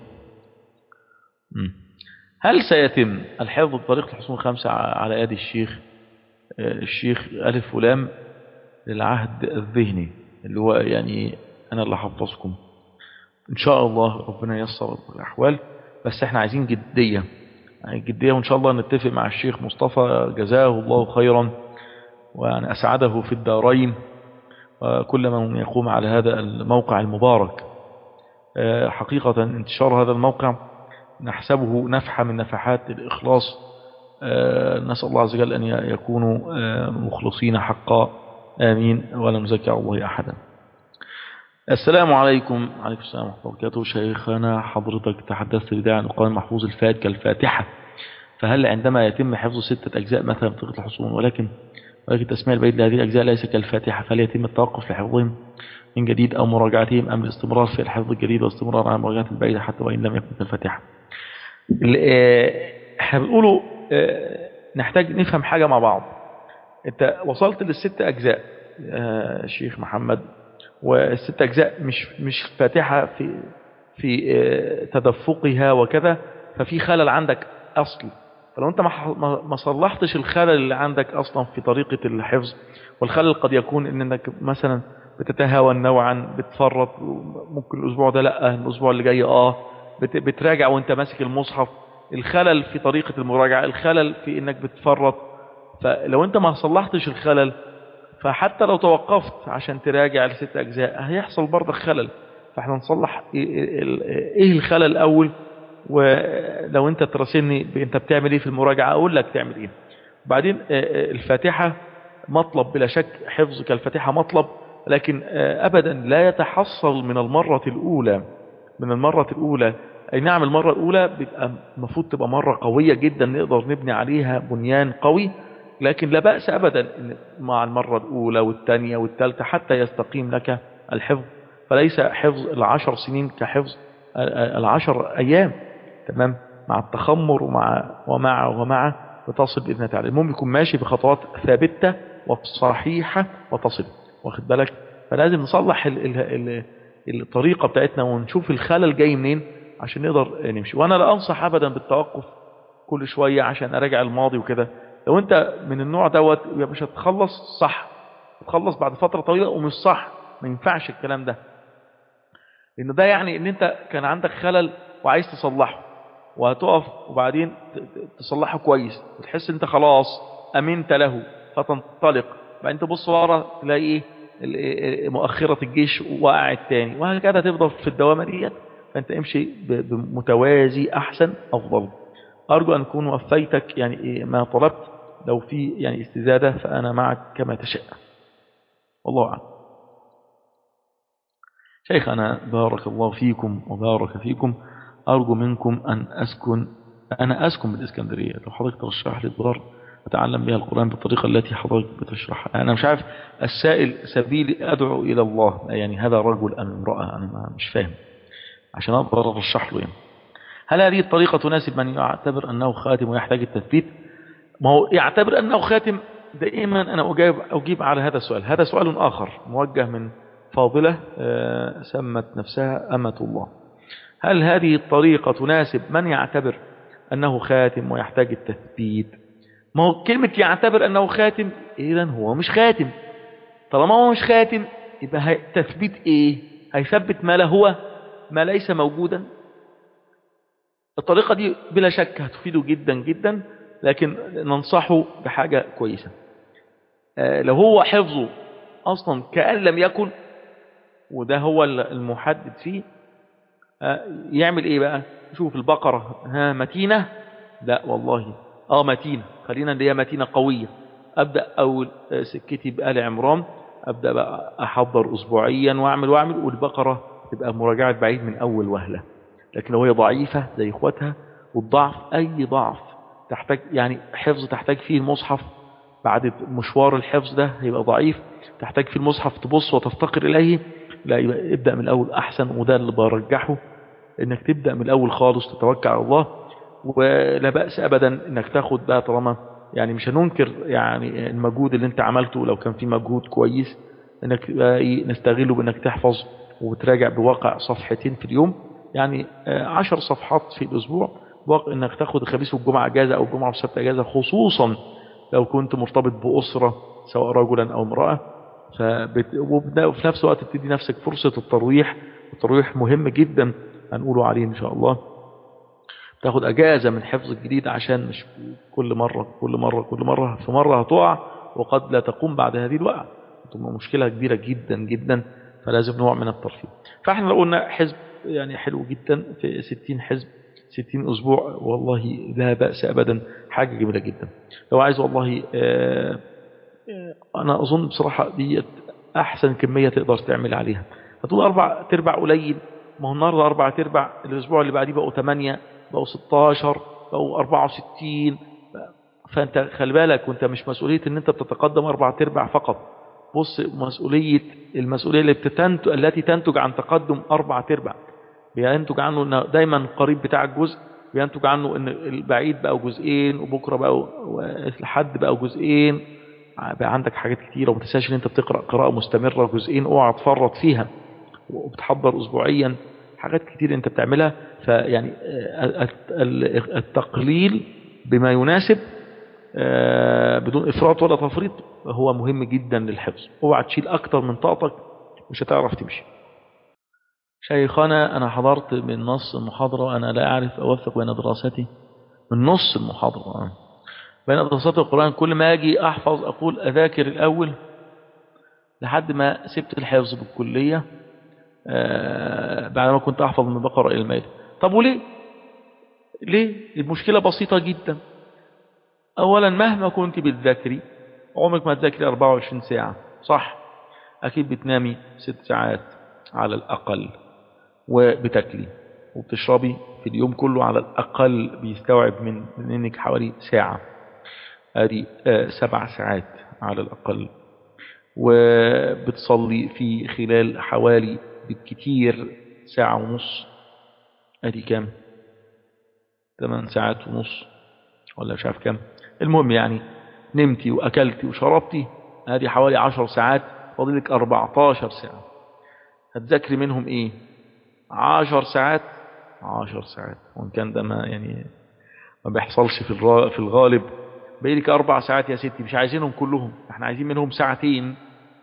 مم. هل سيتم الحفظ بطريقة الحصول الخمسة ع- على يد الشيخ آه، الشيخ ألف ولام للعهد الذهني اللي هو يعني أنا اللي حفظكم إن شاء الله ربنا ييسر الأحوال بس احنا عايزين جدية يعني جدية وإن شاء الله نتفق مع الشيخ مصطفى جزاه الله خيرا وأن أسعده في الدارين وكل من يقوم على هذا الموقع المبارك آه، حقيقة انتشار هذا الموقع نحسبه نفحة من نفحات الإخلاص آه، نسأل الله عز وجل أن ي- يكونوا آه، مخلصين حقا آمين ولا نزكي على الله أحدا السلام عليكم عليكم السلام ورحمة الله وبركاته شيخنا حضرتك تحدثت بداية عن القرآن المحفوظ الفات كالفاتحة فهل عندما يتم حفظ ستة أجزاء مثلا بطريقة الحصول ولكن ولكن تسمية البيت لهذه الأجزاء ليس كالفاتحة فهل يتم التوقف لحفظهم من جديد أو مراجعتهم أم الاستمرار في الحفظ الجديد والاستمرار على مراجعة البعيدة حتى وإن لم يكن كالفاتحة ال- آه، احنا بنقولوا آه، نحتاج نفهم حاجة مع بعض انت وصلت للست أجزاء آه، شيخ محمد والست أجزاء مش مش فاتحة في في آه، تدفقها وكذا ففي خلل عندك أصلي فلو أنت ما ح- ما ما صلحتش الخلل اللي عندك أصلا في طريقة الحفظ والخلل قد يكون إن إنك مثلا بتتهاون نوعا بتفرط ممكن الأسبوع ده لأ الأسبوع اللي جاي آه بت- بتراجع وأنت ماسك المصحف الخلل في طريقة المراجعة الخلل في إنك بتفرط فلو أنت ما صلحتش الخلل فحتى لو توقفت عشان تراجع لست أجزاء هيحصل برضه خلل فاحنا نصلح ايه ال- إيه الخلل الأول ولو انت تراسلني ب- انت بتعمل ايه في المراجعة اقول لك تعمل ايه بعدين آه، آه، الفاتحة مطلب بلا شك حفظ كالفاتحة مطلب لكن آه، ابدا لا يتحصل من المرة الاولى من المرة الاولى اي نعم المرة الاولى بيبقى المفروض تبقى مرة قوية جدا نقدر نبني عليها بنيان قوي لكن لا بأس ابدا إن مع المرة الاولى والثانية والثالثة حتى يستقيم لك الحفظ فليس حفظ العشر سنين كحفظ العشر أيام تمام مع التخمر ومع ومع ومع بتصل بإذن الله تعالى المهم يكون ماشي بخطوات ثابتة وصحيحة وتصل واخد بالك فلازم نصلح ال ال ال الطريقة بتاعتنا ونشوف الخلل جاي منين عشان نقدر نمشي وأنا لا أنصح أبدا بالتوقف كل شوية عشان أراجع الماضي وكده لو أنت من النوع دوت يبقى مش هتخلص صح تخلص بعد فترة طويلة ومش صح ما ينفعش الكلام ده لأن ده يعني ان انت كان عندك خلل وعايز تصلحه وهتقف وبعدين ت- ت- تصلحه كويس وتحس انت خلاص امنت له فتنطلق بعدين تبص ورا تلاقي ايه ال- إيه مؤخرة الجيش وقعت تاني وهكذا تفضل في الدوامة ديت فانت امشي ب- بمتوازي احسن افضل ارجو ان اكون وفيتك يعني إيه ما طلبت لو في يعني استزادة فانا معك كما تشاء والله اعلم شيخنا بارك الله فيكم وبارك فيكم أرجو منكم أن أسكن أنا أسكن بالإسكندرية لو حضرتك ترشح لي الدار أتعلم بها القرآن بالطريقة التي حضرتك بتشرحها أنا مش عارف السائل سبيلي أدعو إلى الله يعني هذا رجل أم امرأة أنا ما- مش فاهم عشان أقدر أرشح له يعني. هل هذه الطريقة تناسب من يعتبر أنه خاتم ويحتاج التثبيت ما هو يعتبر أنه خاتم دائما أنا أجيب, أجيب على هذا السؤال هذا سؤال آخر موجه من فاضلة آه، سمت نفسها أمة الله هل هذه الطريقة تناسب من يعتبر أنه خاتم ويحتاج التثبيت ما هو كلمة يعتبر أنه خاتم إذا هو مش خاتم طالما هو مش خاتم يبقى هي- تثبيت إيه هيثبت ما لا هو ما ليس موجودا الطريقة دي بلا شك هتفيده جدا جدا لكن ننصحه بحاجة كويسة آه، لو هو حفظه أصلا كأن لم يكن وده هو المحدد فيه آه، يعمل ايه بقى شوف البقرة ها متينة لا والله اه متينة خلينا اللي هي متينة قوية ابدأ اول آه، سكتي بآل عمران ابدأ بقى احضر اسبوعيا واعمل واعمل والبقرة تبقى مراجعة بعيد من اول وهلة لكن لو هي ضعيفة زي اخواتها والضعف اي ضعف تحتاج يعني حفظ تحتاج فيه المصحف بعد مشوار الحفظ ده هيبقى ضعيف تحتاج في المصحف تبص وتفتقر إليه لا يبقى ابدأ من الأول أحسن وده اللي برجحه إنك تبدأ من الأول خالص تتوكل على الله ولا بأس أبدا إنك تاخد بقى طالما يعني مش هننكر يعني المجهود اللي انت عملته لو كان في مجهود كويس انك بقى إيه نستغله بانك تحفظ وتراجع بواقع صفحتين في اليوم يعني آه، عشر صفحات في الأسبوع واقع انك تاخد الخميس والجمعة اجازة او الجمعة والسبت اجازة خصوصا لو كنت مرتبط بأسرة سواء رجلا او امرأة فبت... وبدا- وفي نفس الوقت بتدي نفسك فرصة الترويح الترويح مهم جدا هنقوله عليه ان شاء الله تاخد اجازة من حفظ الجديد عشان مش كل مرة كل مرة كل مرة في مرة هتقع وقد لا تقوم بعد هذه الوقعة تبقى مشكلة كبيرة جدا جدا فلازم نوع من الترفيه فاحنا لو قلنا حزب يعني حلو جدا في 60 حزب 60 أسبوع والله لا بأس أبدا حاجة جميلة جدا لو عايز والله آه، آه، أنا أظن بصراحة دي أحسن كمية تقدر تعمل عليها هتقول أربع تربع قليل ما هو النهاردة أربع تربع الأسبوع اللي بعديه بقوا 8 بقوا 16 بقوا 64 فأنت خلي بالك وأنت مش مسؤولية أن أنت بتتقدم أربع تربع فقط بص مسؤولية المسؤولية اللي بتتنت... التي تنتج عن تقدم أربع تربع بينتج عنه ان دايما القريب بتاع الجزء بينتج عنه ان البعيد بقى جزئين وبكره بقى لحد بقى جزئين بقى عندك حاجات كتيره وما تنساش ان انت بتقرا قراءه مستمره جزئين اوعى تفرط فيها وبتحضر اسبوعيا حاجات كتير انت بتعملها فيعني آه، ال- التقليل بما يناسب آه، بدون افراط ولا تفريط هو مهم جدا للحفظ اوعى تشيل اكتر من طاقتك مش هتعرف تمشي شيخنا أنا حضرت من نص المحاضرة وأنا لا أعرف أوفق بين دراستي من نص المحاضرة آه. بين دراسات القرآن كل ما أجي أحفظ أقول أذاكر الأول لحد ما سبت الحفظ بالكلية آه بعد ما كنت أحفظ من بقرة إلى المائدة طب وليه؟ ليه؟ المشكلة بسيطة جدا أولا مهما كنت بتذاكري عمرك ما تذاكري 24 ساعة صح أكيد بتنامي ست ساعات على الأقل وبتاكلي وبتشربي في اليوم كله على الأقل بيستوعب من منك حوالي ساعة ادي آه، سبع ساعات على الأقل وبتصلي في خلال حوالي بالكتير ساعة ونص ادي كام ثمان ساعات ونص ولا مش عارف كام المهم يعني نمتي وأكلتي وشربتي ادي حوالي عشر ساعات فاضلك 14 ساعة هتذاكري منهم ايه عشر ساعات عشر ساعات وان كان ده ما يعني ما بيحصلش في الرا- في الغالب بقيلك اربع ساعات يا ستي مش عايزينهم كلهم احنا عايزين منهم ساعتين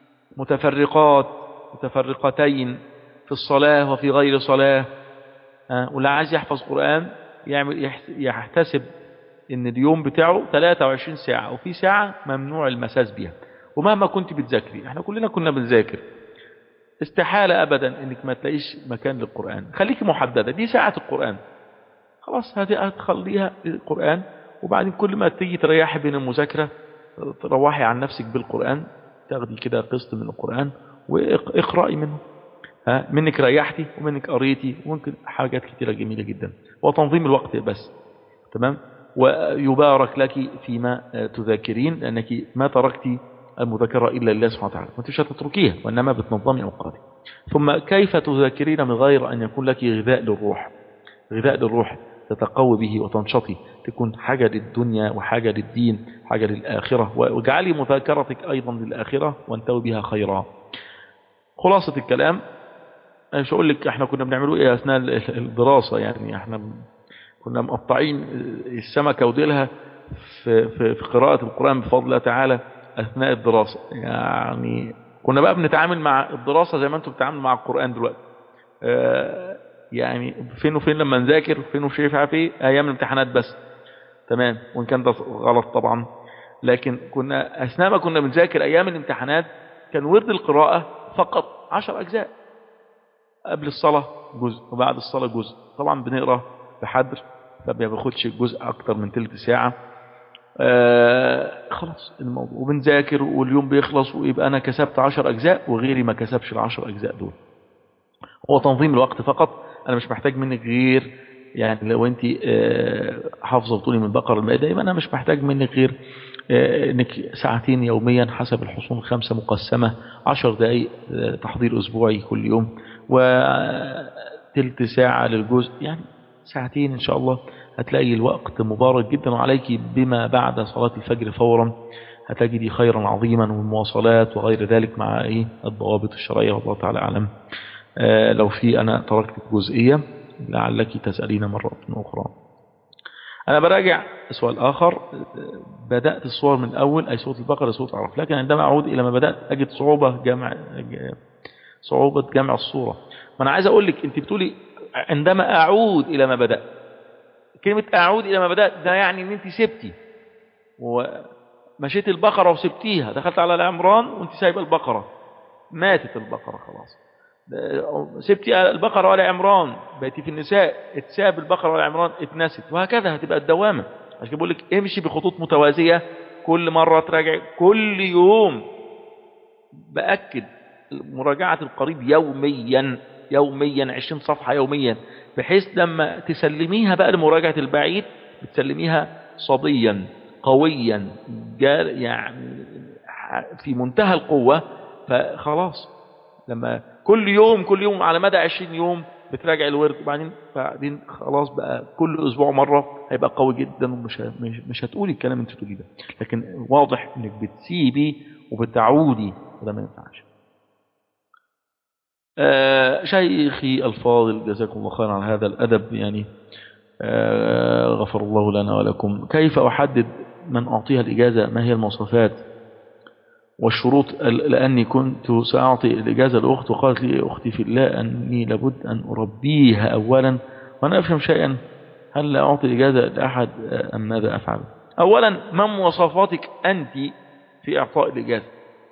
متفرقات متفرقتين في الصلاة وفي غير صلاة ها، واللي عايز يحفظ قرآن يعمل يحس- يحتسب ان اليوم بتاعه 23 ساعة وفي ساعة ممنوع المساس بيها ومهما كنت بتذاكري احنا كلنا كنا بنذاكر استحالة أبدا إنك ما تلاقيش مكان للقرآن خليكي محددة دي ساعة القرآن خلاص هذه هتخليها القرآن وبعدين كل ما تيجي تريحي بين المذاكرة تروحي عن نفسك بالقرآن تاخدي كده قسط من القرآن واقرأي منه ها منك ريحتي ومنك قريتي وممكن حاجات كتيرة جميلة جدا وتنظيم الوقت بس تمام ويبارك لك فيما آه، تذاكرين لأنك ما تركتي المذاكرة إلا لله سبحانه وتعالى وانت مش هتتركيها وإنما بتنظمي أوقاتك ثم كيف تذاكرين من غير أن يكون لك غذاء للروح غذاء للروح تتقوي به وتنشطي تكون حاجة للدنيا وحاجة للدين حاجة للآخرة واجعلي مذاكرتك أيضا للآخرة وانتوي بها خيرا خلاصة الكلام أنا مش أقول لك احنا كنا بنعمله ايه أثناء ال- الدراسة يعني احنا كنا مقطعين السمكة وديلها في, في, في قراءة القرآن بفضل الله تعالى أثناء الدراسة يعني كنا بقى بنتعامل مع الدراسة زي ما انتم بتتعاملوا مع القرآن دلوقتي آه، يعني فين وفين لما نذاكر فين وفين مش عارف ايه ايام الامتحانات بس تمام وان كان ده غلط طبعا لكن كنا اثناء ما كنا بنذاكر ايام الامتحانات كان ورد القراءة فقط عشر اجزاء قبل الصلاة جزء وبعد الصلاة جزء طبعا بنقرأ بحدر فما بياخدش الجزء اكتر من تلت ساعة آه خلاص الموضوع وبنذاكر واليوم بيخلص ويبقى انا كسبت عشر اجزاء وغيري ما كسبش العشر اجزاء دول هو تنظيم الوقت فقط انا مش محتاج منك غير يعني لو انت آه، حافظه بتقولي من بقر المائده يبقى انا مش محتاج منك غير آه، انك ساعتين يوميا حسب الحصون الخمسة مقسمة عشر دقايق آه، تحضير اسبوعي كل يوم وتلت ساعة للجزء يعني ساعتين ان شاء الله هتلاقي الوقت مبارك جدا وعليك بما بعد صلاة الفجر فورا هتجدي خيرا عظيما والمواصلات وغير ذلك مع ايه الضوابط الشرعية والله تعالى اعلم آه، لو في انا تركت جزئية لعلك تسألين مرة أخرى أنا براجع سؤال آخر بدأت الصور من الأول أي سورة البقرة سورة العرف لكن عندما أعود إلى ما بدأت أجد صعوبة جمع صعوبة جمع الصورة ما أنا عايز أقول لك أنت بتقولي عندما أعود إلى ما بدأت كلمة أعود إلى ما بدأت ده يعني أن أنت سبتي ومشيت البقرة وسبتيها دخلت على العمران وأنت سايبة البقرة ماتت البقرة خلاص سبتي البقرة ولا عمران بقيتي في النساء اتساب البقرة ولا عمران اتنست وهكذا هتبقى الدوامة عشان كده بقول لك امشي بخطوط متوازية كل مرة تراجع كل يوم بأكد مراجعة القريب يوميا يوميا 20 صفحة يوميا بحيث لما تسلميها بقى لمراجعة البعيد بتسلميها صديا قويا جار يعني في منتهى القوة فخلاص لما كل يوم كل يوم على مدى 20 يوم بتراجع الورد وبعدين بعدين خلاص بقى كل اسبوع مره هيبقى قوي جدا ومش مش, مش هتقولي الكلام اللي انت بتقوليه ده لكن واضح انك بتسيبي وبتعودي وده ما ينفعش آه شيخي الفاضل جزاكم الله خيرا على هذا الادب يعني آه غفر الله لنا ولكم كيف احدد من اعطيها الاجازه ما هي المواصفات والشروط لأني كنت سأعطي الإجازة لأخت وقالت لي أختي في الله أني لابد أن أربيها أولا وأنا أفهم شيئا هل لا أعطي الإجازة لأحد أم ماذا أفعل أولا ما مواصفاتك أنت في إعطاء الإجازة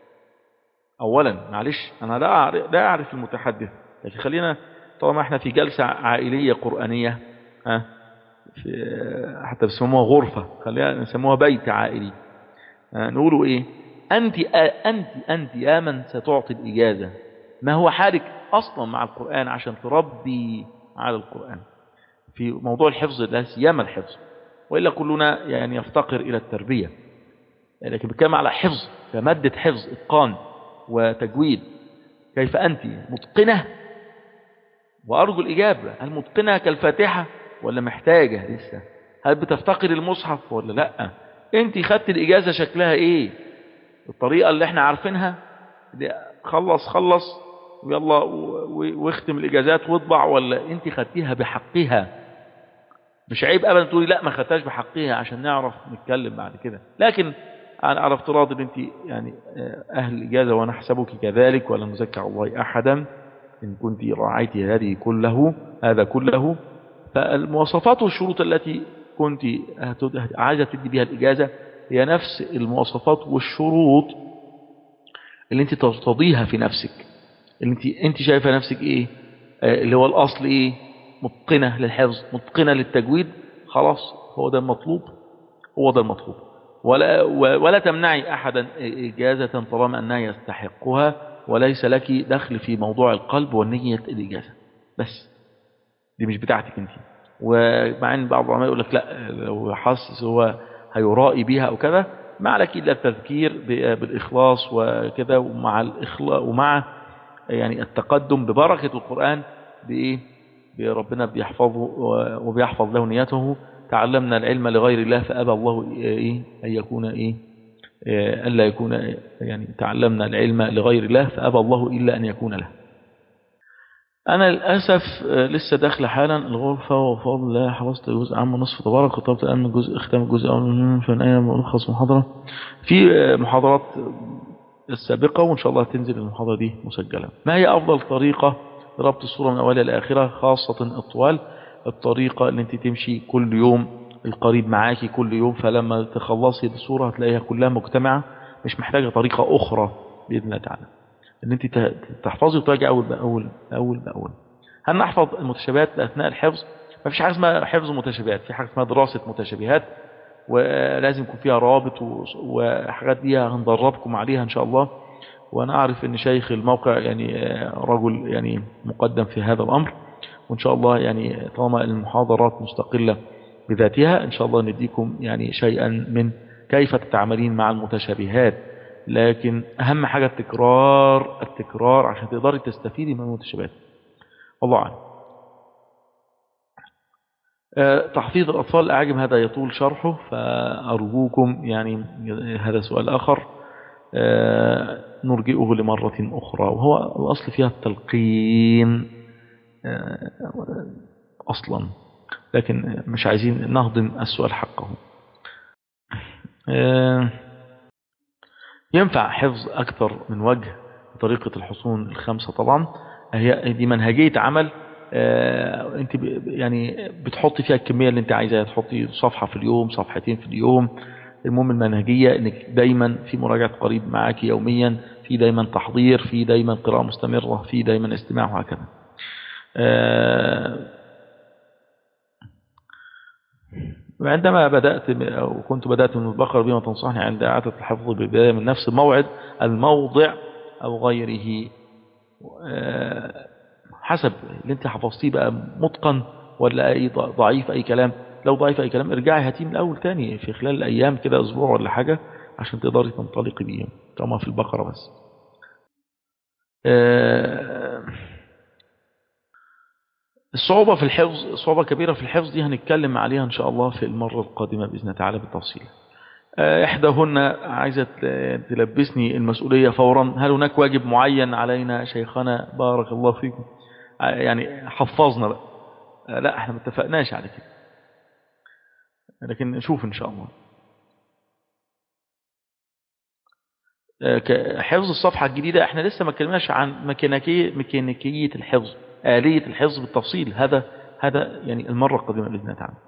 أولا معلش أنا لا أعرف, لا أعرف المتحدث لكن خلينا طالما احنا في جلسة عائلية قرآنية ها في حتى بيسموها غرفة خلينا نسموها بيت عائلي نقولوا ايه أنت أنت أنت يا من ستعطي الإجازة ما هو حالك أصلا مع القرآن عشان تربي على القرآن في موضوع الحفظ لا سيما الحفظ وإلا كلنا يعني يفتقر إلى التربية لكن بكلام على حفظ كمادة حفظ إتقان وتجويد كيف أنت متقنة وأرجو الإجابة هل متقنة كالفاتحة ولا محتاجة لسه هل بتفتقر المصحف ولا لا انت خدت الإجازة شكلها إيه الطريقة اللي احنا عارفينها خلص خلص ويلا واختم الإجازات واطبع ولا انت خدتيها بحقها مش عيب ابدا تقولي لا ما خدتهاش بحقها عشان نعرف نتكلم بعد كده لكن انا على افتراض ان انت يعني اهل الاجازه ونحسبك كذلك ولا نزكى الله احدا ان كنت راعيت هذه كله هذا كله فالمواصفات والشروط التي كنت عايزه تدي بها الاجازه هي نفس المواصفات والشروط اللي انت ترتضيها في نفسك اللي انت انت شايفه نفسك ايه آه اللي هو الاصل ايه متقنه للحفظ متقنه للتجويد خلاص هو ده المطلوب هو ده المطلوب ولا ولا تمنعي احدا اجازه طالما انها يستحقها وليس لك دخل في موضوع القلب والنيه الاجازه بس دي مش بتاعتك انت ومع ان بعض العلماء يقول لك لا لو حاسس هو هيرائي بها أو كذا ما عليك إلا التذكير بالإخلاص وكذا ومع الإخلاص ومع يعني التقدم ببركة القرآن بإيه بربنا بيحفظه وبيحفظ له نيته تعلمنا العلم لغير الله فأبى الله إيه أن يكون إيه ألا يكون يعني تعلمنا العلم لغير الله فأبى الله إلا أن يكون له أنا للأسف لسه داخل حالا الغرفة وفضل الله حفظت جزء عام ونصف تبارك وطلبت الآن من جزء اختام الجزء أول فإن أي ملخص محاضرة في محاضرات السابقة وإن شاء الله تنزل المحاضرة دي مسجلة ما هي أفضل طريقة لربط الصورة من أولها لآخرها خاصة الطوال الطريقة اللي أنت تمشي كل يوم القريب معاكي كل يوم فلما تخلصي الصورة هتلاقيها كلها مجتمعة مش محتاجة طريقة أخرى بإذن الله تعالى ان انت تحفظي وتراجع اول باول اول باول هل نحفظ المتشابهات اثناء الحفظ ما فيش حاجه اسمها حفظ متشابهات في حاجه اسمها دراسه متشابهات ولازم يكون فيها رابط وحاجات دي هندربكم عليها ان شاء الله وانا اعرف ان شيخ الموقع يعني رجل يعني مقدم في هذا الامر وان شاء الله يعني طالما المحاضرات مستقله بذاتها ان شاء الله نديكم يعني شيئا من كيف تتعاملين مع المتشابهات لكن أهم حاجة التكرار التكرار عشان تقدري تستفيدي من المتشابهات والله أعلم آه، تحفيظ الأطفال الأعاجم هذا يطول شرحه فأرجوكم يعني هذا سؤال آخر آه، نرجئه لمرة أخرى وهو الأصل فيها التلقين آه، أصلا لكن مش عايزين نهضم السؤال حقه آه، ينفع حفظ أكثر من وجه بطريقة الحصون الخمسة طبعا هي دي منهجية عمل آه، انت ب- يعني بتحطي فيها الكمية اللي انت عايزاها تحطي صفحة في اليوم صفحتين في اليوم المهم المنهجية انك دايما في مراجعة قريب معاك يوميا في دايما تحضير في دايما قراءة مستمرة في دايما استماع وهكذا آه، عندما بدأت أو كنت بدأت من البقرة بما تنصحني عند إعادة الحفظ ببداية من نفس الموعد الموضع أو غيره آه، حسب اللي انت حفظتيه بقى متقن ولا أي ض- ضعيف أي كلام لو ضعيف أي كلام ارجعي هاتيه من الأول تاني في خلال الأيام كده أسبوع ولا حاجة عشان تقدري تنطلقي بيهم طالما في البقرة بس آه، الصعوبة في الحفظ صعوبة كبيرة في الحفظ دي هنتكلم عليها إن شاء الله في المرة القادمة بإذن الله تعالى بالتفصيل آه، إحداهن عايزة ت- تلبسني المسؤولية فورا هل هناك واجب معين علينا شيخنا بارك الله فيكم آه، يعني حفظنا بقى آه، لا احنا ما اتفقناش على كده لكن نشوف إن شاء الله آه، ك- حفظ الصفحة الجديدة احنا لسه ما اتكلمناش عن ميكانيكية ميكانيكية الحفظ آلية الحفظ بالتفصيل هذا هذا يعني المرة القادمة بإذن الله تعالى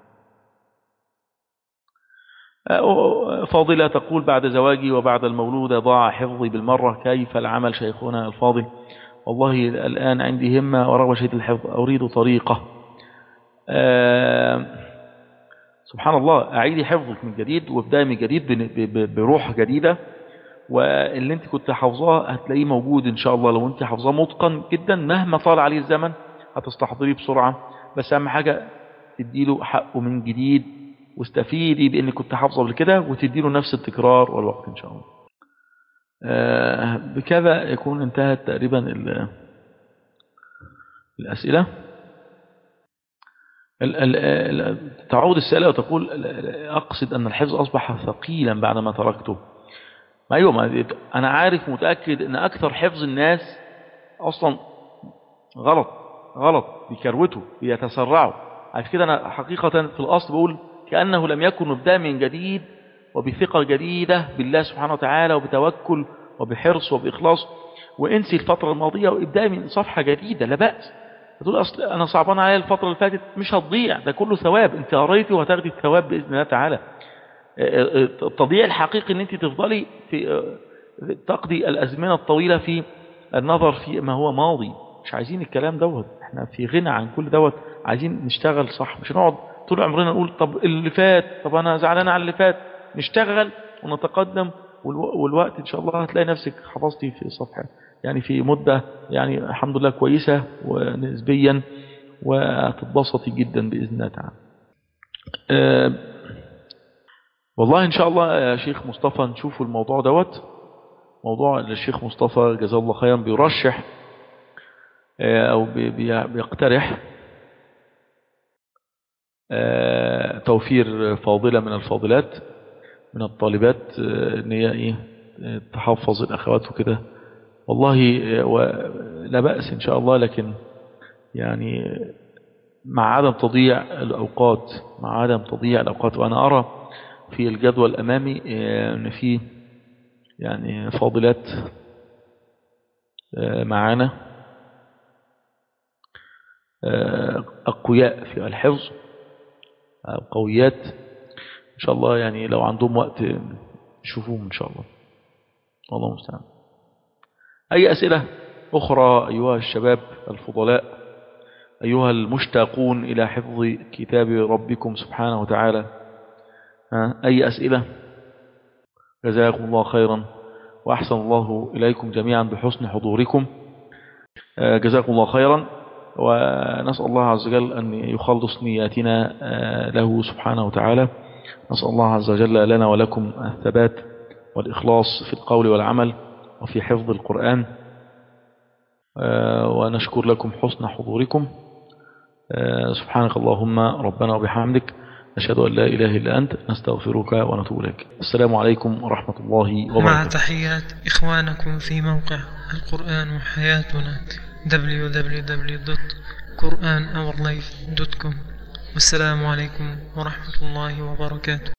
آه، فاضلة تقول بعد زواجي وبعد المولودة ضاع حفظي بالمرة كيف العمل شيخنا الفاضل والله الآن عندي همة ورغبة شديدة الحفظ أريد طريقة آه، سبحان الله أعيدي حفظك من جديد وابدأي من جديد بن- ب- ب- بروح جديدة واللي انت كنت حافظاه هتلاقيه موجود ان شاء الله لو انت حافظاه متقن جدا مهما طال عليه الزمن هتستحضريه بسرعة بس اهم حاجة تديله حقه من جديد واستفيدي بانك كنت حافظه قبل كده وتديله نفس التكرار والوقت ان شاء الله آه، بكذا يكون انتهت تقريبا ال- الأسئلة ال- ال- ال- تعود السائلة وتقول أقصد أن الحفظ أصبح ثقيلا بعدما تركته ما أيوة ما أنا عارف متأكد أن أكثر حفظ الناس أصلا غلط غلط بيكروته بيتسرعوا عشان كده أنا حقيقة في الأصل بقول كأنه لم يكن مبدأ من جديد وبثقة جديدة بالله سبحانه وتعالى وبتوكل وبحرص وبإخلاص وانسي الفترة الماضية وابدأ من صفحة جديدة لا بأس تقول أصل أنا صعبان عليا الفترة اللي فاتت مش هتضيع ده كله ثواب أنت قريتي وهتاخدي الثواب بإذن الله تعالى التضييع الحقيقي أن أنت تفضلي في تقضي الأزمنة الطويلة في النظر في ما هو ماضي مش عايزين الكلام دوت احنا في غنى عن كل دوت عايزين نشتغل صح مش نقعد طول عمرنا نقول طب اللي فات طب أنا زعلان على اللي فات نشتغل ونتقدم والوقت إن شاء الله هتلاقي نفسك حفظتي في صفحة يعني في مدة يعني الحمد لله كويسة ونسبيا وهتتبسطي جدا بإذن الله تعالى أه والله إن شاء الله يا شيخ مصطفى نشوف الموضوع دوت موضوع الشيخ مصطفى جزاه الله خيرا بيرشح أه أو بيقترح أه توفير فاضلة من الفاضلات من الطالبات ان هي ايه تحفظ الاخوات وكده والله لا بأس ان شاء الله لكن يعني مع عدم تضييع الاوقات مع عدم تضييع الاوقات وانا ارى في الجدول الامامي ان في يعني فاضلات معانا اقوياء في الحفظ او قويات إن شاء الله يعني لو عندهم وقت نشوفوهم إن شاء الله والله المستعان أي أسئلة أخرى أيها الشباب الفضلاء أيها المشتاقون إلى حفظ كتاب ربكم سبحانه وتعالى أي أسئلة جزاكم الله خيرا وأحسن الله إليكم جميعا بحسن حضوركم جزاكم الله خيرا ونسأل الله عز وجل أن يخلص نياتنا له سبحانه وتعالى نسأل الله عز وجل لنا ولكم الثبات والإخلاص في القول والعمل وفي حفظ القرآن آه، ونشكر لكم حسن حضوركم آه، سبحانك اللهم ربنا وبحمدك نشهد أن لا إله إلا أنت نستغفرك ونتوب إليك السلام عليكم ورحمة الله مع وبركاته تحيات إخوانكم في موقع القرآن حياتنا www.quranourlife.com والسلام عليكم ورحمة الله وبركاته